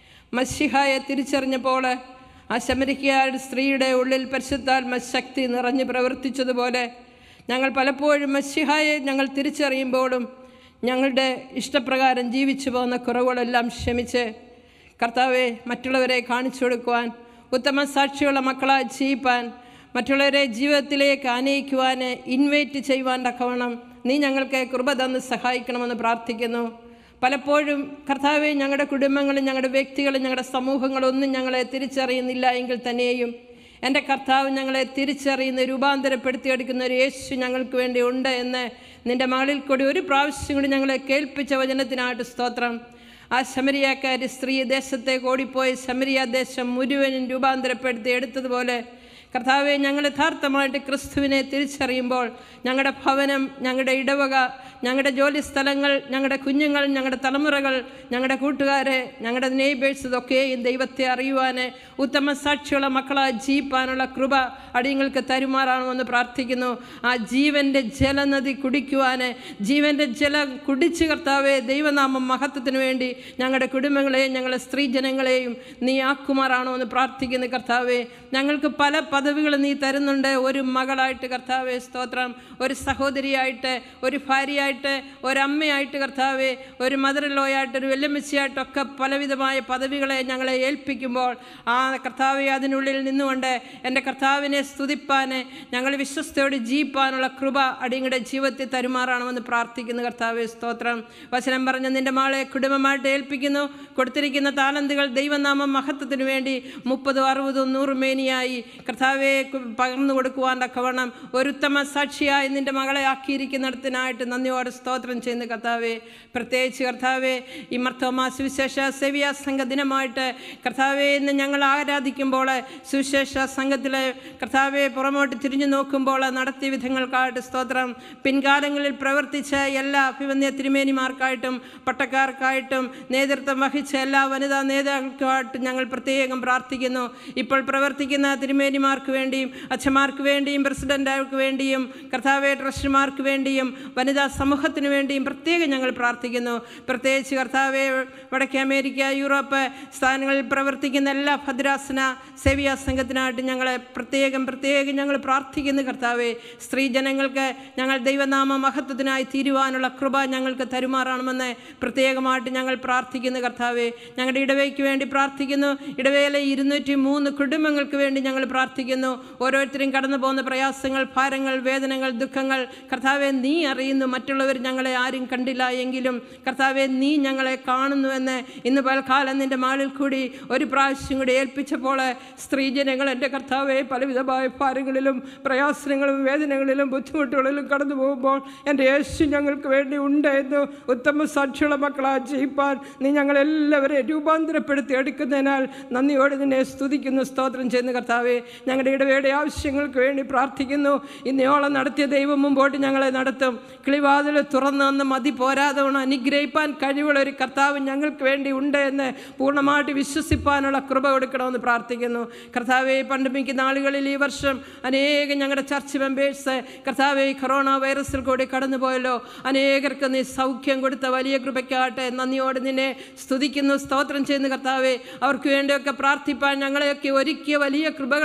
മഷിഹായെ തിരിച്ചറിഞ്ഞപ്പോൾ ആ ശമരിക്കാരുടെ സ്ത്രീയുടെ ഉള്ളിൽ പരിശുദ്ധാത്മ ശക്തി നിറഞ്ഞു പ്രവർത്തിച്ചതുപോലെ ഞങ്ങൾ പലപ്പോഴും മഷിഹായെ ഞങ്ങൾ തിരിച്ചറിയുമ്പോഴും ഞങ്ങളുടെ ഇഷ്ടപ്രകാരം ജീവിച്ചു പോകുന്ന കുറവുകളെല്ലാം ക്ഷമിച്ച് കർത്താവെ മറ്റുള്ളവരെ കാണിച്ചു കൊടുക്കുവാൻ ഉത്തമ സാക്ഷിയുള്ള മക്കളായി ജീവിപ്പാൻ മറ്റുള്ളവരെ ജീവിതത്തിലേക്ക് ആനയിക്കുവാൻ ഇൻവൈറ്റ് ചെയ്യുവാൻ തക്കവണ്ണം നീ ഞങ്ങൾക്ക് കൃപ തന്ന് സഹായിക്കണമെന്ന് പ്രാർത്ഥിക്കുന്നു പലപ്പോഴും കർത്താവെ ഞങ്ങളുടെ കുടുംബങ്ങളും ഞങ്ങളുടെ വ്യക്തികളും ഞങ്ങളുടെ സമൂഹങ്ങളും ഒന്നും ഞങ്ങളെ തിരിച്ചറിയുന്നില്ല എങ്കിൽ തന്നെയും എൻ്റെ കർത്താവ് ഞങ്ങളെ തിരിച്ചറിയുന്ന രൂപാന്തരപ്പെടുത്തിയെടുക്കുന്ന ഒരു യേശു ഞങ്ങൾക്ക് വേണ്ടി ഉണ്ട് എന്ന് നിൻ്റെ മകളിൽ കൂടി ഒരു പ്രാവശ്യം കൂടി ഞങ്ങളെ കേൾപ്പിച്ച വചനത്തിനായിട്ട് സ്തോത്രം ആ ശമരിയാക്കാരി സ്ത്രീ ദേശത്തേക്ക് ഓടിപ്പോയി ശമരിയ ദേശം മുഴുവനും രൂപാന്തരപ്പെടുത്തി എടുത്തതുപോലെ കർത്താവെ ഞങ്ങൾ യഥാർത്ഥമായിട്ട് ക്രിസ്തുവിനെ തിരിച്ചറിയുമ്പോൾ ഞങ്ങളുടെ ഭവനം ഞങ്ങളുടെ ഇടവക ഞങ്ങളുടെ ജോലി സ്ഥലങ്ങൾ ഞങ്ങളുടെ കുഞ്ഞുങ്ങൾ ഞങ്ങളുടെ തലമുറകൾ ഞങ്ങളുടെ കൂട്ടുകാരെ ഞങ്ങളുടെ നെയ്ബേഴ്സ് ഇതൊക്കെയും ദൈവത്തെ അറിയുവാൻ ഉത്തമ സാക്ഷിയുള്ള മക്കളായി ജീവിപ്പാനുള്ള കൃപ അടിയങ്ങൾക്ക് തരുമാറാണെന്ന് പ്രാർത്ഥിക്കുന്നു ആ ജീവൻ്റെ ജലനദി കുടിക്കുവാൻ ജീവൻ്റെ ജലം കുടിച്ച് കർത്താവെ ദൈവനാമം മഹത്വത്തിന് വേണ്ടി ഞങ്ങളുടെ കുടുംബങ്ങളെയും ഞങ്ങളുടെ സ്ത്രീജനങ്ങളെയും നീ ആക്കുമാറാണോ എന്ന് പ്രാർത്ഥിക്കുന്നു കർത്താവെ ഞങ്ങൾക്ക് പല പദവികൾ നീ തരുന്നുണ്ട് ഒരു മകളായിട്ട് കർത്താവെ സ്തോത്രം ഒരു സഹോദരിയായിട്ട് ഒരു ഭാര്യയായിട്ട് ഒരമ്മയായിട്ട് കർത്താവെ ഒരു മദർ ലോയായിട്ട് ഒരു വെല്ലമ്മച്ചിയായിട്ടൊക്കെ പലവിധമായ പദവികളെ ഞങ്ങളെ ഏൽപ്പിക്കുമ്പോൾ ആ കർത്താവെ അതിനുള്ളിൽ നിന്നുകൊണ്ട് എൻ്റെ കർത്താവിനെ സ്തുതിപ്പാൻ ഞങ്ങൾ വിശ്വസ്തയോട് ജീവിപ്പാനുള്ള കൃപ അടിയങ്ങളുടെ ജീവിതത്തിൽ തരുമാറാണമെന്ന് പ്രാർത്ഥിക്കുന്നു കർത്താവെ സ്തോത്രം വചനം പറഞ്ഞ നിൻ്റെ മാളെ കുടുംബമായിട്ട് ഏൽപ്പിക്കുന്നു കൊടുത്തിരിക്കുന്ന താലന്തുകൾ ദൈവനാമം മഹത്വത്തിന് വേണ്ടി മുപ്പതും അറുപതും നൂറും മേനിയായി കർത്താവെ പകർന്നു കൊടുക്കുവാൻ തക്കവണ്ണം ഒരു ഉത്തമ സാക്ഷിയായി നിൻ്റെ മകളെ ആക്കിയിരിക്കുന്നിടത്തിനായിട്ട് നന്ദിയോടെ സ്തോത്രം ചെയ്യുന്ന കർത്താവെ പ്രത്യേകിച്ച് കർത്താവെ ഈ മർത്തോമാ സുവിശേഷ സെവിയ സംഘ ദിനമായിട്ട് കർത്താവെ ഇന്ന് ഞങ്ങൾ ആരാധിക്കുമ്പോൾ സുവിശേഷ സംഘത്തിലെ കർത്താവെ പുറമോട്ട് തിരിഞ്ഞു നോക്കുമ്പോൾ നടത്തിയ വിധങ്ങൾക്കായിട്ട് സ്തോത്രം പിൻകാലങ്ങളിൽ പ്രവർത്തിച്ച എല്ലാ അഭിമന്യ തിരുമേനിമാർക്കായിട്ടും പട്ടക്കാർക്കായിട്ടും നേതൃത്വം വഹിച്ച എല്ലാ വനിതാ നേതാക്കൾക്കുമായിട്ട് ഞങ്ങൾ പ്രത്യേകം പ്രാർത്ഥിക്കുന്നു ഇപ്പോൾ പ്രവർത്തിക്കുന്ന തിരുമേനിമാർക്ക് വേണ്ടിയും അച്ഛന്മാർക്ക് വേണ്ടിയും പ്രസിഡന്റുകൾക്ക് വേണ്ടിയും കർത്താവെ ട്രസ്റ്റിമാർക്ക് വേണ്ടിയും വനിതാ സമൂഹത്തിന് വേണ്ടിയും പ്രത്യേകം ഞങ്ങൾ പ്രാർത്ഥിക്കുന്നു പ്രത്യേകിച്ച് കർത്താവെ വടക്കേ അമേരിക്ക യൂറോപ്പ് സ്ഥാനങ്ങളിൽ പ്രവർത്തിക്കുന്ന എല്ലാ ഭദ്രാസന സേവിയാ സംഘത്തിനായിട്ട് ഞങ്ങളെ പ്രത്യേകം പ്രത്യേകം ഞങ്ങൾ പ്രാർത്ഥിക്കുന്നു കർത്താവെ സ്ത്രീ ജനങ്ങൾക്ക് ഞങ്ങൾ ദൈവനാമ മഹത്വത്തിനായി തീരുവാനുള്ള കൃപ ഞങ്ങൾക്ക് തരുമാറാണമെന്ന് പ്രത്യേകമായിട്ട് ഞങ്ങൾ പ്രാർത്ഥിക്കുന്നു കർത്താവെ ഞങ്ങളുടെ ഇടവയ്ക്ക് വേണ്ടി പ്രാർത്ഥിക്കുന്നു ഇടവേലെ ഇരുന്നൂറ്റി മൂന്ന് കുടുംബങ്ങൾക്ക് വേണ്ടി ഞങ്ങൾ പ്രാർത്ഥിക്കുന്നു ഓരോരുത്തരും കടന്നു പോകുന്ന പ്രയാസങ്ങൾ ഭാരങ്ങൾ വേദനകൾ ദുഃഖങ്ങൾ കർത്താവെ നീ അറിയുന്നു മറ്റുള്ളവർ ഞങ്ങളെ ആരും കണ്ടില്ല എങ്കിലും കർത്താവെ നീ ഞങ്ങളെ കാണുന്നുവെന്ന് ഇന്ന് പൽക്കാലം നിൻ്റെ മാളിൽ കൂടി ഒരു പ്രാവശ്യം കൂടി ഏൽപ്പിച്ചപ്പോൾ സ്ത്രീജനങ്ങൾ എൻ്റെ കർത്താവെ പലവിധമായ ഭാരങ്ങളിലും പ്രയാസങ്ങളും വേദനകളിലും ബുദ്ധിമുട്ടുകളിലും കടന്നു പോകുമ്പോൾ എൻ്റെ യേശു ഞങ്ങൾക്ക് വേണ്ടി ഉണ്ട് എന്ന് ഉത്തമ സാക്ഷിയുള്ള മക്കളാ ജയിപ്പാൻ നീ ഞങ്ങളെല്ലാവരെയും രൂപാന്തരപ്പെടുത്തി എടുക്കുന്നതിനാൽ നന്ദിയോടെ നിന്നെ സ്തുതിക്കുന്നു സ്തോത്രം ചെയ്യുന്ന കർത്താവെ ഞങ്ങളുടെ ഇടവേടെ ആവശ്യങ്ങൾക്ക് വേണ്ടി പ്രാർത്ഥിക്കുന്നു ഇന്നയോളം നടത്തിയ ദൈവം മുമ്പോട്ട് ഞങ്ങളെ നടത്തും കിളിവാതിൽ തുറന്ന് അന്ന് മതി പോരാതെ കൊണ്ട് അനുഗ്രഹിപ്പാൻ കഴിവുള്ള ഒരു കർത്താവ് ഞങ്ങൾക്ക് വേണ്ടി ഉണ്ട് എന്ന് പൂർണ്ണമായിട്ട് വിശ്വസിപ്പാനുള്ള കൃപ കൊടുക്കണമെന്ന് പ്രാർത്ഥിക്കുന്നു കർത്താവെ പണ്ടമിക്ക് നാളുകളിൽ ഈ വർഷം അനേകം ഞങ്ങളുടെ ചർച്ച് മെമ്പേഴ്സ് കർത്താവെ ഈ കൊറോണ വൈറസിൽ കൂടി കടന്നുപോയല്ലോ അനേകർക്ക് നീ സൗഖ്യം കൊടുത്ത വലിയ കൃപയ്ക്കാട്ടെ നന്ദിയോടെ നിന്നെ സ്തുതിക്കുന്നു സ്തോത്രം ചെയ്യുന്ന കർത്താവെ അവർക്ക് വേണ്ടിയൊക്കെ പ്രാർത്ഥിപ്പാൻ ഞങ്ങളെയൊക്കെ ഒരുക്കിയ വലിയ കൃപകളെ ഓർത്ത്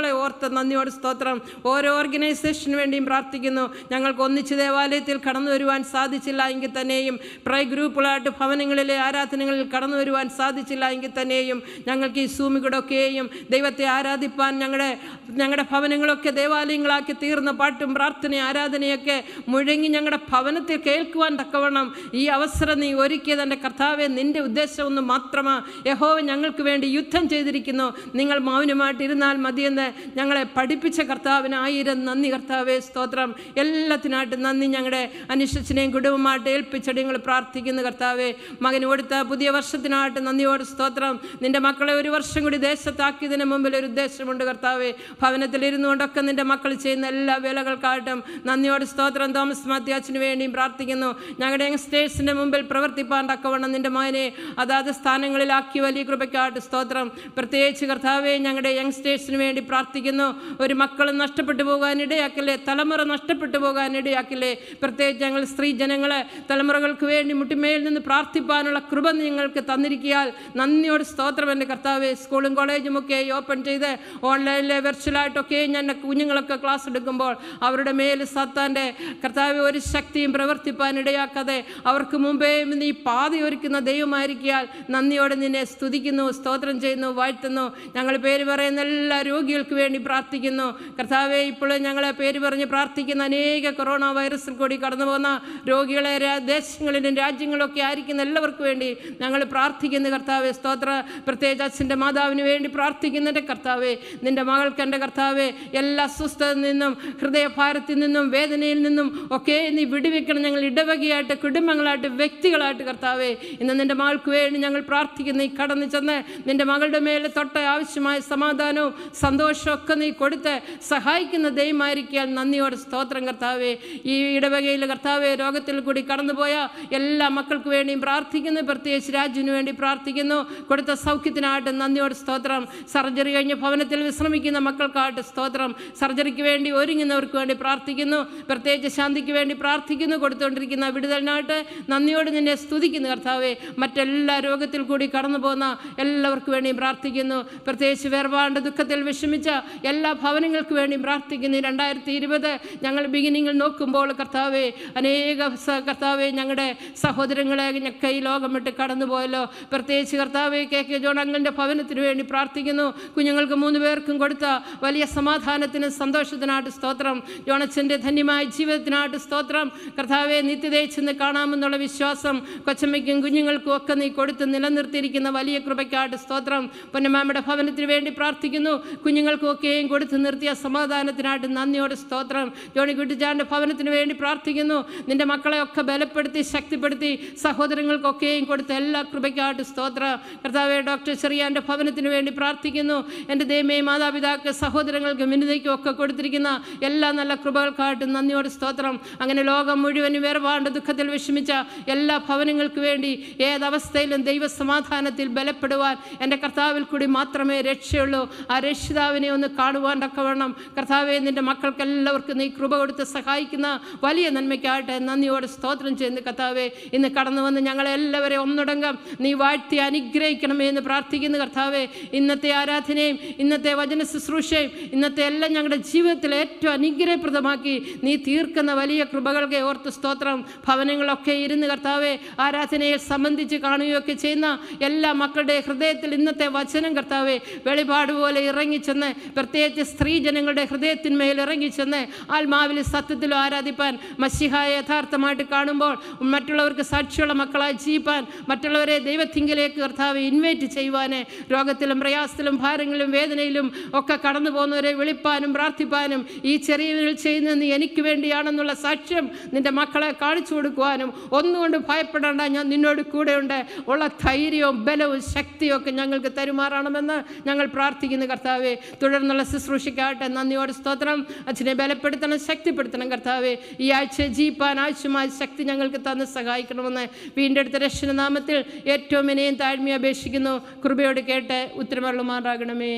ഓർത്ത് നന്ദിയോട് സ്തോത്രം ഓരോ ഓർഗനൈസേഷന് വേണ്ടിയും പ്രാർത്ഥിക്കുന്നു ഞങ്ങൾക്ക് ഒന്നിച്ച് ദേവാലയത്തിൽ കടന്നു വരുവാൻ സാധിച്ചില്ല എങ്കിൽ തന്നെയും പ്രൈ ഗ്രൂപ്പുകളായിട്ട് ഭവനങ്ങളിലെ ആരാധനകളിൽ കടന്നു വരുവാൻ സാധിച്ചില്ല എങ്കിൽ തന്നെയും ഞങ്ങൾക്ക് ഈ സൂമികൂടൊക്കെയും ദൈവത്തെ ആരാധിപ്പാൻ ഞങ്ങളുടെ ഞങ്ങളുടെ ഭവനങ്ങളൊക്കെ ദേവാലയങ്ങളാക്കി തീർന്ന പാട്ടും പ്രാർത്ഥന ആരാധനയൊക്കെ മുഴങ്ങി ഞങ്ങളുടെ ഭവനത്തിൽ കേൾക്കുവാൻ തക്കവണ്ണം ഈ അവസരം നീ ഒരുക്കിയത് എൻ്റെ കർത്താവെ നിൻ്റെ ഉദ്ദേശം ഒന്ന് മാത്രമാ യഹോവ ഞങ്ങൾക്ക് വേണ്ടി യുദ്ധം ചെയ്തിരിക്കുന്നു നിങ്ങൾ മൗനമായിട്ട് ഇരുന്നാൽ മതിയെന്ന് ഞങ്ങളെ പഠിപ്പിച്ച കർത്താവിന് ആയിരം നന്ദി കർത്താവെ സ്തോത്രം എല്ലാത്തിനായിട്ട് നന്ദി ഞങ്ങളുടെ അനിഷ്ടത്തിനെയും കുടുംബമായിട്ട് ഏൽപ്പിച്ചടി ഞങ്ങൾ പ്രാർത്ഥിക്കുന്നു കർത്താവെ മകന് കൊടുത്ത പുതിയ വർഷത്തിനായിട്ട് നന്ദിയോട് സ്തോത്രം നിന്റെ മക്കളെ ഒരു വർഷം കൂടി ദേശത്താക്കിയതിന് മുമ്പിൽ ഒരു ഉദ്ദേശമുണ്ട് കർത്താവെ ഭവനത്തിൽ ഇരുന്നുകൊണ്ടൊക്കെ നിന്റെ മക്കൾ ചെയ്യുന്ന എല്ലാ വേലകൾക്കായിട്ടും നന്ദിയോട് സ്തോത്രം തോമസ് മാത്യാച്ചിന് വേണ്ടിയും പ്രാർത്ഥിക്കുന്നു ഞങ്ങളുടെ യങ്സ്റ്റേഴ്സിൻ്റെ മുമ്പിൽ പ്രവർത്തിപ്പാൻ തക്കവണ്ണം നിന്റെ മകനെ അതാത് സ്ഥാനങ്ങളിലാക്കി വലിയ കൃപയ്ക്കായിട്ട് സ്തോത്രം പ്രത്യേകിച്ച് കർത്താവെ ഞങ്ങളുടെ യങ്സ്റ്റേഴ്സിന് വേണ്ടി പ്രാർത്ഥിക്കുന്നു ഒരു മക്കളും നഷ്ടപ്പെട്ടു പോകാൻ ഇടയാക്കില്ലേ തലമുറ നഷ്ടപ്പെട്ടു പോകാൻ ഇടയാക്കില്ലേ പ്രത്യേകിച്ച് ഞങ്ങൾ സ്ത്രീ ജനങ്ങളെ തലമുറകൾക്ക് വേണ്ടി മുട്ടിമേൽ നിന്ന് പ്രാർത്ഥിപ്പാനുള്ള കൃപ നിങ്ങൾക്ക് തന്നിരിക്കിയാൽ നന്ദിയോട് സ്തോത്രം എൻ്റെ കർത്താവെ സ്കൂളും കോളേജും ഒക്കെ ഓപ്പൺ ചെയ്ത് ഓൺലൈനിലെ വെർച്വലായിട്ടൊക്കെ ഞാൻ കുഞ്ഞുങ്ങളൊക്കെ ക്ലാസ് എടുക്കുമ്പോൾ അവരുടെ മേൽ സത്താൻ്റെ കർത്താവ് ഒരു ശക്തിയും പ്രവർത്തിപ്പാൻ ഇടയാക്കാതെ അവർക്ക് മുമ്പേ നീ പാതി ഒരുക്കുന്ന ദൈവമായിരിക്കാൽ നന്ദിയോടെ നിന്നെ സ്തുതിക്കുന്നു സ്തോത്രം ചെയ്യുന്നു വാഴ്ത്തുന്നു ഞങ്ങൾ പേര് പറയുന്ന എല്ലാ രോഗികൾക്ക് വേണ്ടി പ്രാർത്ഥിക്കുന്നു കർത്താവെ ഇപ്പോൾ ഞങ്ങളെ പേര് പറഞ്ഞ് പ്രാർത്ഥിക്കുന്ന അനേക കൊറോണ വൈറസിൽ കൂടി കടന്നു പോകുന്ന രോഗികളെ രാ- ദേശങ്ങളിലും രാജ്യങ്ങളിലൊക്കെ ആയിരിക്കുന്ന എല്ലാവർക്കും വേണ്ടി ഞങ്ങൾ പ്രാർത്ഥിക്കുന്നു കർത്താവെ സ്തോത്ര പ്രത്യേകിച്ച് അച്ഛൻ്റെ മാതാവിന് വേണ്ടി പ്രാർത്ഥിക്കുന്നതിൻ്റെ കർത്താവെ നിൻ്റെ മകൾക്ക് എൻ്റെ കർത്താവെ എല്ലാ അസ്വസ്ഥതയിൽ നിന്നും ഹൃദയഭാരത്തിൽ നിന്നും വേദനയിൽ നിന്നും ഒക്കെ നീ വിടുവിക്കണം ഞങ്ങൾ ഇടവകയായിട്ട് കുടുംബങ്ങളായിട്ട് വ്യക്തികളായിട്ട് കർത്താവെ ഇന്ന് നിൻ്റെ മകൾക്ക് വേണ്ടി ഞങ്ങൾ പ്രാർത്ഥിക്കുന്നു നീ കടന്നു ചെന്ന് നിൻ്റെ മകളുടെ മേലെ തൊട്ട ആവശ്യമായ സമാധാനവും സന്തോഷവും ഒക്കെ നീ കൊടുത്ത് സഹായിക്കുന്ന ദൈവമായിരിക്കാൻ നന്ദിയോടെ സ്തോത്രം കർത്താവെ ഈ ഇടവകയിൽ കർത്താവെ രോഗത്തിൽ കൂടി കടന്നുപോയ എല്ലാ മക്കൾക്ക് വേണ്ടിയും പ്രാർത്ഥിക്കുന്നു പ്രത്യേകിച്ച് രാജ്യത്തിന് വേണ്ടി പ്രാർത്ഥിക്കുന്നു കൊടുത്ത സൗഖ്യത്തിനായിട്ട് നന്ദിയോട് സ്തോത്രം സർജറി കഴിഞ്ഞ് ഭവനത്തിൽ വിശ്രമിക്കുന്ന മക്കൾക്കായിട്ട് സ്തോത്രം സർജറിക്ക് വേണ്ടി ഒരുങ്ങുന്നവർക്ക് വേണ്ടി പ്രാർത്ഥിക്കുന്നു പ്രത്യേകിച്ച് ശാന്തിക്ക് വേണ്ടി പ്രാർത്ഥിക്കുന്നു കൊടുത്തുകൊണ്ടിരിക്കുന്ന വിടുതലിനായിട്ട് നന്ദിയോട് നിന്നെ സ്തുതിക്കുന്നു കർത്താവെ മറ്റെല്ലാ രോഗത്തിൽ കൂടി കടന്നു പോകുന്ന എല്ലാവർക്കും വേണ്ടിയും പ്രാർത്ഥിക്കുന്നു പ്രത്യേകിച്ച് വേർപാണ്ട് ദുഃഖത്തിൽ വിഷമിച്ച എല്ലാ ഭവനങ്ങൾക്ക് വേണ്ടിയും പ്രാർത്ഥിക്കുന്നു രണ്ടായിരത്തി ഇരുപത് ഞങ്ങൾ ബിഗിനിങ്ങിൽ നോക്കുമ്പോൾ കർത്താവെ അനേക സ- കർത്താവെ ഞങ്ങളുടെ സഹോദരങ്ങളെ ഞങ്ങൾക്ക് ഈ ലോകം വിട്ട് കടന്നുപോയല്ലോ പ്രത്യേകിച്ച് കർത്താവെ കെ കെ ജോൺ അങ്കിളിൻ്റെ ഭവനത്തിന് വേണ്ടി പ്രാർത്ഥിക്കുന്നു കുഞ്ഞുങ്ങൾക്ക് മൂന്ന് പേർക്കും കൊടുത്ത വലിയ സമാധാനത്തിനും സന്തോഷത്തിനായിട്ട് സ്തോത്രം ജോണച്ചൻ്റെ ധന്യമായ ജീവിതത്തിനായിട്ട് സ്തോത്രം കർത്താവെ നിത്യതയെ ചെന്ന് കാണാമെന്നുള്ള വിശ്വാസം കൊച്ചമ്മയ്ക്കും കുഞ്ഞുങ്ങൾക്കും ഒക്കെ നീ കൊടുത്ത് നിലനിർത്തിയിരിക്കുന്ന വലിയ കൃപയ്ക്കായിട്ട് സ്തോത്രം പൊന്നമാമയുടെ ഭവനത്തിന് വേണ്ടി പ്രാർത്ഥിക്കുന്നു കുഞ്ഞുങ്ങൾക്കും ഒക്കെയും കൊടുത്ത് നിർത്തിയ സമാധാനത്തിനായിട്ട് നന്ദിയോടെ സ്തോത്രം ജോണി കുട്ടിച്ചാൻ്റെ ഭവനത്തിന് വേണ്ടി പ്രാർത്ഥിക്കുന്നു നിന്റെ മക്കളെ ഒക്കെ ബലപ്പെടുത്തി ശക്തിപ്പെടുത്തി സഹോദരങ്ങൾക്കൊക്കെയും കൊടുത്ത എല്ലാ കൃപയ്ക്കായിട്ട് സ്തോത്ര കർത്താവെ ഡോക്ടർ ചെറിയാൻ്റെ ഭവനത്തിന് വേണ്ടി പ്രാർത്ഥിക്കുന്നു എൻ്റെ ദൈവമേ മാതാപിതാക്കൾ സഹോദരങ്ങൾക്ക് മിനിതയ്ക്കും ഒക്കെ കൊടുത്തിരിക്കുന്ന എല്ലാ നല്ല കൃപകൾക്കായിട്ട് നന്ദിയോട് സ്തോത്രം അങ്ങനെ ലോകം മുഴുവനും വേർപാണ്ട് ദുഃഖത്തിൽ വിഷമിച്ച എല്ലാ ഭവനങ്ങൾക്ക് വേണ്ടി ഏതവസ്ഥയിലും ദൈവസമാധാനത്തിൽ ബലപ്പെടുവാൻ എൻ്റെ കർത്താവിൽ കൂടി മാത്രമേ രക്ഷയുള്ളൂ ആ രക്ഷിതാവിനെ ഒന്ന് കാണുവാൻ തക്കവണ്ണം കർത്താവെ നിൻ്റെ മക്കൾക്കെല്ലാവർക്കും നീ കൃപ കൊടുത്ത് സഹായിക്കുന്ന വലിയ നന്മയ്ക്കായിട്ട് നന്ദിയോട് സ്തോത്രം ചെയ്യുന്ന കർത്താവെ ഇന്ന് കടന്നു വന്ന് ഞങ്ങളെല്ലാവരെയും ഒന്നുടങ്കം നീ വാഴ്ത്തി അനുഗ്രഹിക്കണമേ എന്ന് പ്രാർത്ഥിക്കുന്ന കർത്താവെ ഇന്നത്തെ ആരാധനയും ഇന്നത്തെ വചന ശുശ്രൂഷയും ഇന്നത്തെ എല്ലാം ഞങ്ങളുടെ ജീവിതത്തിൽ ഏറ്റവും അനുഗ്രഹപ്രദമാക്കി നീ തീർക്കുന്ന വലിയ കൃപകൾക്ക് ഓർത്ത് സ്തോത്രം ഭവനങ്ങളൊക്കെ ഇരുന്ന് കർത്താവെ ആരാധനയെ സംബന്ധിച്ച് കാണുകയൊക്കെ ചെയ്യുന്ന എല്ലാ മക്കളുടെ ഹൃദയത്തിൽ ഇന്നത്തെ വചനം കർത്താവെ വെളിപാട് പോലെ ഇറങ്ങിച്ചെന്ന് പ്രത്യേകിച്ച് സ്ത്രീ ജനങ്ങളുടെ ഹൃദയത്തിന്മേൽ ഇറങ്ങിച്ചെന്ന് ആത്മാവിൽ സത്യത്തിലും ആരാധിപ്പാൻ മഷിഹായ യഥാർത്ഥമായിട്ട് കാണുമ്പോൾ മറ്റുള്ളവർക്ക് സാക്ഷിയുള്ള മക്കളായി ജീവിപ്പാൻ മറ്റുള്ളവരെ ദൈവത്തിങ്കിലേക്ക് കർത്താവ് ഇൻവൈറ്റ് ചെയ്യുവാൻ രോഗത്തിലും പ്രയാസത്തിലും ഭാരങ്ങളിലും വേദനയിലും ഒക്കെ കടന്നു പോകുന്നവരെ വിളിപ്പാനും പ്രാർത്ഥിപ്പാനും ഈ ചെറിയവരിൽ ചെയ്യുന്നത് നീ എനിക്ക് വേണ്ടിയാണെന്നുള്ള സാക്ഷ്യം നിന്റെ മക്കളെ കാണിച്ചു കൊടുക്കുവാനും ഒന്നുകൊണ്ട് ഭയപ്പെടേണ്ട ഞാൻ നിന്നോട് കൂടെയുണ്ട് ഉള്ള ധൈര്യവും ബലവും ശക്തിയും ഒക്കെ ഞങ്ങൾക്ക് തരുമാറാണമെന്ന് ഞങ്ങൾ പ്രാർത്ഥിക്കുന്നു കർത്താവെ തുടർന്നുള്ള ശുശ്രൂഷയ്ക്കാട്ടെ നന്ദിയോട് സ്തോത്രം അച്ഛനെ ബലപ്പെടുത്തണം ശക്തിപ്പെടുത്തണം കർത്താവെ ഈ ആഴ്ച ജീപ്പാൻ ആവശ്യമായ ശക്തി ഞങ്ങൾക്ക് തന്ന് സഹായിക്കണമെന്ന് വീണ്ടെടുത്ത രക്ഷണനാമത്തിൽ ഏറ്റവും വിനയം താഴ്മ അപേക്ഷിക്കുന്നു കൃപയോട് കേട്ട് ഉത്തരമരുളുമാറാകണമേ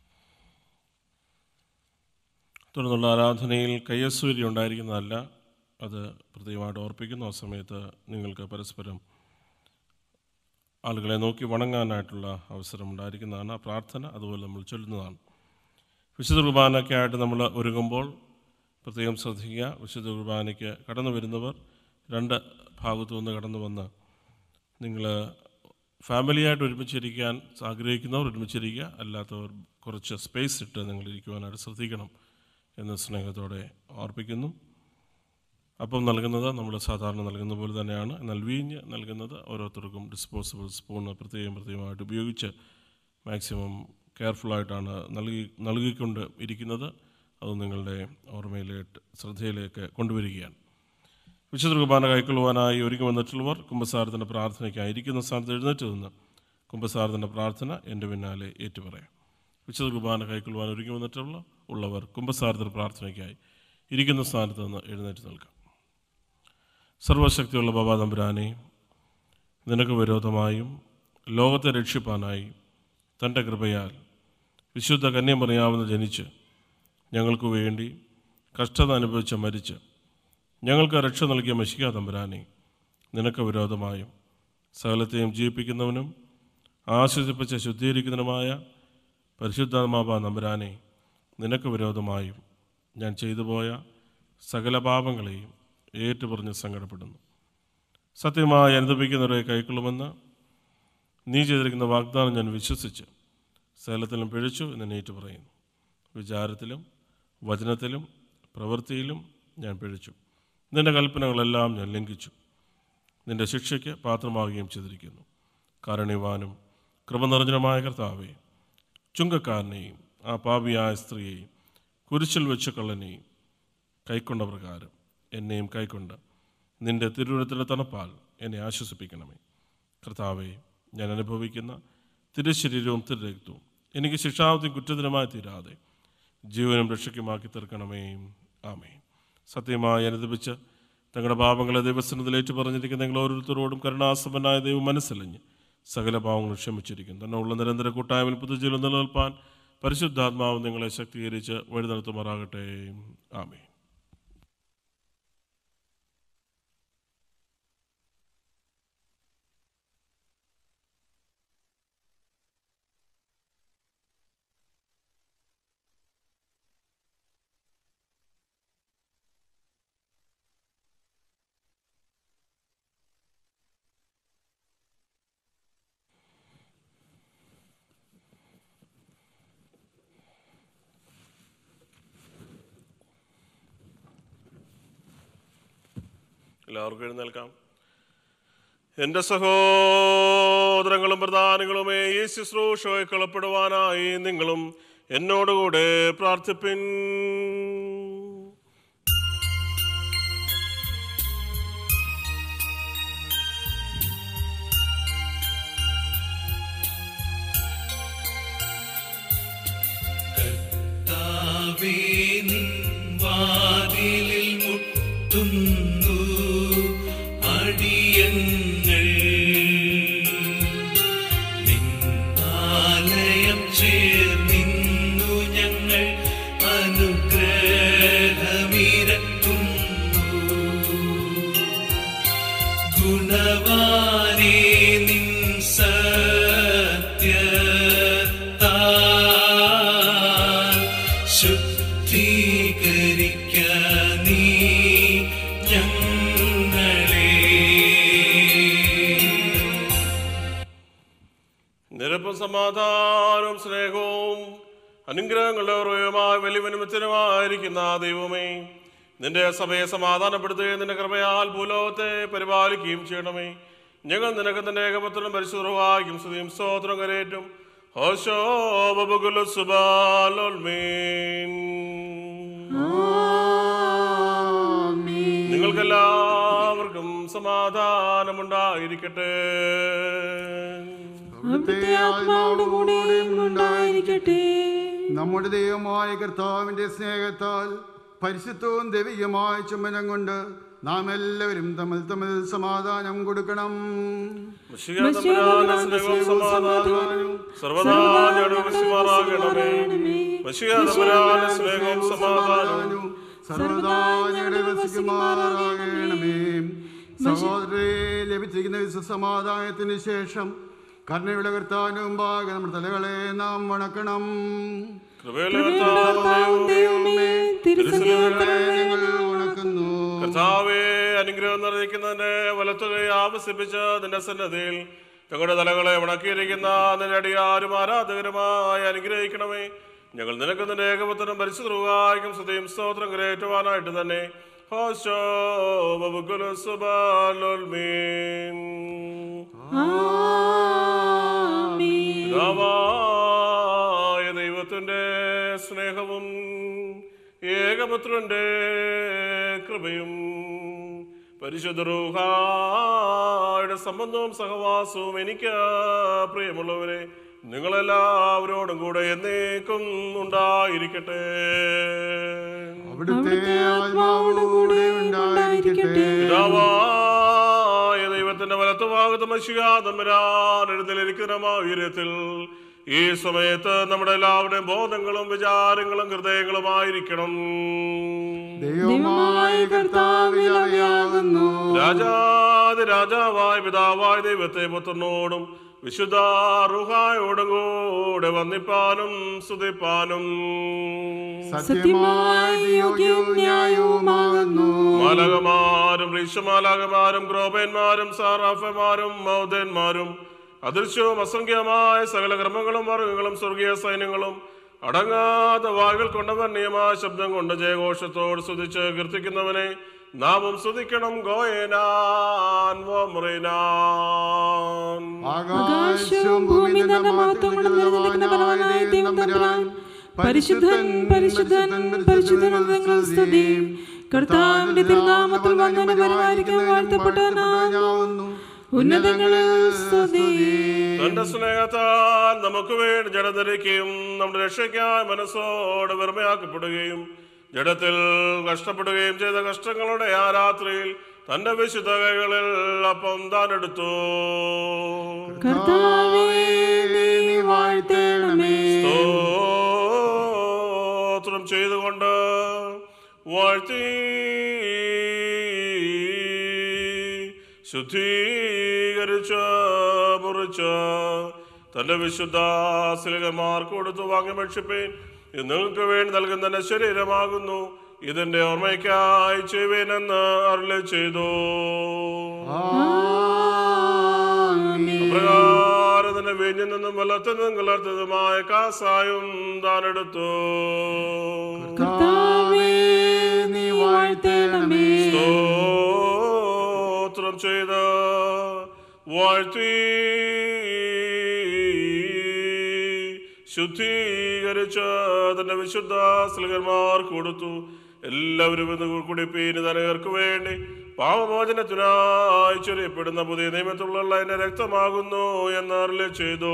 തുടർന്നുള്ള ആരാധനയിൽ കയ്യസൂരി ഉണ്ടായിരിക്കുന്നതല്ല അത് പ്രത്യേകമായിട്ട് ഓർപ്പിക്കുന്നു ആ സമയത്ത് നിങ്ങൾക്ക് പരസ്പരം ആളുകളെ നോക്കി വണങ്ങാനായിട്ടുള്ള അവസരം ഉണ്ടായിരിക്കുന്നതാണ് ആ പ്രാർത്ഥന അതുപോലെ നമ്മൾ ചൊല്ലുന്നതാണ് വിശുദ്ധ കുർബാനയ്ക്കായിട്ട് നമ്മൾ ഒരുങ്ങുമ്പോൾ പ്രത്യേകം ശ്രദ്ധിക്കുക വിശുദ്ധ കുർബാനയ്ക്ക് കടന്നു വരുന്നവർ രണ്ട് ഭാഗത്തു നിന്ന് കടന്നു വന്ന് നിങ്ങൾ ഫാമിലിയായിട്ട് ഒരുമിച്ചിരിക്കാൻ ആഗ്രഹിക്കുന്നവർ ഒരുമിച്ചിരിക്കുക അല്ലാത്തവർ കുറച്ച് സ്പേസ് ഇട്ട് നിങ്ങൾ ഇരിക്കുവാനായിട്ട് ശ്രദ്ധിക്കണം എന്ന് സ്നേഹത്തോടെ ഓർപ്പിക്കുന്നു അപ്പം നൽകുന്നത് നമ്മൾ സാധാരണ നൽകുന്ന പോലെ തന്നെയാണ് എന്നാൽ വീഞ്ഞ് നൽകുന്നത് ഓരോരുത്തർക്കും ഡിസ്പോസിബിൾ സ്പൂണ് പ്രത്യേകം പ്രത്യേകമായിട്ട് ഉപയോഗിച്ച് മാക്സിമം കെയർഫുള്ളായിട്ടാണ് നൽകി നൽകിക്കൊണ്ട് ഇരിക്കുന്നത് അത് നിങ്ങളുടെ ഓർമ്മയിലേക്ക് ശ്രദ്ധയിലേക്ക് കൊണ്ടുവരികയാണ് വിശുദ്ധ കുർബാന കൈക്കൊള്ളുവാനായി ഒരുങ്ങി വന്നിട്ടുള്ളവർ കുംഭസാരത്തിൻ്റെ പ്രാർത്ഥനയ്ക്കായി ഇരിക്കുന്ന സ്ഥാനത്ത് എഴുന്നേറ്റ് നിന്ന് കുംഭസാരത്തിൻ്റെ പ്രാർത്ഥന എൻ്റെ പിന്നാലെ ഏറ്റുപറയാം വിശുദ്ധ കുർബാന കൈക്കൊള്ളുവാൻ ഒരുങ്ങി വന്നിട്ടുള്ള ഉള്ളവർ കുംഭസാരത്തിൻ്റെ പ്രാർത്ഥനയ്ക്കായി ഇരിക്കുന്ന സ്ഥാനത്ത് നിന്ന് എഴുന്നേറ്റ് നിൽക്കാം സർവശക്തിയുള്ള ബാബാ തമ്പുരാനെ നിനക്ക് വിരോധമായും ലോകത്തെ രക്ഷിപ്പാനായി തൻ്റെ കൃപയാൽ വിശുദ്ധ കന്യമറിയാവുന്ന ജനിച്ച് ഞങ്ങൾക്ക് വേണ്ടി കഷ്ടത അനുഭവിച്ച് മരിച്ച് ഞങ്ങൾക്ക് രക്ഷ നൽകിയ മഷിക തമ്പുരാനെ നിനക്ക് വിരോധമായും സകലത്തെയും ജീവിപ്പിക്കുന്നവനും ആശ്വസിപ്പിച്ച് ശുദ്ധീകരിക്കുന്നതിനുമായ പരിശുദ്ധാത്മാവ നമ്പുരാനെ നിനക്ക് വിരോധമായും ഞാൻ ചെയ്തു പോയ സകല പാപങ്ങളെയും ഏറ്റുപറഞ്ഞ് സങ്കടപ്പെടുന്നു സത്യമായി അനുദപിക്കുന്നവരെ കൈക്കൊള്ളുമെന്ന് നീ ചെയ്തിരിക്കുന്ന വാഗ്ദാനം ഞാൻ വിശ്വസിച്ച് സകലത്തിലും പിഴച്ചു എന്ന് ഏറ്റു പറയുന്നു വിചാരത്തിലും വചനത്തിലും പ്രവൃത്തിയിലും ഞാൻ പിഴച്ചു നിന്റെ കൽപ്പനകളെല്ലാം ഞാൻ ലംഘിച്ചു നിന്റെ ശിക്ഷയ്ക്ക് പാത്രമാവുകയും ചെയ്തിരിക്കുന്നു കാരണവാനും കൃപ നിറഞ്ഞനുമായ കർത്താവെ ചുങ്കക്കാരനെയും ആ പാപിയായ സ്ത്രീയെയും കുരിശിൽ വെച്ച കള്ളനെയും കൈക്കൊണ്ട പ്രകാരം എന്നെയും കൈക്കൊണ്ട് നിന്റെ തിരുവനത്തിൻ്റെ തണുപ്പാൽ എന്നെ ആശ്വസിപ്പിക്കണമേ കർത്താവെ ഞാൻ അനുഭവിക്കുന്ന തിരുശരീരവും തിരുരക്തവും എനിക്ക് ശിക്ഷാവധി കുറ്റത്തിനുമായി തീരാതെ ജീവനും രക്ഷയ്ക്കുമാക്കി തീർക്കണമേ ആമേ സത്യമായി അനുദപിച്ച് തങ്ങളുടെ പാപങ്ങളെ ദൈവസ്ഥനത്തിൽ ഏറ്റു പറഞ്ഞിരിക്കുന്ന നിങ്ങൾ ഓരോരുത്തരോടും കരുണാസമ്പന്നായ ദൈവം മനസ്സിലഞ്ഞ് സകല പാവങ്ങളും ക്ഷമിച്ചിരിക്കും തന്നെ ഉള്ള നിരന്തര കൂട്ടായ്മയിൽ പുതുജീവൻ നിലനിൽപ്പാൻ പരിശുദ്ധാത്മാവ് നിങ്ങളെ ശക്തീകരിച്ച് വഴി നടത്തുമാറാകട്ടെ ആമേ എല്ലാവർക്കും എഴുന്നേൽക്കാം എൻ്റെ സഹോദരങ്ങളും പ്രധാനികളുമേ ഈ ശുശ്രൂഷയെ കളപ്പെടുവാനായി നിങ്ങളും എന്നോടുകൂടെ പ്രാർത്ഥിപ്പിൻ കർത്താവേ നിൻ വാതിലിൽ മുട്ടുന്നു അടിയങ്ങൾ നിന്നാലയം ചേർന്നിന്നു ഞങ്ങൾ അനുഗ്രഹമിരക്കുന്നു ഗുണവാനേ നിൻ സത്യത്താൽ ശുദ്ധീകരിക്ക നീ ഞങ്ങളെ നിരപ്പും സമാധാനവും സ്നേഹവും അനുഗ്രഹങ്ങളുടെ ഉറവുമായ വലിയ നിമിത്തനുമായിരിക്കുന്ന ദൈവമേ നിന്റെ സഭയെ സമാധാനപ്പെടുത്തുകയും നിന്റെ കൃപയാൽ ഭൂലോകത്തെ പരിപാലിക്കുകയും ചെയ്യണമേ ഞങ്ങൾ നിനക്ക് നിന്റെ ഏകപത്രം പരിശുദ്ധവാക്യം സ്തുതിയും സ്തോത്രം കരേറ്റും ഹോശോ ബബുകുല സുബാലോൽമീൻ നിങ്ങൾക്കെല്ലാവർക്കും സമാധാനമുണ്ടായിരിക്കട്ടെ അവിടുത്തെ ആത്മാവിടെ കൂടെയും ഉണ്ടായിരിക്കട്ടെ നമ്മുടെ ദൈവമായ കർത്താവിന്റെ സ്നേഹത്താൽ പരിശുദ്ധവും ദൈവികമായ ചുമനം കൊണ്ട് നാം എല്ലാവരും തമ്മിൽ തമ്മിൽ സമാധാനം കൊടുക്കണം മഷിയാതമ്പുരാന്റെ സ്നേഹവും സമാധാനവും സർവദാ ഞങ്ങളുടെ വിശ്വാറാകണമേ മഷിയാതമ്പുരാന്റെ സ്നേഹവും സമാധാനവും സർവദാ ഞങ്ങളുടെ വസിക്കുമാറാകണമേ സഹോദരരെ ലഭിച്ചിരിക്കുന്ന വിശ്വസമാധാനത്തിന് ശേഷം കരുണയുടെ കർത്താവിന് മുമ്പാകെ നമ്മുടെ തലകളെ നാം വണക്കണം ഞങ്ങൾ വണക്കുന്നു കർത്താവെ അനുഗ്രഹം നിറയിക്കുന്നതിന്റെ വലത്തുകൈ ആവസിപ്പിച്ച് നിന്റെ സന്നദ്ധയിൽ ഞങ്ങളുടെ തലകളെ ഉണക്കിയിരിക്കുന്ന നിന്റെ അടിയാരും ആരാധകരുമായി അനുഗ്രഹിക്കണമേ ഞങ്ങൾ നിനക്ക് നിന്റെ ഏകപുത്രനും പരിശുദ്ധവായിക്കും സ്തുതിയും സ്തോത്രം കരയേറ്റുവാനായിട്ട് തന്നെ ഹോശോ ബബുക്കുലു സുബാലോൽമീൻ. പിതാവായ ദൈവത്തിന്റെ സ്നേഹവും ഏകപുത്രന്റെ കൃപയും പരിശുദ്ധ റൂഹായുടെ സംബന്ധവും സഹവാസവും എനിക്ക് പ്രിയമുള്ളവരെ നിങ്ങളെല്ലാവരോടും കൂടെ എന്നേക്കും ഉണ്ടായിരിക്കട്ടെ അവിടുത്തെ ആത്മാവോടുകൂടെ ഉണ്ടായിരിക്കട്ടെ പിതാവായ ദൈവത്തിന്റെ വലത്തുഭാഗത്ത് മഷിയാതമ്പരാൻ എഴുന്നേലിരിക്കുന്ന ഉയരത്തിൽ ഈ സമയത്ത് നമ്മുടെ എല്ലാവരുടെയും ബോധങ്ങളും വിചാരങ്ങളും ഹൃദയങ്ങളുമായിരിക്കണം ദൈവമായ കർത്താവിലവയാകുന്നു രാജാതി രാജാവായ പിതാവായ ദൈവത്തെ പുത്രനോടും വിശുദ്ധ റുഹായോടും കൂടെ വന്നിപ്പാനും സ്തുതിപ്പാനും സത്യമായ യോഗ്യവും ന്യായവുമാകുന്നു മാലകമാരും ഋഷമാലാകമാരും ക്രോപന്മാരും സാറാഫന്മാരും മൗദന്മാരും അദൃശ്യവും അസംഖ്യമായ സകല കർമ്മങ്ങളും വർഗങ്ങളും സ്വർഗീയ സൈന്യങ്ങളും അടങ്ങാത്ത വായുകൾ കൊണ്ടവൻ നിയമായ ശബ്ദം കൊണ്ട് ജയഘോഷത്തോട് സ്തുതിച്ച് കീർത്തിക്കുന്നവനെ നാമും സ്തുതിക്കണം ഗോയനാൻ വോമ്രിനാൻ. ആകാശവും ഭൂമി തന്റെ മഹത്വങ്ങളും നിറഞ്ഞിരിക്കുന്ന ബലവാനായ ദൈവം തമ്പുരാൻ പരിശുദ്ധൻ പരിശുദ്ധൻ പരിശുദ്ധൻ നിങ്ങൾ സ്തുതി കർത്താവിന്റെ തിരുനാമത്തിൽ വന്നവനെ പരിപാലിക്കാൻ വാഴ്ത്തപ്പെട്ടവനാകുന്നു ഉന്നതങ്ങളിൽ സ്തുതി തന്റെ സ്നേഹത്താൽ നമുക്ക് വേണ്ടി ജഡധരിക്കുകയും നമ്മുടെ രക്ഷയ്ക്കായി മനസ്സോട് വെറുമയാക്കപ്പെടുകയും ജഡത്തിൽ കഷ്ടപ്പെടുകയും ചെയ്ത കഷ്ടങ്ങളുടെ ആ രാത്രിയിൽ തന്റെ വിശുദ്ധ കൈകളിൽ അപ്പം താൻ എടുത്തു കർത്താവേ നീ വാഴ്ത്തേണമേ സ്തോത്രം ചെയ്തുകൊണ്ട് വാഴ്ത്തി ശുദ്ധീകരിച്ച മുറിച്ച് തന്റെ വിശുദ്ധ സിലകന്മാർക്ക് കൊടുത്തു വാങ്ങി ഭക്ഷിപ്പേൻ ഇത് നിങ്ങൾക്ക് വേണ്ടി നൽകുന്ന എന്റെ ശരീരമാകുന്നു ഇതിന്റെ ഓർമ്മയ്ക്കായി ചെയ്യുവേനെന്ന് അരുളി ചെയ്തു പ്രകാരം തന്നെ വീഞ്ഞിൽ നിന്നും വെള്ളത്തിൽ നിന്നും കലർത്തതുമായ കാസായും താൻ എടുത്തു കർത്താവേ നീ വാഴ്ത്തേണമേ സ്തോത്രം ചെയ്ത് വാഴ്ത്തി ശുദ്ധീകരിച്ച് തന്റെ വിശുദ്ധ സ്ലികന്മാർ കൊടുത്തു എല്ലാവരും ഇന്ന് കുടിപ്പീന് തനകർക്ക് വേണ്ടി പാപമോചനത്തിനായി ചൊരിയപ്പെടുന്ന പുതിയ നിയമത്തിലുള്ള എന്റെ രക്തമാകുന്നു എന്ന് അരുളി ചെയ്തു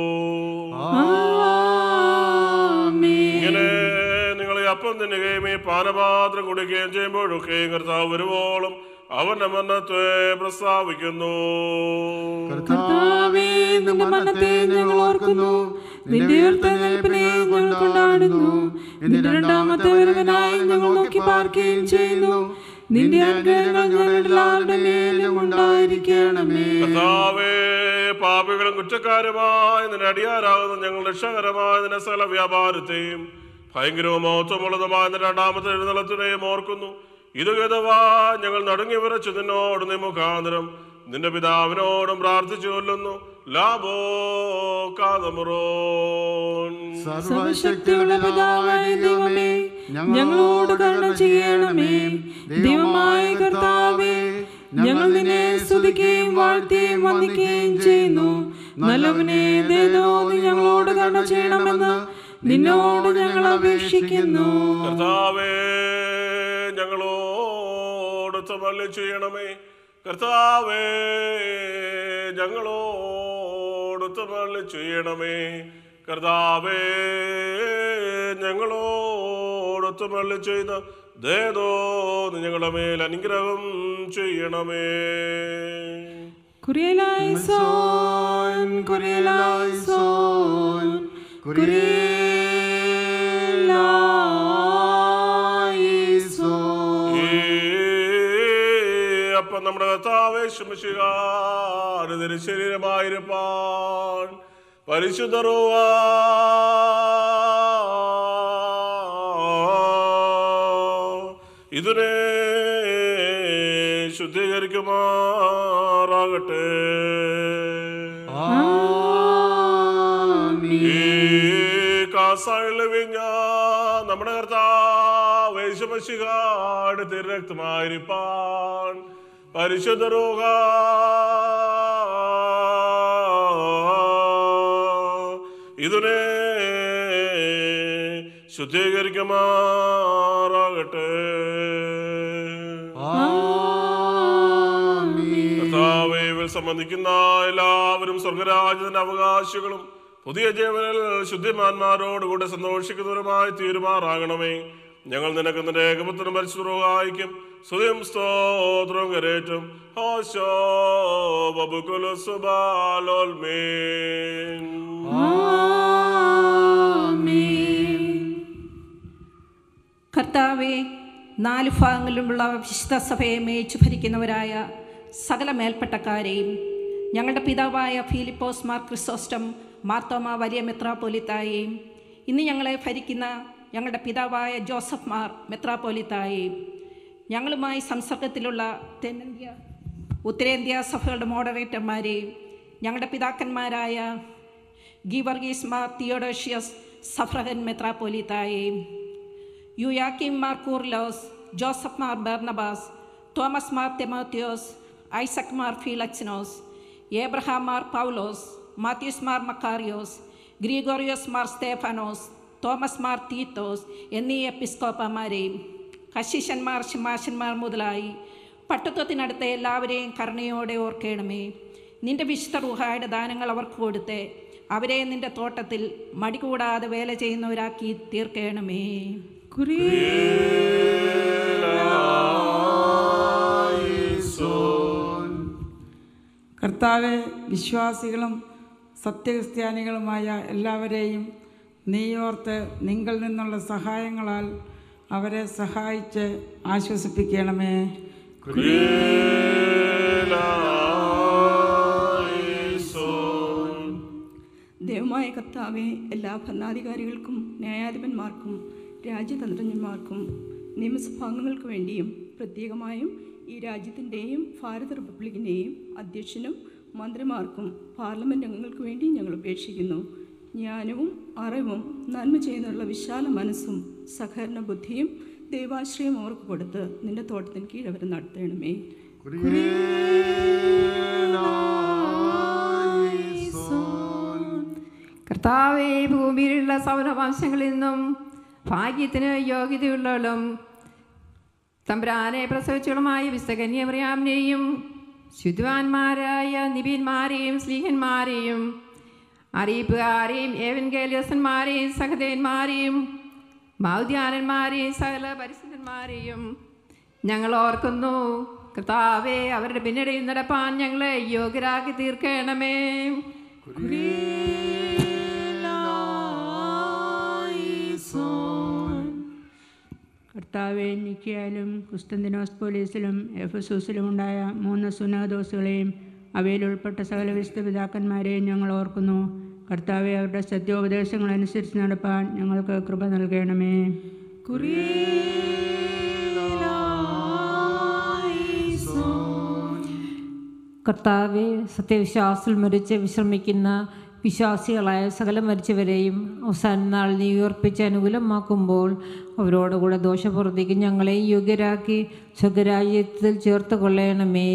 ഇങ്ങനെ നിങ്ങൾ ഈ അപ്പം തിന്നുകയും ഈ പാനപാത്രം കുടിക്കുകയും ചെയ്യുമ്പോഴൊക്കെയും കർത്താവ് വരുവോളം അവന്റെ മരണത്തെ പ്രസ്താവിക്കുന്നു കർത്താവേ നിന്റെ മരണത്തെ ഞങ്ങൾ ഓർക്കുന്നു നിന്റെ ഉയർത്തെഴുന്നേൽപ്പിനെ ഞങ്ങൾ കൊണ്ടാടുന്നു നിന്റെ രണ്ടാമത്തെ വരവനായി ഞങ്ങൾ നോക്കി പാർക്കുകയും ചെയ്യുന്നു നിന്റെ അനുഗ്രഹങ്ങൾ ഞങ്ങളുടെ എല്ലാവരുടെ മേലും ഉണ്ടായിരിക്കണമേ കർത്താവേ പാപികളും കുറ്റക്കാരുമായ നിന്റെ അടിയാരാകുന്ന ഞങ്ങൾ രക്ഷകരമായ നിന്റെ സകല വ്യാപാരത്തെയും ഭയങ്കരവും മഹത്വമുള്ളതുമായ നിന്റെ രണ്ടാമത്തെ എഴുന്നള്ളത്തിനെയും ഓർക്കുന്നു ഇത് ഗതവാ ഞങ്ങൾ നടുങ്ങി വിറച്ചു നിന്നോട് നീ മുഖാന്തരം നിന്റെ പിതാവിനോടും പ്രാർത്ഥിച്ചു കൊല്ലുന്നു ലാഭോ കാതമുറോൻ സർവശക്തിയുള്ള പിതാവായ ദൈവമേ ഞങ്ങളോട് കരുണ ചെയ്യണമേ ദൈവമായ കർത്താവേ ഞങ്ങൾ നിന്നെ സ്തുതിക്കുകയും വാഴ്ത്തുകയും വന്ദിക്കുകയും ചെയ്യുന്നു നല്ലവനെ ദേതോ നീ ഞങ്ങളോട് കരുണ ചെയ്യണമെന്ന് നിന്നോട് ഞങ്ങൾ അപേക്ഷിക്കുന്നു കർത്താവേ ഞങ്ങളോട് തമല്യം ചെയ്യണമേ കർത്താവേ ഞങ്ങളോട് തമല്യം ചെയ്യണമേ കർത്താവേ ഞങ്ങളോട് തമല്യം ചെയ്ത ദേതോ നീ ഞങ്ങളുടെ മേൽ അനുഗ്രഹം ചെയ്യണമേ കുറിയലായി സോൻ കുറിയലായി സോൻ കുറിയലായി സോൻ യേശുമിശിഹാരുടെ ശരീരമായിരുപ്പാൻ പരിശുദ്ധ ഇതിനെ ശുദ്ധീകരിക്കുമാറാകട്ടെ ഈ കാസായുള്ള വിഞ്ഞ നമ്മുടെ കർത്താവ് യേശുമശിഹാട് തിരക്തമായിരിപ്പാൻ പരിശുദ്ധ റോഗ ഇതിനെ ശുദ്ധീകരിക്കുമാറാകട്ടെ കർത്താവേ, ഇവയിൽ സംബന്ധിക്കുന്ന എല്ലാവരും സ്വർഗരാജ്യത്തിന്റെ അവകാശികളും പുതിയ ജീവനിൽ ശുദ്ധിമാന്മാരോടുകൂടെ സന്തോഷിക്കുന്നവരുമായി തീരുമാറാകണമേ ഞങ്ങൾ നിനക്ക് നിന്റെ ഏകപുത്രനും പരിശുദ്ധമായിരിക്കും സ്തുതിയും സ്തോത്രവും കരേറ്റും ഹോശോ ബബുകുല സുബാലോൽമേൻ കർത്താവെ നാല് ഭാഗങ്ങളിലുമുള്ള വിശുദ്ധ സഭയെ മേയിച്ചു ഭരിക്കുന്നവരായ സകല മേൽപ്പെട്ടക്കാരെയും ഞങ്ങളുടെ പിതാവായ ഫിലിപ്പോസ് മാർ ക്രിസോസ്റ്റം മാർത്തോമ വലിയ മെത്രാപോലിത്തായെയും ഇന്ന് ഞങ്ങളെ ഭരിക്കുന്ന ഞങ്ങളുടെ പിതാവായ ജോസഫ് മാർ മെത്രാപോലിത്തായെയും ഞങ്ങളുമായി സംസർഗത്തിലുള്ള തെന്നിന്ത്യ ഉത്തരേന്ത്യ സഭകളുടെ മോഡറേറ്റർമാരെയും ഞങ്ങളുടെ പിതാക്കന്മാരായ ഗീവർഗീസ് മാർ തിയോഡോഷ്യസ് സഫ്രഹൻ മെത്രാപോലിത്തായെയും Yuyakim Mar Coorilos Joseph Mar Barnabas Thomas Mar Themotheos Isaac Mar Philoxenos Abraham Mar Paulose Mathews Mar Macarios Gregorios Mar Stephanos Thomas Mar Theethos എന്നീ എപ്പിസ്കോപ്പമാരെയും കശിശന്മാർ ശിമാശന്മാർ മുതലായി പട്ടുത്വത്തിനടുത്ത എല്ലാവരെയും കരുണയോടെ ഓർക്കണമേ നിന്റെ വിശുദ്ധ റുഹായുടെ ദാനങ്ങൾ അവർക്ക് കൊടുത്ത് അവരെ നിന്റെ തോട്ടത്തിൽ മടികൂടാതെ വേല ചെയ്യുന്നവരാക്കി തീർക്കണമേ കർത്താവെ വിശ്വാസികളും സത്യക്രിസ്ത്യാനികളുമായ എല്ലാവരെയും നീയോർത്ത് നിങ്ങളിൽ നിന്നുള്ള സഹായങ്ങളാൽ അവരെ സഹായിച്ച് ആശ്വസിപ്പിക്കണമേ ദൈവമായ കർത്താവെ എല്ലാ ഭരണാധികാരികൾക്കും ന്യായാധിപന്മാർക്കും രാജ്യതന്ത്രജ്ഞന്മാർക്കും നിയമസഭാംഗങ്ങൾക്ക് വേണ്ടിയും പ്രത്യേകമായും ഈ രാജ്യത്തിൻ്റെയും ഭാരത റിപ്പബ്ലിക്കിൻ്റെയും അധ്യക്ഷനും മന്ത്രിമാർക്കും പാർലമെൻറ്റ് അംഗങ്ങൾക്ക് വേണ്ടി ഞങ്ങൾ ഉപേക്ഷിക്കുന്നു ജ്ഞാനവും അറിവും നന്മ ചെയ്യുന്നുള്ള വിശാല മനസ്സും സഹകരണ ബുദ്ധിയും ദൈവാശ്രയം അവർക്ക് കൊടുത്ത് നിന്റെ തോട്ടത്തിന് കീഴവരെ നടത്തണമേ കർത്താവെ ഭൂമിയിലുള്ള സൗരവംശങ്ങളിൽ നിന്നും ഭാഗ്യത്തിന് യോഗ്യതയുള്ളവളും തമ്പ്രാനെ പ്രസവിച്ചവളുമായ വിശകന്യമറിയാമിനെയും ശുദ്ധാന്മാരായ നിബിന്മാരെയും സ്ലീഹന്മാരെയും അറിയിപ്പുകാരെയും ഏവൻകേലിയസന്മാരെയും സഹദേന്മാരെയും മൗദ്യാനന്മാരെയും സകല പരിശുദ്ധന്മാരെയും ഞങ്ങൾ ഓർക്കുന്നു കർത്താവെ അവരുടെ പിന്നണിയിൽ നടപ്പാൻ ഞങ്ങളെ യോഗ്യരാക്കി തീർക്കണമേ കർത്താവെ നിക്കിയാലും കുസ്തന്തിനോസ് പോലീസിലും എഫസൂസിലും ഉണ്ടായ മൂന്ന് സുനാദോസുകളെയും അവയിൽ ഉൾപ്പെട്ട സകല വിശുദ്ധ പിതാക്കന്മാരെയും ഞങ്ങൾ ഓർക്കുന്നു കർത്താവെ അവരുടെ സത്യോപദേശങ്ങളനുസരിച്ച് നടപ്പാൻ ഞങ്ങൾക്ക് കൃപ നൽകണമേ കർത്താവെ സത്യവിശ്വാസത്തിൽ മരിച്ച് വിശ്രമിക്കുന്ന വിശ്വാസികളായ സകല മരിച്ചവരെയും അവസാന നാൾ നീ ഉയർപ്പിച്ച് അനുകൂലമാക്കുമ്പോൾ അവരോടുകൂടെ ദോഷപ്രവൃത്തിക്ക് ഞങ്ങളെ യോഗ്യരാക്കി സ്വർഗരാജ്യത്തിൽ ചേർത്ത് കൊള്ളണമേ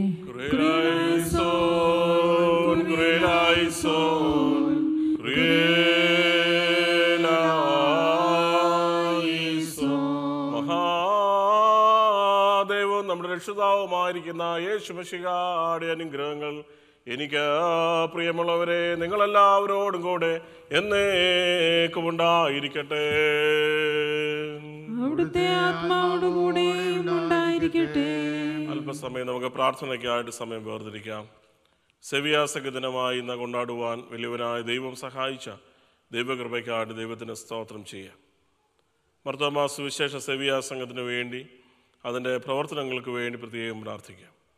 മഹാദേവവും നമ്മുടെ രക്ഷിതാവുമായിരിക്കുന്ന യേശുമശികാടെ അനുഗ്രഹങ്ങൾ എനിക്ക് പ്രിയമുള്ളവരെ നിങ്ങളെല്ലാവരോടും കൂടെ എന്നേക്കും ഉണ്ടായിരിക്കട്ടെ അവിടുത്തെ ആത്മാവോടുകൂടെ ഉണ്ടായിരിക്കട്ടെ അല്പസമയം നമുക്ക് പ്രാർത്ഥനയ്ക്കായിട്ട് സമയം വേർതിരിക്കാം സെവിയാസക ദിനമായി ഇന്ന് കൊണ്ടാടുവാൻ വലിയവനായ ദൈവം സഹായിച്ച ദൈവകൃപയ്ക്കായിട്ട് ദൈവത്തിന് സ്തോത്രം ചെയ്യാം മർത്തോമാ സുവിശേഷ സെവിയാ സംഘത്തിന് വേണ്ടി അതിൻ്റെ പ്രവർത്തനങ്ങൾക്ക് വേണ്ടി പ്രത്യേകം പ്രാർത്ഥിക്കാം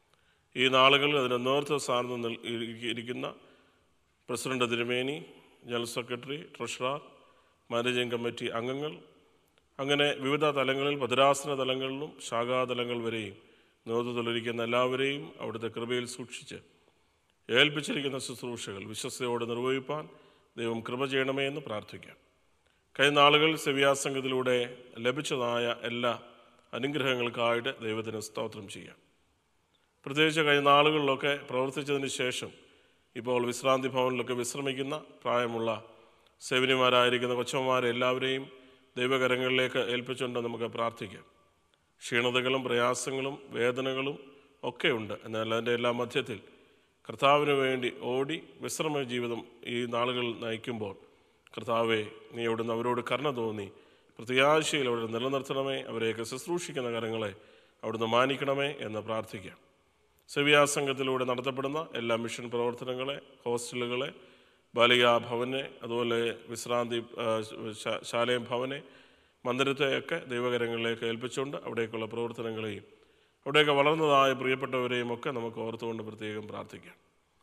ഈ നാളുകളിൽ അതിൻ്റെ നേതൃത്വ സ്ഥാനത്ത് നിൽ- ഇരി- ഇരിക്കുന്ന പ്രസിഡന്റ് തിരുമേനി general secretary treasurer managing committee അംഗങ്ങൾ അങ്ങനെ വിവിധ തലങ്ങളിൽ ഭദ്രാസന തലങ്ങളിലും ശാഖാതലങ്ങൾ വരെയും നേതൃത്വത്തിലിരിക്കുന്ന എല്ലാവരെയും അവിടുത്തെ കൃപയിൽ സൂക്ഷിച്ച് ഏൽപ്പിച്ചിരിക്കുന്ന ശുശ്രൂഷകൾ വിശ്വസ്തയോടെ നിർവഹിപ്പാൻ ദൈവം കൃപ ചെയ്യണമേ എന്ന് പ്രാർത്ഥിക്കാം കഴിഞ്ഞ നാളുകളിൽ സെവ്യാസംഗത്തിലൂടെ ലഭിച്ചതായ എല്ലാ അനുഗ്രഹങ്ങൾക്കായിട്ട് ദൈവത്തിന് സ്തോത്രം ചെയ്യാം പ്രത്യേകിച്ച് കഴിഞ്ഞ നാളുകളിലൊക്കെ പ്രവർത്തിച്ചതിന് ശേഷം ഇപ്പോൾ വിശ്രാന്തി ഭവനിലൊക്കെ വിശ്രമിക്കുന്ന പ്രായമുള്ള സേവനിമാരായിരിക്കുന്ന കൊച്ചന്മാരെ എല്ലാവരെയും ദൈവകരങ്ങളിലേക്ക് ഏൽപ്പിച്ചുകൊണ്ട് നമുക്ക് പ്രാർത്ഥിക്കാം ക്ഷീണതകളും പ്രയാസങ്ങളും വേദനകളും ഒക്കെ ഉണ്ട് എന്നാൽ അതിൻ്റെ എല്ലാ മധ്യത്തിൽ കർത്താവിന് വേണ്ടി ഓടി വിശ്രമ ജീവിതം ഈ നാളുകളിൽ നയിക്കുമ്പോൾ കർത്താവെ നീ അവിടുന്ന് അവരോട് കരുണ തോന്നി പ്രത്യാശയിൽ അവിടെ നിലനിർത്തണമേ അവരെയൊക്കെ ശുശ്രൂഷിക്കുന്ന കാര്യങ്ങളെ അവിടുന്ന് മാനിക്കണമേ എന്ന് പ്രാർത്ഥിക്കാം സെവിയാ സംഘത്തിലൂടെ നടത്തപ്പെടുന്ന എല്ലാ മിഷൻ പ്രവർത്തനങ്ങളെ ഹോസ്റ്റലുകളെ ബാലികാ ഭവനെ അതുപോലെ വിശ്രാന്തി ആ, ശാ- ശാലയം ഭവനെ മന്ദിരത്തെയൊക്കെ ദൈവകരങ്ങളിലേക്ക് ഏൽപ്പിച്ചുകൊണ്ട് അവിടേക്കുള്ള പ്രവർത്തനങ്ങളെയും അവിടെയൊക്കെ വളർന്നതായ പ്രിയപ്പെട്ടവരെയും ഒക്കെ നമുക്ക് ഓർത്തുകൊണ്ട് പ്രത്യേകം പ്രാർത്ഥിക്കാം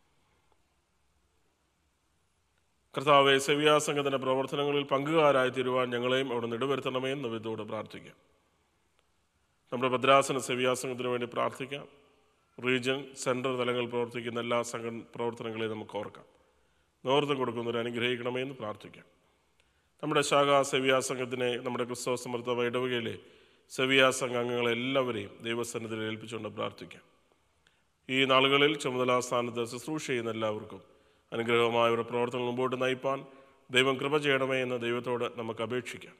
കർത്താവെ സെവിയാ സംഘത്തിൻ്റെ പ്രവർത്തനങ്ങളിൽ പങ്കുകാരായി തീരുവാൻ ഞങ്ങളെയും അവിടെ ഇടവരുത്തണമേ എന്ന് വിധത്തോടെ പ്രാർത്ഥിക്കാം നമ്മുടെ ഭദ്രാസന സെവിയാ സംഘത്തിന് വേണ്ടി പ്രാർത്ഥിക്കാം റീജിയൻ സെൻട്രൽ തലങ്ങളിൽ പ്രവർത്തിക്കുന്ന എല്ലാ സംഘ പ്രവർത്തനങ്ങളെയും നമുക്ക് ഓർക്കാം നേതൃത്വം കൊടുക്കുന്നവരെ അനുഗ്രഹിക്കണമേ എന്ന് പ്രാർത്ഥിക്കാം നമ്മുടെ ശാഖാ സെവിയാ സംഘത്തിനെ നമ്മുടെ ക്രിസ്തവ സമർത്ഥ ഇടവകയിലെ സെവിയാ സംഘ അംഗങ്ങളെ എല്ലാവരെയും ദൈവസന്നിധിയിൽ ഏൽപ്പിച്ചുകൊണ്ട് പ്രാർത്ഥിക്കാം ഈ നാളുകളിൽ ചുമതലാ സ്ഥാനത്ത് ശുശ്രൂഷ ചെയ്യുന്ന എല്ലാവർക്കും അനുഗ്രഹമായ ഒരു പ്രവർത്തനം മുമ്പോട്ട് നയിപ്പാൻ ദൈവം കൃപ ചെയ്യണമേ എന്ന് ദൈവത്തോട് നമുക്ക് അപേക്ഷിക്കാം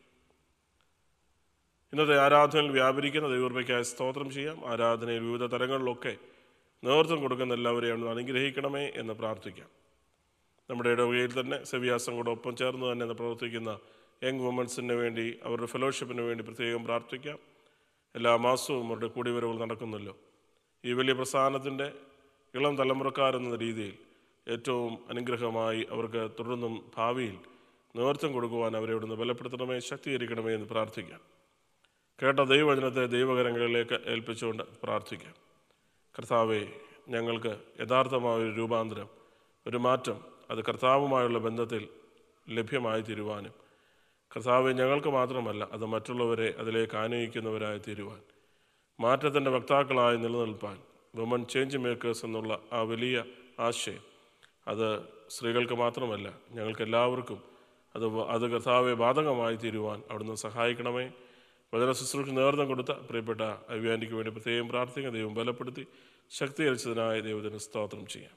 ഇന്നത്തെ ആരാധനയിൽ വ്യാപരിക്കുന്ന ദൈവകൃപയ്ക്കായി സ്തോത്രം ചെയ്യാം ആരാധനയിൽ വിവിധ തരങ്ങളിലൊക്കെ നേതൃത്വം കൊടുക്കുന്ന എല്ലാവരെയും അവിടുന്ന് അനുഗ്രഹിക്കണമേ എന്ന് പ്രാർത്ഥിക്കാം നമ്മുടെ ഇടവകയിൽ തന്നെ സെവിയാസം കൂടെ ഒപ്പം ചേർന്ന് തന്നെ പ്രവർത്തിക്കുന്ന യങ് വുമൻസിന് വേണ്ടി അവരുടെ ഫെലോഷിപ്പിന് വേണ്ടി പ്രത്യേകം പ്രാർത്ഥിക്കാം എല്ലാ മാസവും അവരുടെ കൂടിവരവുകൾ നടക്കുന്നല്ലോ ഈ വലിയ പ്രസ്ഥാനത്തിൻ്റെ ഇളം തലമുറക്കാരെന്ന രീതിയിൽ ഏറ്റവും അനുഗ്രഹമായി അവർക്ക് തുടർന്നും ഭാവിയിൽ നേതൃത്വം കൊടുക്കുവാൻ അവരെ ഇവിടുന്ന് ബലപ്പെടുത്തണമേ ശക്തീകരിക്കണമേ എന്ന് പ്രാർത്ഥിക്കാം കേട്ട ദൈവവചനത്തെ ദൈവകരങ്ങളിലേക്ക് ഏൽപ്പിച്ചുകൊണ്ട് പ്രാർത്ഥിക്കാം കർത്താവെ ഞങ്ങൾക്ക് യഥാർത്ഥമായ ഒരു രൂപാന്തരം ഒരു മാറ്റം അത് കർത്താവുമായുള്ള ബന്ധത്തിൽ ലഭ്യമായി തീരുവാനും കർത്താവെ ഞങ്ങൾക്ക് മാത്രമല്ല അത് മറ്റുള്ളവരെ അതിലേക്ക് ആനയിക്കുന്നവരായി തീരുവാൻ മാറ്റത്തിൻ്റെ വക്താക്കളായി നിലനിൽപ്പാൻ വുമൺ ചേഞ്ച് മേക്കേഴ്സ് എന്നുള്ള ആ വലിയ ആശയം അത് സ്ത്രീകൾക്ക് മാത്രമല്ല ഞങ്ങൾക്ക് എല്ലാവർക്കും അത് വ- അത് കർത്താവെ ബാധകമായി തീരുവാൻ അവിടുന്ന് സഹായിക്കണമേ വചന ശുശ്രൂഷ നേതൃത്വം കൊടുത്ത പ്രിയപ്പെട്ട അഭിയാനിക്ക് വേണ്ടി പ്രത്യേകം പ്രാർത്ഥിക്കുക ദൈവം ബലപ്പെടുത്തി ശക്തീകരിച്ചതിനായ ദൈവത്തിന് സ്തോത്രം ചെയ്യാം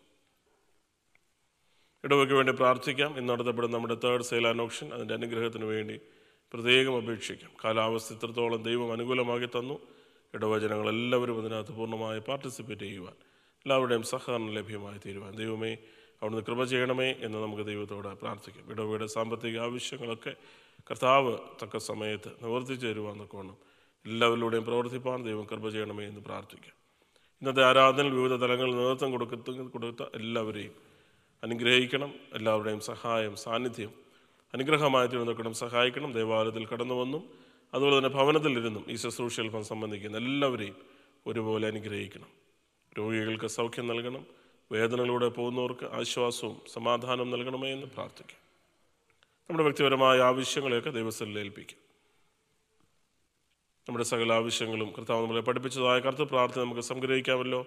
ഇടവയ്ക്ക് വേണ്ടി പ്രാർത്ഥിക്കാം ഇന്ന് നടത്തപ്പെടുന്ന നമ്മുടെ തേർഡ് സെയിലാൻ ഓപ്ഷൻ അതിൻ്റെ അനുഗ്രഹത്തിന് വേണ്ടി പ്രത്യേകം അപേക്ഷിക്കാം കാലാവസ്ഥ ഇത്രത്തോളം ദൈവം അനുകൂലമാക്കി തന്നു ഇടവചനങ്ങൾ എല്ലാവരും അതിനകത്ത് പൂർണ്ണമായി പാർട്ടിസിപ്പേറ്റ് ചെയ്യുവാൻ എല്ലാവരുടെയും സഹകരണം ലഭ്യമായി തീരുവാൻ ദൈവമേ അവിടുന്ന് കൃപ ചെയ്യണമേ എന്ന് നമുക്ക് ദൈവത്തോട് പ്രാർത്ഥിക്കാം ഇടവയുടെ സാമ്പത്തിക ആവശ്യങ്ങളൊക്കെ കർത്താവ് തക്ക സമയത്ത് നിവർത്തിച്ചു തരുവാൻ നോക്കണം എല്ലാവരിലൂടെയും പ്രവർത്തിപ്പാൻ ദൈവം കൃപ ചെയ്യണമേ എന്ന് പ്രാർത്ഥിക്കാം ഇന്നത്തെ ആരാധനയിൽ വിവിധ തലങ്ങളിൽ നേതൃത്വം കൊടുത്ത കൊടുത്ത എല്ലാവരെയും അനുഗ്രഹിക്കണം എല്ലാവരുടെയും സഹായം സാന്നിധ്യം അനുഗ്രഹമായി തിരുവനന്തപുരം സഹായിക്കണം ദേവാലയത്തിൽ കടന്നു വന്നും അതുപോലെ തന്നെ ഭവനത്തിലിരുന്നും ഈ ശുശ്രൂഷയിൽ സംബന്ധിക്കുന്ന എല്ലാവരെയും ഒരുപോലെ അനുഗ്രഹിക്കണം രോഗികൾക്ക് സൗഖ്യം നൽകണം വേദനകളിലൂടെ പോകുന്നവർക്ക് ആശ്വാസവും സമാധാനവും നൽകണമേ എന്ന് പ്രാർത്ഥിക്കാം നമ്മുടെ വ്യക്തിപരമായ ആവശ്യങ്ങളെയൊക്കെ ദൈവസ്ഥലിൽ ഏൽപ്പിക്കാം നമ്മുടെ സകല ആവശ്യങ്ങളും കർത്താവ് നമ്മളെ പഠിപ്പിച്ചതായ കർത്ത പ്രാർത്ഥന നമുക്ക് സംഗ്രഹിക്കാമല്ലോ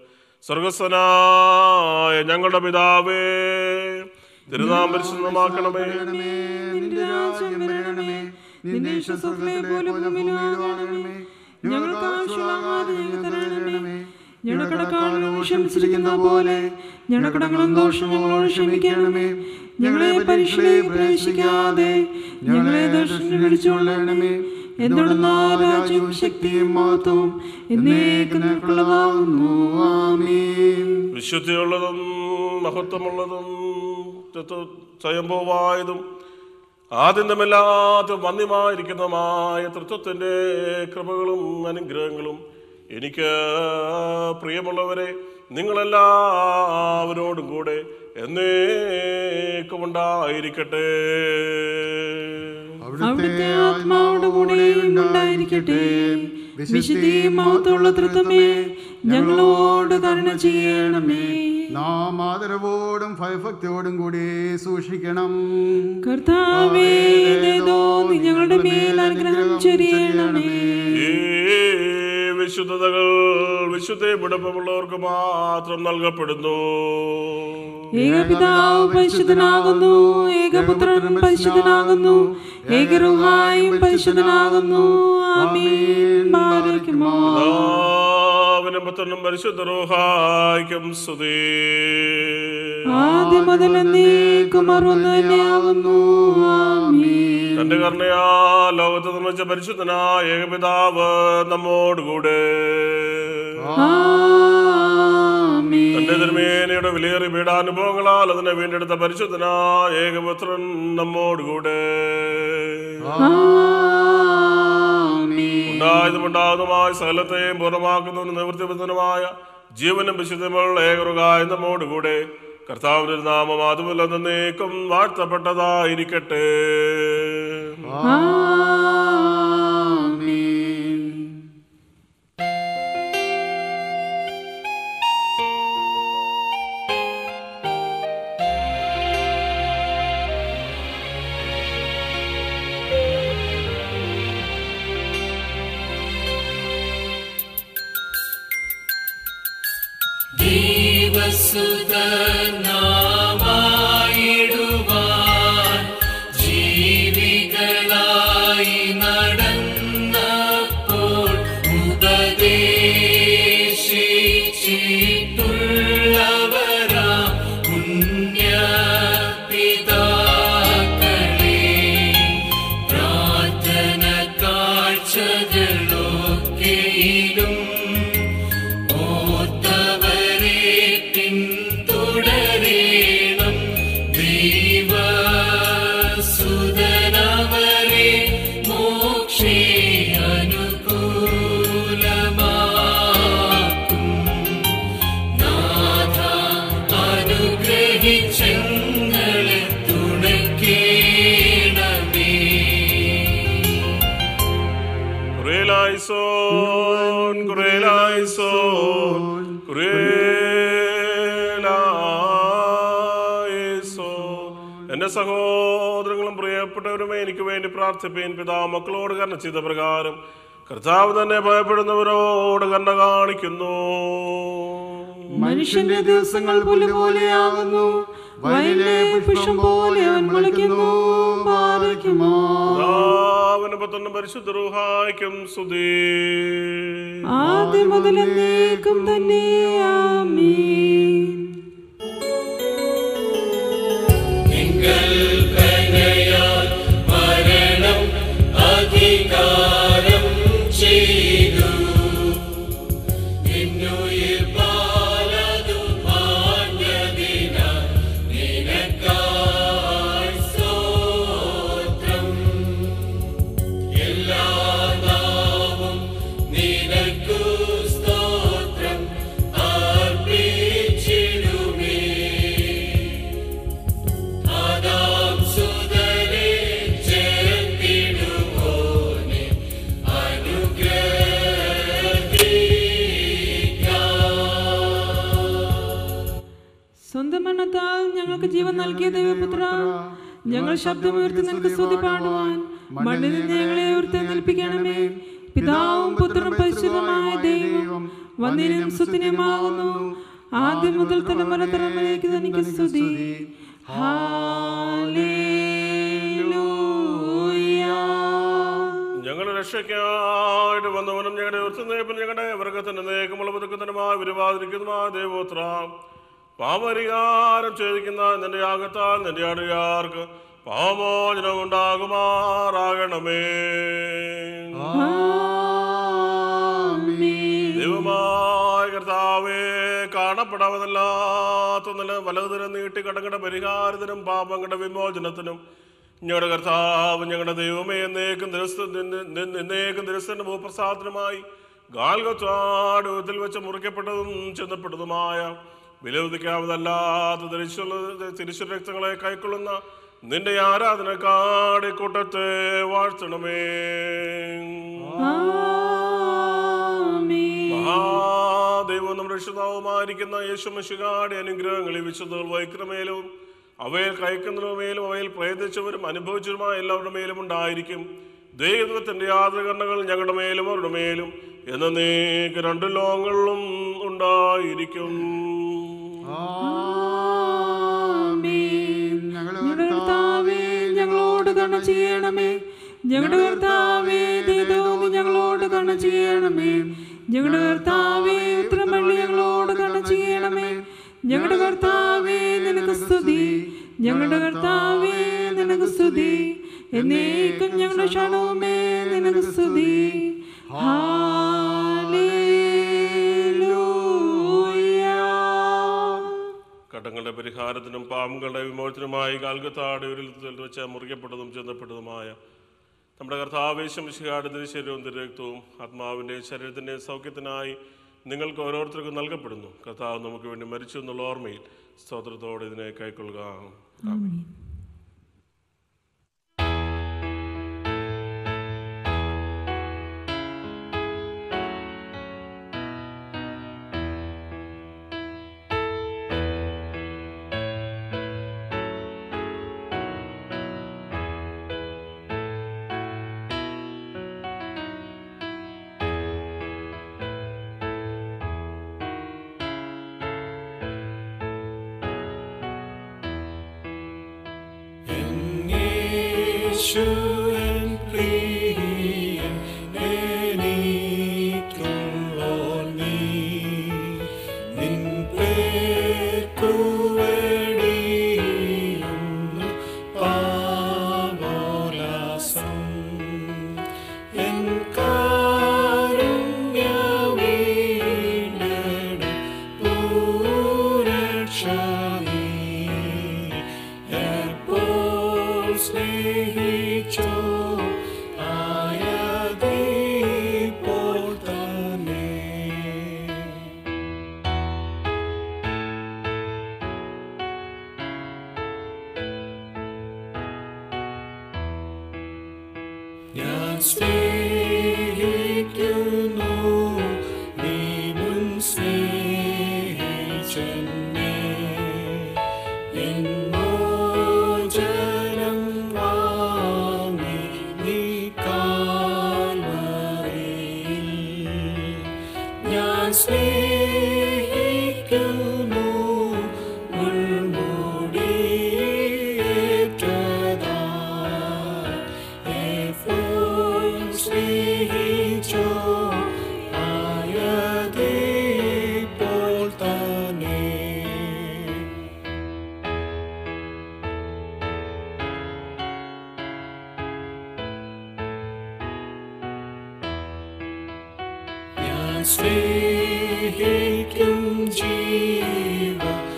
സ്വർഗസ്വനായ ഞങ്ങളുടെ പിതാവേ തിരുനാം പരിശുദ്ധമാക്കണമേ നിന്റെ രാജ്യം വരണമേ നിന്റെ ഇഷ്ടസുഖമേ പോലെ ഭൂമിയിലാകണമേ ഞങ്ങൾക്ക് ആവശ്യമാകാതെ ഞങ്ങൾക്ക് തരണമേ ഞങ്ങളുടെ കടക്കാരോട് ക്ഷമിച്ചിരിക്കുന്ന പോലെ ഞങ്ങളുടെ കടങ്ങളും ദോഷം ഞങ്ങളോട് ക്ഷമിക്കണമേ ഞങ്ങളെ പരീക്ഷയിലേക്ക് പ്രവേശിക്കാതെ ഞങ്ങളെ ദോഷം വിളിച്ചുകൊള്ളണമേ എന്തുടന്ന രാജ്യവും ശക്തിയും മഹത്വവും എന്നേക്കുള്ളതാകുന്നു ആമേൻ വിശുദ്ധിയുള്ളതും മഹത്വമുള്ളതും തത്വ- സ്വയംഭവമായതും ആദ്യന്തമില്ലാത്ത വന്യമായിരിക്കുന്നതുമായ തൃത്വത്തിൻ്റെ കൃപകളും അനുഗ്രഹങ്ങളും എനിക്ക് പ്രിയമുള്ളവരെ നിങ്ങളെല്ലാവരോടും കൂടെ എന്നേക്കും ഉണ്ടായിരിക്കട്ടെ അവിടുത്തെ ആത്മാവോട് കൂടെയും ഉണ്ടായിരിക്കട്ടെ വിശുദ്ധിയും മഹത്വമുള്ള തൃത്വമേ ഞങ്ങളോട് കരുണ ചെയ്യണമേ നാം ആദരവോടും ഭയഭക്തിയോടും കൂടി സൂക്ഷിക്കണം കർത്താവേ ഇതേതോ നീ ഞങ്ങളുടെ മേൽ അനുഗ്രഹം ചൊരിയണമേ ഈ വിശുദ്ധതകൾ വിശുദ്ധപ്പെടുപ്പമുള്ളവർക്ക് മാത്രം നൽകപ്പെടുന്നു ഏകപിതാവ് പരിശുദ്ധനാകുന്നു ഏകപുത്രൻ പരിശുദ്ധനാകുന്നു ഏകറുഹായും പരിശുദ്ധനാകുന്നു ആമീൻ ബാരക്കുമോ പിതാവിനും പുത്രനും പരിശുദ്ധ റൂഹായിക്കും സ്തുതി ആദ്യം മുതൽ എന്നേക്കും മറന്നു തന്നെയാകുന്നു ആമീൻ തന്റെ കർണയാ ലോകത്ത് നിർമ്മിച്ച പരിശുദ്ധനായ ഏകപിതാവ് നമ്മോടുകൂടെ തന്റെ തിരുമേനയുടെ വിലയേറിയ പീഡാനുഭവങ്ങളാൽ അതിനെ വീണ്ടെടുത്ത പരിശുദ്ധനായ ഏകപുത്രൻ നമ്മോടുകൂടെ ഉണ്ടായതും ഉണ്ടാകുന്നതുമായ സകലത്തെയും പൂർണ്ണമാക്കുന്നതിന് നിവൃത്തിബദ്ധനുമായ ജീവനും വിശുദ്ധമുള്ള ഏകറുകായ നമ്മോടുകൂടെ കർത്താവിന്റെ ഒരു നാമം അതുമല്ല നീക്കം വാഴ്ത്തപ്പെട്ടതായിരിക്കട്ടെ ദൈവസുതനാമായിടുവാൻ ജീവികളായി നടന്നപ്പോൾ ഉപദേശിച്ചിട്ടുള്ളവരാ പുണ്യപിതാക്കളെ പ്രാർത്ഥന കാഴ്ചകളൊക്കെയിലും ഓർത്തവരെ പിന്തുടരേണം ദൈവസുതനവരെ മോക്ഷേ അനുകൂലമാക്കും നാഥ അനുഗ്രഹിച്ചങ്ങളെ തുണയ്ക്കേണമേ കുറേലായിസോൻ കുറേലായിസോൻ കുറേലായിസോൻ എന്റെ സഹോദരങ്ങളും പ്രിയപ്പെട്ടവരുമേ എനിക്ക് വേണ്ടി പ്രാർത്ഥിപ്പീൻ പിതാ മക്കളോട് കർണ ചെയ്ത പ്രകാരം കർത്താവ് തന്നെ ഭയപ്പെടുന്നവരോട് കർണ കാണിക്കുന്നു മനുഷ്യന്റെ ദിവസങ്ങൾ പുല്ല് പോലെയാകുന്നു വയലിലെ പുഷ്പം പോലെ അവൻ മുളയ്ക്കുന്നു ബാരക്കുമോ പിതാവിനും പുത്രനും പരിശുദ്ധ റൂഹായ്ക്കും സ്തുതി ആദ്യം മുതൽ എന്നേക്കും തന്നെ ആമീൻ കൽപ്പനയാൽ മരണം അധികാരം ചെയ്തു നിന്നുയിർ പാലതു മാഞ്ഞതിന നിനക്കായി സ്തോത്രം എല്ലാ നാവും നിനക്കു സ്തോത്രം അർപ്പിച്ചിടുമേ ആദാം സുതരെ ചേർത്തിടുവോനെ അനുഗ്രഹിക്കാം സ്വന്തം മരണത്താൽ ഞങ്ങൾക്ക് ജീവൻ നൽകിയ ദൈവപുത്ര ഞങ്ങൾ ശബ്ദമുയർത്തി നിനക്ക് സ്തുതി പാടുവാൻ മണ്ണിൽ നിന്ന് ഞങ്ങളെ ഉയർത്തി നിൽപ്പിക്കണമേ പിതാവും പുത്രനും പരിശുദ്ധമായ ദൈവം വന്നിനും സുത്തിനുമാകുന്നു ആദ്യം മുതൽ തലമുറ തലമുറയിലേക്ക് തനിക്ക് സ്തുതി ഹാലേലൂയ ഞങ്ങളുടെ രക്ഷയ്ക്കായിട്ട് വന്നവനും ഞങ്ങളുടെ ഉയർത്തുന്നേപ്പൻ ഞങ്ങളുടെ വർഗത്തിന്റെ നേക്കമുള്ള പുതുക്കത്തിനുമായി വിരുവാതിരിക്കുന്നതുമായ ദേവോത്ര പാപരിഹാരം ഛേദിക്കുന്ന നിന്റെ യാഗത്താൽ നിന്റെ അടിയാർക്ക് പാമോചനം ഉണ്ടാകുമാറാകണമേ ദൈവമായ കർത്താവേ കാണപ്പെടാവതല്ലാത്ത നില വലതുതരം നീട്ടി കടങ്ങളുടെ പരിഹാരത്തിനും പാപങ്ങളുടെ വിമോചനത്തിനും ഞങ്ങളുടെ കർത്താവ് ഞങ്ങളുടെ ദൈവമേ എന്നേക്കും ദിവസ എന്നേക്കും ദിവസത്തിന്റെ ഭൂപ്രസാദനമായി ഗാൽഗത്വാടുവത്തിൽ വെച്ച് മുറിക്കപ്പെട്ടതും ചെന്നപ്പെട്ടതുമായ വിലവുതിക്കാവതല്ലാത്ത തിരിച്ചുള്ള തിരിച്ചു രക്തങ്ങളെ കൈക്കൊള്ളുന്ന നിന്റെ ആരാധനക്കാടി കൂട്ടത്തെ വാഴ്ത്തണമേ മഹാദൈവം നമ്മുടെ രക്ഷിതാവുമായിരിക്കുന്ന യേശു മഷികാടെ അനുഗ്രഹങ്ങൾ ഈ വിശുദ്ധകൾ വൈക്രമേലും അവയിൽ കയക്കുന്നവരുമേലും അവയിൽ പ്രയത്നിച്ചവരും അനുഭവിച്ചവരുമായ എല്ലാവരുടെ മേലും ഉണ്ടായിരിക്കും ദൈവത്തിന്റെ യാതകരണകൾ ഞങ്ങളുടെ മേലും അവരുടെ മേലും എന്നേക്ക് രണ്ട് ലോകങ്ങളിലും ഉണ്ടായിരിക്കും ഞങ്ങളുടെ കർത്താവേ ഞങ്ങളോട് കണ്ണ ചെയ്യണമേ ഞങ്ങളുടെ കർത്താവേ ദൈവമേ ഞങ്ങളോട് കണ്ണ ചെയ്യണമേ ഞങ്ങളുടെ കർത്താവേ ഉത്തരമള്ളി ഞങ്ങളോട് കണ്ണ ചെയ്യണമേ ഞങ്ങളുടെ കർത്താവേ നിനക്ക് സ്തുതി ഞങ്ങളുടെ കർത്താവേ നിനക്ക് സ്തുതി എന്നേക്കും ഞങ്ങളുടെ ക്ഷണവുമേ നിനക്ക് സ്തുതി കടങ്ങളുടെ പരിഹാരത്തിനും പാമ്പുകളുടെ വിമോചനമായി കാൽകത്താടെ ഒരു വെച്ച് മുറിക്കപ്പെട്ടതും ചെന്നപ്പെട്ടതുമായ നമ്മുടെ കർത്താവേശം ശിഹാടത്തിന്റെ ശരീരവും തിരക്തവും ആത്മാവിൻ്റെ ശരീരത്തിൻ്റെ സൗഖ്യത്തിനായി നിങ്ങൾക്ക് ഓരോരുത്തർക്കും നൽകപ്പെടുന്നു കർത്താവ് നമുക്ക് വേണ്ടി മരിച്ചു എന്നുള്ള ഓർമ്മയിൽ സ്തോത്രത്തോടെ ഇതിനെ കൈക്കൊള്ളുക ആമേൻ. യേശുവൻ പ്രിയൻ എനിക്കുള്ളോർ നീ നിൻ പേർക്കു വെടിയുന്നു പാവോലാസം എൻ കാരുണ്യവീണയുടെ പൂരക്ഷാമീ എപ്പോൾ സ്നേഹിച്ചോ ആയതിപ്പോൾ തന്നെ ഞാൻ സ്നേഹിക്കുന്നു നീ മുൻ സ്നേഹിച്ചെന്നെ എൻ മോചനം വാങ്ങി നീ കാൽവറിയിൽ ഞാൻ സ്നേഹിക്കുന്നു മുൾമുടിയേറ്റതാ എപ്പോൾ സ്നേഹിച്ചോ ആയതിപ്പോൾ തന്നെ ഞാൻ സ്നേഹിക്കും ജീവ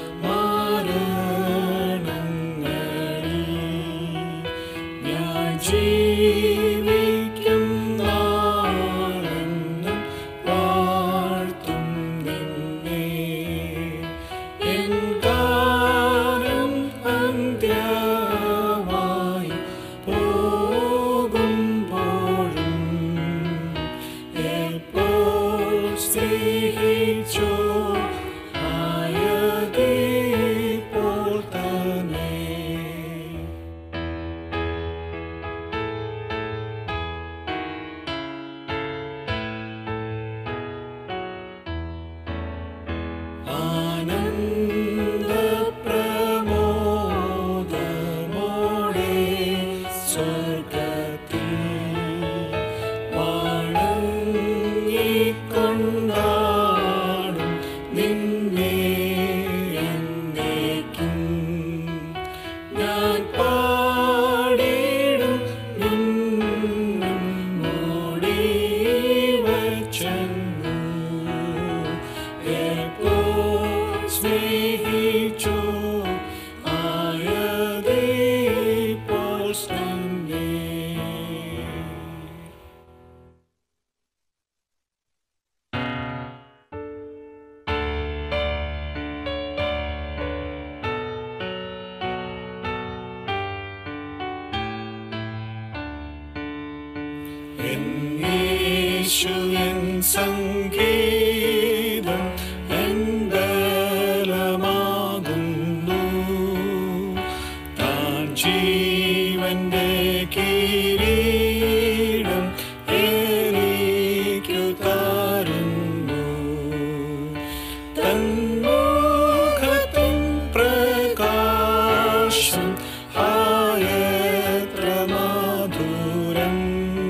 മരണങ്ങളിൽ ഞാൻ ജീവിക്കും നാളെന്നും വാഴ്ത്തും നിന്നെ എൻ ഗാനം അന്ത്യമായി പോകുമ്പോഴും എപ്പോൾ സ്നേഹിച്ചോ ആയതിപ്പോൾ തന്നെ ആനന്ദപ്രമോദമോടെ സ്വർഗത്തിൽ വണങ്ങിക്കൊണ്ടാടും നിന്നെ എന്നേക്കും ഞാൻ പാടിടും നിന്നും മൂടി വച്ചെന്നു എപ്പോൾ സ്നേഹിച്ചോ ആയതിപ്പോൾ തന്നെ യേശു എൻ സംഗീതം എന്തലമാകുന്നു താൻ ജീവന്റെ കിരീടം എനിക്കു താരുന്നു തന്മുഖത്തിൻ പ്രകാശം ആയത്ര മധുരം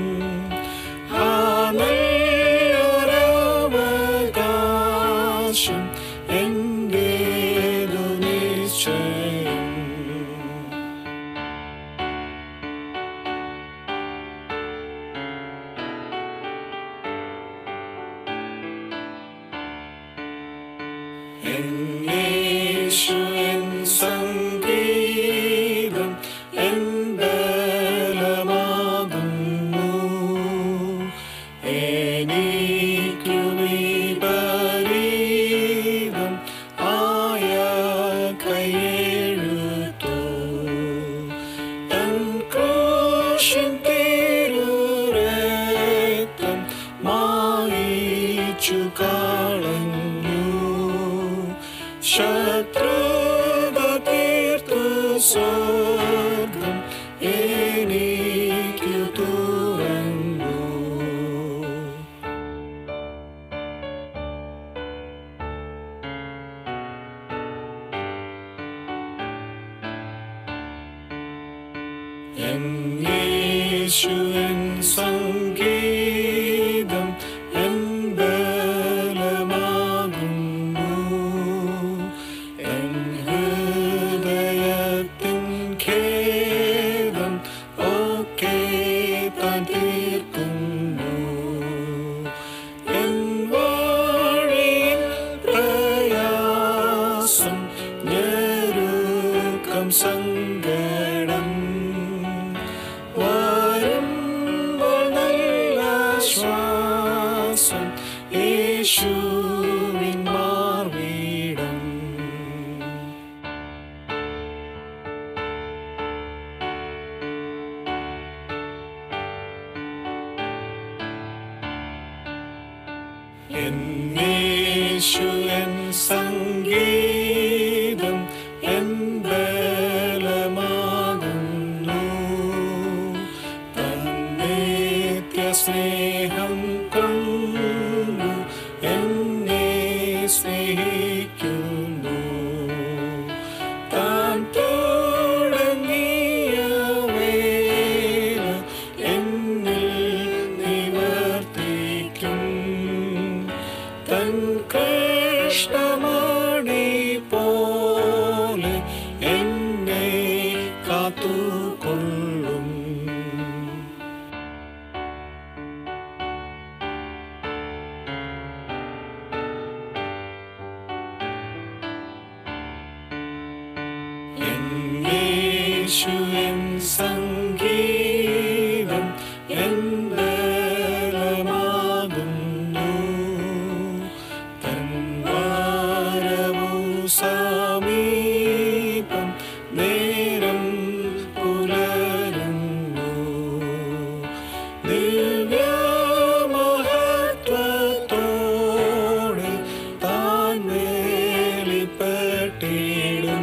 ആമയോരവകാശം എന്റേതു നിശ്ചയം യേശു എൻ സംഗീതം എന്തലമാകുന്നു എനിക്കു വിപരീതം ആയ കയ്യെഴുത്തോ തൻ ക്രൂശിൻ തിരുരക്തം മായിച്ചു കളഞ്ഞു ശത്രുത തീർത്തു സ്വർഗം എനിക്കു തുറന്നു യേശു എൻ സംഗീതം എന്തലമാകുന്നു എൻ ഹൃദയത്തിൻ ഖേദം ഒക്കെ താൻ തീർക്കുന്നു എൻ വഴിയിൽ പ്രയാസം ഞെരുക്കം സങ്കടം വരുമ്പോൾ നല്ല ശ്വാസം യേശുവിൻ മാർവീടം എന്നേശു എൻ സംഗീതം എന്തലമാകുന്നു തന്നേത്യ സ്നേഹം കൊണ്ടു എന്നെ സ്നേഹിക്കുന്നു താൻ തുടങ്ങിയ വേല എന്നിൽ നിവർത്തിക്കും തൻ കൃഷ്ണമണി പോലെ എന്നെ കാത്തുകൊള്ളും യേശു എൻ സംഗീതം എന്തലമാകുന്നു തൻവാരവു സമീപം നേരം പുലരുന്നു ദിവ്യമഹത്വത്തോടെ താൻ വേലിപ്പെട്ടിടും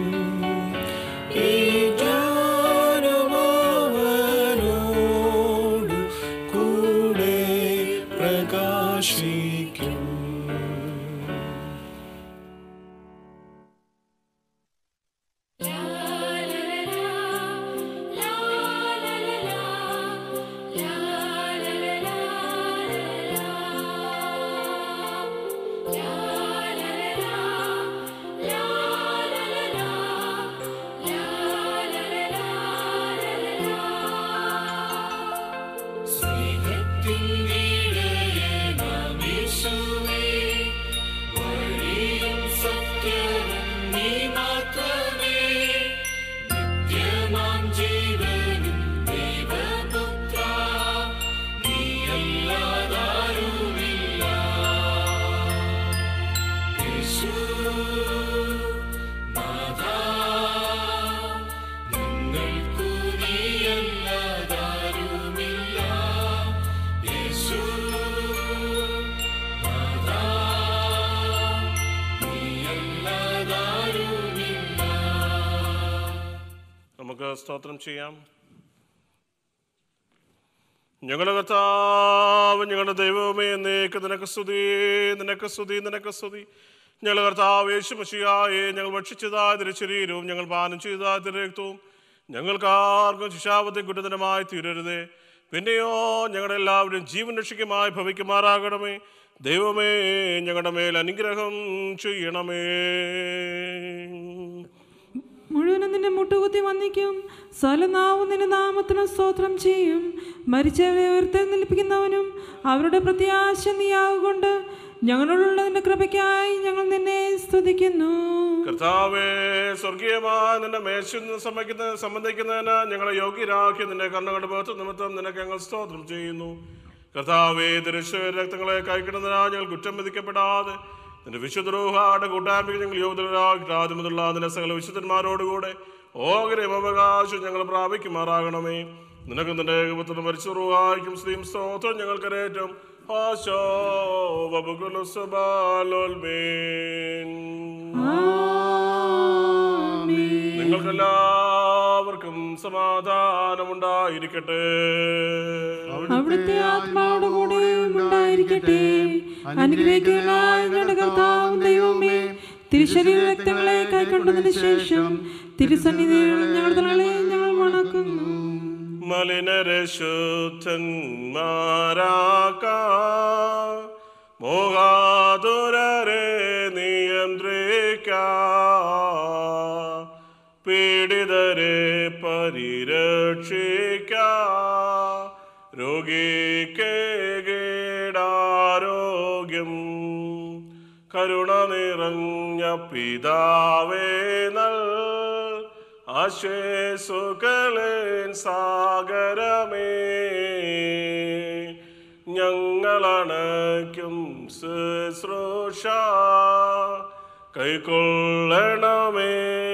ഈ ജാനമവനോട് കൂടെ പ്രകാശിക്കും സ്തോത്രം ചെയ്യാം ഞങ്ങളുടെ കർത്താവ് ഞങ്ങളുടെ ദൈവമേ എന്നേക്ക് നിനക്ക് സ്തുതി നിനക്ക് സ്തുതി നിനക്ക് സ്തുതി ഞങ്ങളുടെ കർത്താവ് യേശു മഷിയായെ ഞങ്ങൾ ഭക്ഷിച്ചതായ തിരു ശരീരവും ഞങ്ങൾ പാനം ചെയ്തതായ തിരു രക്തവും ഞങ്ങൾക്കാർക്കും ശിശാപത്തെ കുറ്റതനമായി തീരരുതേ പിന്നെയോ ഞങ്ങളുടെ എല്ലാവരും ജീവൻ രക്ഷിക്കുമായി ഭവിക്കുമാറാകണമേ ദൈവമേ ഞങ്ങളുടെ മേൽ അനുഗ്രഹം ചെയ്യണമേ മുഴുവനും നിന്നെ മുട്ടുകുത്തി വന്നിക്കും സകലനാവും നിന്റെ നാമത്തിന് സ്തോത്രം ചെയ്യും മരിച്ചവരെ ഉയർത്തെഴുന്നേൽപ്പിക്കുന്നവനും അവരുടെ പ്രത്യാശ നീയാകൊണ്ട് ഞങ്ങളോടുള്ള നിന്റെ കൃപയ്ക്കായി ഞങ്ങൾ നിന്നെ സ്തുതിക്കുന്നു കർത്താവേ സ്വർഗീയമായ നിന്റെ മേശ സമ്മതിക്കുന്ന സംബന്ധിക്കുന്നതിന് ഞങ്ങളെ യോഗ്യരാക്കി നിന്റെ കണ്ണുകളുടെ ബഹത്വ നിമിത്തം നിനക്ക് ഞങ്ങൾ സ്തോത്രം ചെയ്യുന്നു കർത്താവേ ദൃശ്യ രക്തങ്ങളെ കൈക്കിടുന്നതിനാൽ ഞങ്ങൾ കുറ്റം വിധിക്കപ്പെടാതെ നിന്റെ വിശുദ്ധരൂഹാടെ കൂട്ടായ്മയ്ക്ക് ഞങ്ങൾ യോഗ്യരാക്കി ആദ്യം മുതലുള്ള നിന്റെ സകല വിശുദ്ധന്മാരോടുകൂടെ ഓഹരിയും അവകാശം ഞങ്ങൾ പ്രാപിക്കുമാറാകണമേ നിനക്ക് നിന്റെ ഏകപുത്രന് മരിച്ച റൂഹായിക്കും സ്ത്രീയും സ്തോത്രം ഞങ്ങൾക്കരേറ്റം ആശോ വബുകുലുസബാലോൽമേൻ നിങ്ങൾക്കെല്ലാവർക്കും സമാധാനമുണ്ടായിരിക്കട്ടെ അവിടുത്തെ ആത്മാവോട് കൂടെ ഉണ്ടായിരിക്കട്ടെ അനുഗ്രഹിക്കുന്നതായ ഞങ്ങളുടെ കർത്താവും ദൈവമേ തിരുശരീര രക്തങ്ങളെ കൈക്കൊണ്ടതിന് ശേഷം തിരുസന്നിധിയിൽ ഞങ്ങളുടെ തലകളെ ഞങ്ങൾ വണക്കുന്നു മലിനരെ ശുദ്ധന്മാരാക്ക മോഹാതുരരെ നിയന്ത്രിക്ക പീഡിതരെ പരിരക്ഷിക്ക രോഗിക്ക് കീടാരോഗ്യം കരുണ നിറഞ്ഞ പിതാവേ നൽ ആശേസുകളേൻ സാഗരമേ ഞങ്ങളണയ്ക്കും ശുശ്രൂഷ കൈക്കൊള്ളണമേ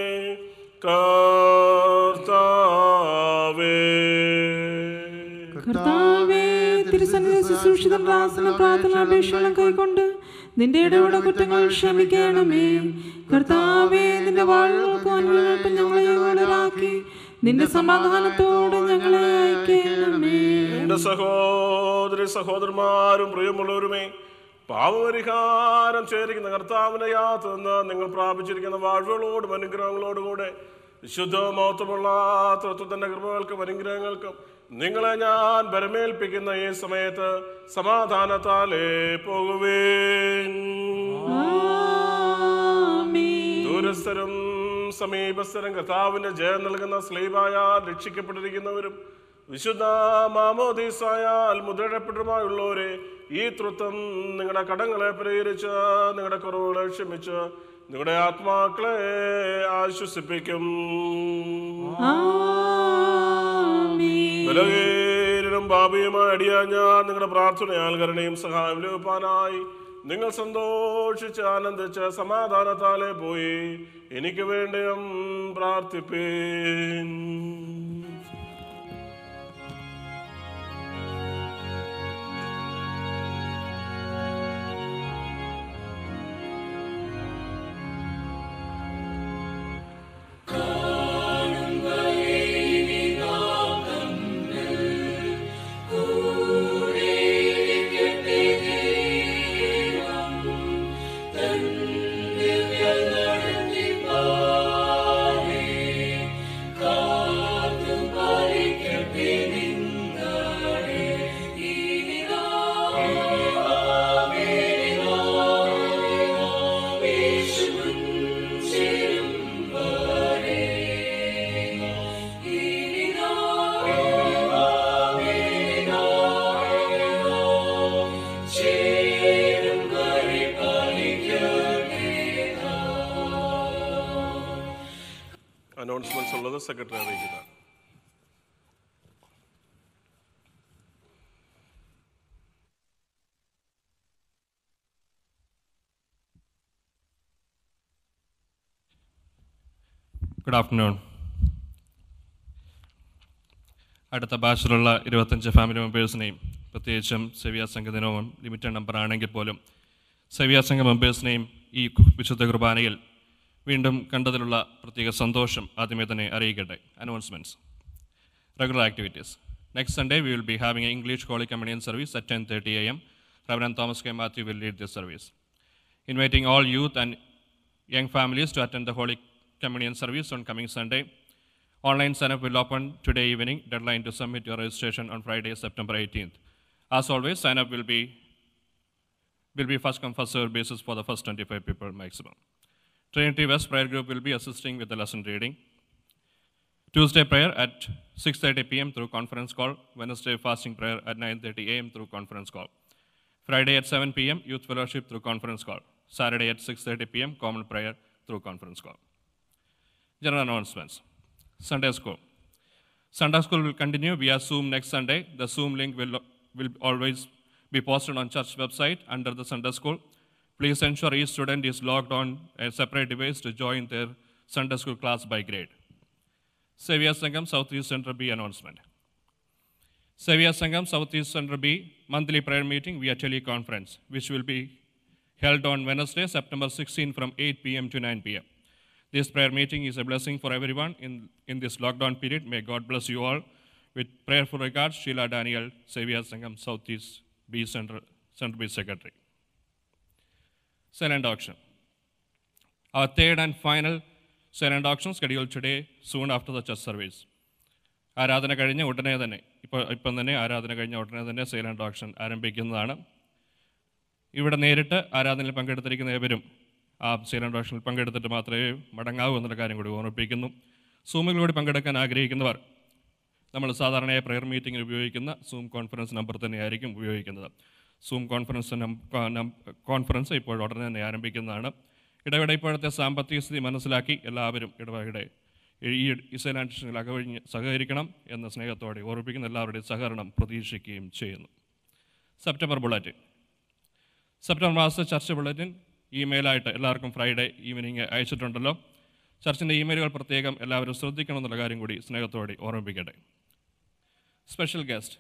കർത്താവേ കർത്താവേ തിരുസന്നിധി ശുശ്രൂഷിത പ്രാർത്ഥന പ്രാർത്ഥന അപേക്ഷകളും കൈക്കൊണ്ട് നിന്റെ ഇടപെട കുറ്റങ്ങൾ ക്ഷമിക്കണമേ കർത്താവേ നിന്റെ വാഴുകൾക്കും അനുഭവങ്ങൾക്കും ഞങ്ങളെ യോഗ്യരാക്കി നിന്റെ സമാധാനത്തോടെ ഞങ്ങളെ അയക്കണമേ എന്റെ സഹോദരി സഹോദരന്മാരും പ്രിയമുള്ളവരുമേ പാപപരിഹാരം ചേരിക്കുന്ന കർത്താവിന്റെ യാത്ര നിന്ന് നിങ്ങൾ പ്രാപിച്ചിരിക്കുന്ന വാഴ്വുകളോടും അനുഗ്രഹങ്ങളോടുകൂടെ വിശുദ്ധ മഹത്വമുള്ള തത്വത്തിന്റെ കൃപകൾക്കും അനുഗ്രഹങ്ങൾക്കും നിങ്ങളെ ഞാൻ ബരമേൽപ്പിക്കുന്ന ഈ സമയത്ത് സമാധാനത്താലേ പോകുവേ ദൂരസ്ഥരും സമീപസ്ഥരും കർത്താവിന്റെ ജയം നൽകുന്ന സ്ലീവായാൽ രക്ഷിക്കപ്പെട്ടിരിക്കുന്നവരും വിശുദ്ധ മാമോദീസായാൽ മുദ്രയിടപ്പെട്ടുമായുള്ളവരെ ഈ തൃത്വം നിങ്ങളുടെ കടങ്ങളെ പരിഹരിച്ച് നിങ്ങളുടെ കുറവുകളെ ക്ഷമിച്ച് നിങ്ങളുടെ ആത്മാക്കളെ ആശ്വസിപ്പിക്കും ബലഹീനനും പാപിയുമായ അടിയാ ഞാൻ നിങ്ങളുടെ പ്രാർത്ഥനയാൽ കരുണയും സഹായം ലഭിപ്പാനായി നിങ്ങൾ സന്തോഷിച്ച് ആനന്ദിച്ച് സമാധാനത്താലെ പോയി എനിക്ക് വേണ്ടിയും പ്രാർത്ഥിപ്പേൻ അനൗൺസ്മെന്റ്സ് ഉള്ളത് സെക്രട്ടറി അറിയിക്കുന്നതാണ് ഗുഡ് ആഫ്റ്റർനൂൺ അടുത്ത ബാച്ചിലുള്ള ഇരുപത്തഞ്ച് ഫാമിലി മെമ്പേഴ്സിനെയും പ്രത്യേകിച്ചും സെവിയ സംഘദിനവും ലിമിറ്റഡ് നമ്പർ ആണെങ്കിൽ പോലും സെവിയ സംഘ മെമ്പേഴ്സിനെയും ഈ കു- വിശുദ്ധ കുർബാനയിൽ വീണ്ടും കണ്ടതിലുള്ള പ്രത്യേക സന്തോഷം ആദ്യമേ തന്നെ അറിയിക്കട്ടെ announcements regular activities. Next Sunday, we will be having an English Holy Communion service at 10.30 a.m. Reverend Thomas K. Matthew will lead this service. Inviting all youth and young families to attend the Holy Communion service on coming Sunday. Online sign-up will open today evening. Deadline to submit your registration on Friday, September 18th. As always, sign-up will be will be first come first served basis for the first 25 people maximum. Trinity West Prayer Group will be assisting with the lesson reading. Tuesday prayer at 6:30 p.m. through conference call. Wednesday fasting prayer at 9:30 a.m. through conference call. Friday at 7 p.m. youth fellowship through conference call. Saturday at 6:30 p.m. common prayer through conference call. General announcements. Sunday school. Sunday school will continue via Zoom next Sunday. The Zoom link will, will always be posted on church website under the Sunday school. Please ensure each student is logged on a separate device to join their Sunday school class by grade. Savior Sangam Southeast Center B announcement. Savior Sangam Southeast Center B monthly prayer meeting via teleconference, which will be held on Wednesday, September 16 from 8 p.m. to 9 p.m. This prayer meeting is a blessing for everyone in, in this lockdown period. May God bless you all. With prayerful regards, Sheila Daniel, Savior Sangam Southeast B Center, Center B Secretary. Silent auction. Our third and final silent auction scheduled today, soon after the church service. ആരാധന കഴിഞ്ഞ ഉടനെ തന്നെ ഇപ്പോൾ ഇപ്പം തന്നെ ആരാധന കഴിഞ്ഞ ഉടനെ തന്നെ സൈലന്റ് ഓപ്ഷൻ ആരംഭിക്കുന്നതാണ് ഇവിടെ നേരിട്ട് ആരാധനയിൽ പങ്കെടുത്തിരിക്കുന്ന ഏവരും ആ സൈലന്റ് ഓപ്ഷനിൽ പങ്കെടുത്തിട്ട് മാത്രമേ മടങ്ങാവൂ എന്നുള്ള കാര്യം കൂടി ഓർമ്മിപ്പിക്കുന്നു സൂമിലൂടെ പങ്കെടുക്കാൻ ആഗ്രഹിക്കുന്നവർ നമ്മൾ സാധാരണയായി പ്രെയർ മീറ്റിംഗിൽ ഉപയോഗിക്കുന്ന സൂം കോൺഫറൻസ് നമ്പർ തന്നെയായിരിക്കും ഉപയോഗിക്കുന്നത് സൂം കോൺഫറൻസ് കോൺഫറൻസ് ഇപ്പോൾ ഉടനെ തന്നെ ആരംഭിക്കുന്നതാണ് ഇടവേള ഇപ്പോഴത്തെ സാമ്പത്തിക സ്ഥിതി മനസ്സിലാക്കി എല്ലാവരും ഇടവകയുടെ ഈ ഇസലാൻഷനിൽ അകവഴിഞ്ഞ് സഹകരിക്കണം എന്ന സ്നേഹത്തോടെ ഓർമ്മിപ്പിക്കുന്ന എല്ലാവരുടെയും സഹകരണം പ്രതീക്ഷിക്കുകയും ചെയ്യുന്നു സെപ്റ്റംബർ ബുള്ളറ്റിൻ സെപ്റ്റംബർ മാസത്തെ ചർച്ച ബുള്ളറ്റിൻ ഇമെയിലായിട്ട് എല്ലാവർക്കും ഫ്രൈഡേ ഈവനിങ് അയച്ചിട്ടുണ്ടല്ലോ ചർച്ചിൻ്റെ ഇമെയിലുകൾ പ്രത്യേകം എല്ലാവരും ശ്രദ്ധിക്കണം എന്നുള്ള കാര്യം കൂടി സ്നേഹത്തോടെ ഓർമ്മിപ്പിക്കട്ടെ സ്പെഷ്യൽ ഗസ്റ്റ്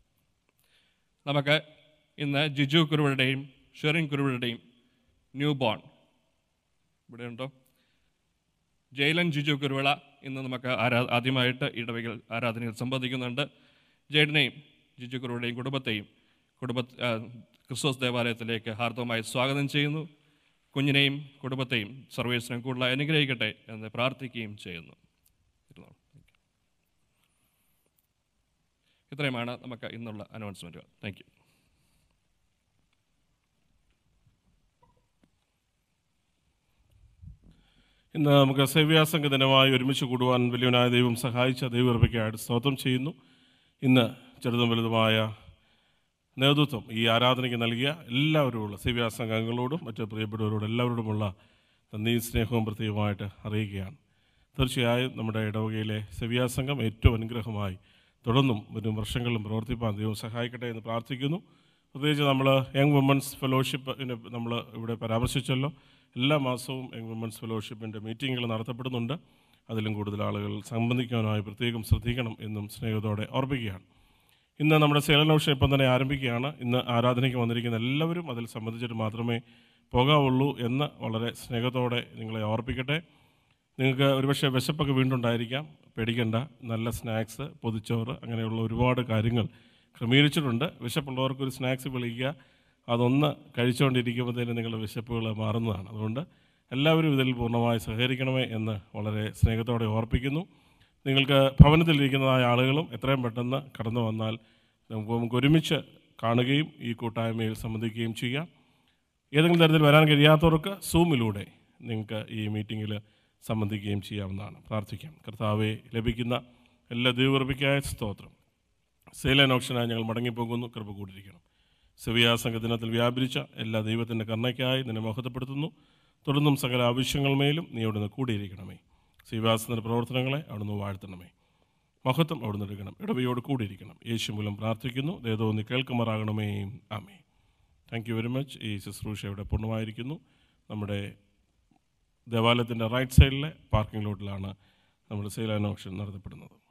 നമുക്ക് ഇന്ന് ജിജു കുരുവരുടെയും ഷെറിൻ കുരുവരുടെയും ന്യൂ ബോൺ ഇവിടെ ഉണ്ടോ ജയിലൻ ജിജു കുരുവിള ഇന്ന് നമുക്ക് ആരാ ആദ്യമായിട്ട് ഇടവകൾ ആരാധനയിൽ സംബന്ധിക്കുന്നുണ്ട് ജയിലിനെയും ജിജു കുരുവിളയും കുടുംബത്തെയും കുടുംബ ആ, ക്രിസ്തുസ് ദേവാലയത്തിലേക്ക് ഹാർദവമായി സ്വാഗതം ചെയ്യുന്നു കുഞ്ഞിനെയും കുടുംബത്തെയും സർവീസിനും കൂടുതലായി അനുഗ്രഹിക്കട്ടെ എന്ന് പ്രാർത്ഥിക്കുകയും ചെയ്യുന്നു ഇരുന്നോളൂ. ഇത്രയുമാണ് നമുക്ക് ഇന്നുള്ള അനൗൺസ്മെൻറ്റുകൾ താങ്ക് യു ഇന്ന് നമുക്ക് സേവ്യാസംഘ ദിനമായി ഒരുമിച്ച് കൂടുവാൻ വലിയവനായ ദൈവം സഹായിച്ച ദൈവകൃപയ്ക്കായിട്ട് സ്തോത്രം ചെയ്യുന്നു ഇന്ന് ചെറുതും വലുതുമായ നേതൃത്വം ഈ ആരാധനയ്ക്ക് നൽകിയ എല്ലാവരുമുള്ള സേവ്യാസംഘങ്ങളോടും മറ്റു പ്രിയപ്പെട്ടവരോടും എല്ലാവരോടുമുള്ള നന്ദിയും സ്നേഹവും പ്രത്യേകമായിട്ട് അറിയിക്കുകയാണ് തീർച്ചയായും നമ്മുടെ ഇടവകയിലെ സേവ്യാസംഘം ഏറ്റവും അനുഗ്രഹമായി തുടർന്നും വരും വർഷങ്ങളിലും പ്രവർത്തിപ്പാൻ ദൈവം സഹായിക്കട്ടെ എന്ന് പ്രാർത്ഥിക്കുന്നു പ്രത്യേകിച്ച് നമ്മൾ യങ് വുമൻസ് ഫെലോഷിപ്പിന് നമ്മൾ ഇവിടെ പരാമർശിച്ചല്ലോ എല്ലാ മാസവും യങ് വുമൻസ് ഫെലോഷിപ്പിൻ്റെ മീറ്റിങ്ങുകൾ നടത്തപ്പെടുന്നുണ്ട് അതിലും കൂടുതൽ ആളുകൾ സംബന്ധിക്കാനായി പ്രത്യേകം ശ്രദ്ധിക്കണം എന്നും സ്നേഹത്തോടെ ഓർപ്പിക്കുകയാണ് ഇന്ന് നമ്മുടെ സേലനോഷം ഇപ്പം തന്നെ ആരംഭിക്കുകയാണ് ഇന്ന് ആരാധനയ്ക്ക് വന്നിരിക്കുന്ന എല്ലാവരും അതിൽ സംബന്ധിച്ചിട്ട് മാത്രമേ പോകാവുള്ളൂ എന്ന് വളരെ സ്നേഹത്തോടെ നിങ്ങളെ ഓർപ്പിക്കട്ടെ നിങ്ങൾക്ക് ഒരുപക്ഷെ വിശപ്പൊക്കെ വീണ്ടുണ്ടായിരിക്കാം പേടിക്കണ്ട നല്ല സ്നാക്സ് പൊതിച്ചോറ് അങ്ങനെയുള്ള ഒരുപാട് കാര്യങ്ങൾ ക്രമീകരിച്ചിട്ടുണ്ട് വിശപ്പുള്ളവർക്ക് ഒരു സ്നാക്സ് വിളിക്കുക അതൊന്ന് കഴിച്ചുകൊണ്ടിരിക്കുമ്പോഴത്തേനും നിങ്ങളുടെ വിശപ്പുകൾ മാറുന്നതാണ് അതുകൊണ്ട് എല്ലാവരും ഇതിൽ പൂർണ്ണമായി സഹകരിക്കണമേ എന്ന് വളരെ സ്നേഹത്തോടെ ഓർപ്പിക്കുന്നു നിങ്ങൾക്ക് ഭവനത്തിലിരിക്കുന്നതായ ആളുകളും എത്രയും പെട്ടെന്ന് കടന്നു വന്നാൽ നമുക്ക് നമുക്ക് ഒരുമിച്ച് കാണുകയും ഈ കൂട്ടായ്മയിൽ സംബന്ധിക്കുകയും ചെയ്യാം ഏതെങ്കിലും തരത്തിൽ വരാൻ കഴിയാത്തവർക്ക് സൂമിലൂടെ നിങ്ങൾക്ക് ഈ മീറ്റിങ്ങിൽ സംബന്ധിക്കുകയും ചെയ്യാവുന്നതാണ് പ്രാർത്ഥിക്കാം കർത്താവെ ലഭിക്കുന്ന എല്ലാ ദൈവകൃപയ്ക്കായ സ്തോത്രം സേലൻ ഓപ്ഷനായി ഞങ്ങൾ മടങ്ങിപ്പോകുന്നു കൃപ കൂടിയിരിക്കണം സെവിയാ സംഘത്തിനത്തിൽ വ്യാപരിച്ച എല്ലാ ദൈവത്തിൻ്റെ കരുണയ്ക്കായി നിന്നെ മഹത്വപ്പെടുത്തുന്നു തുടർന്നും സകല ആവശ്യങ്ങൾ മേലും നീ അവിടുന്ന് കൂടിയിരിക്കണമേ ശ്രീവാസത്തിൻ്റെ പ്രവർത്തനങ്ങളെ അവിടുന്ന് വാഴ്ത്തണമേ മഹത്വം അവിടുന്ന് എടുക്കണം ഇടവയോട് കൂടിയിരിക്കണം യേശു മൂലം പ്രാർത്ഥിക്കുന്നു ദേതോ നീ കേൾക്കുമാറാകണമേ ആമേ താങ്ക് യു വെരി മച്ച് ഈ ശുശ്രൂഷ ഇവിടെ പൂർണ്ണമായിരിക്കുന്നു നമ്മുടെ ദേവാലയത്തിൻ്റെ റൈറ്റ് സൈഡിലെ പാർക്കിംഗ് ലോട്ടിലാണ് നമ്മുടെ സെയിലാൻ ഓപ്ഷൻ നടത്തപ്പെടുന്നത്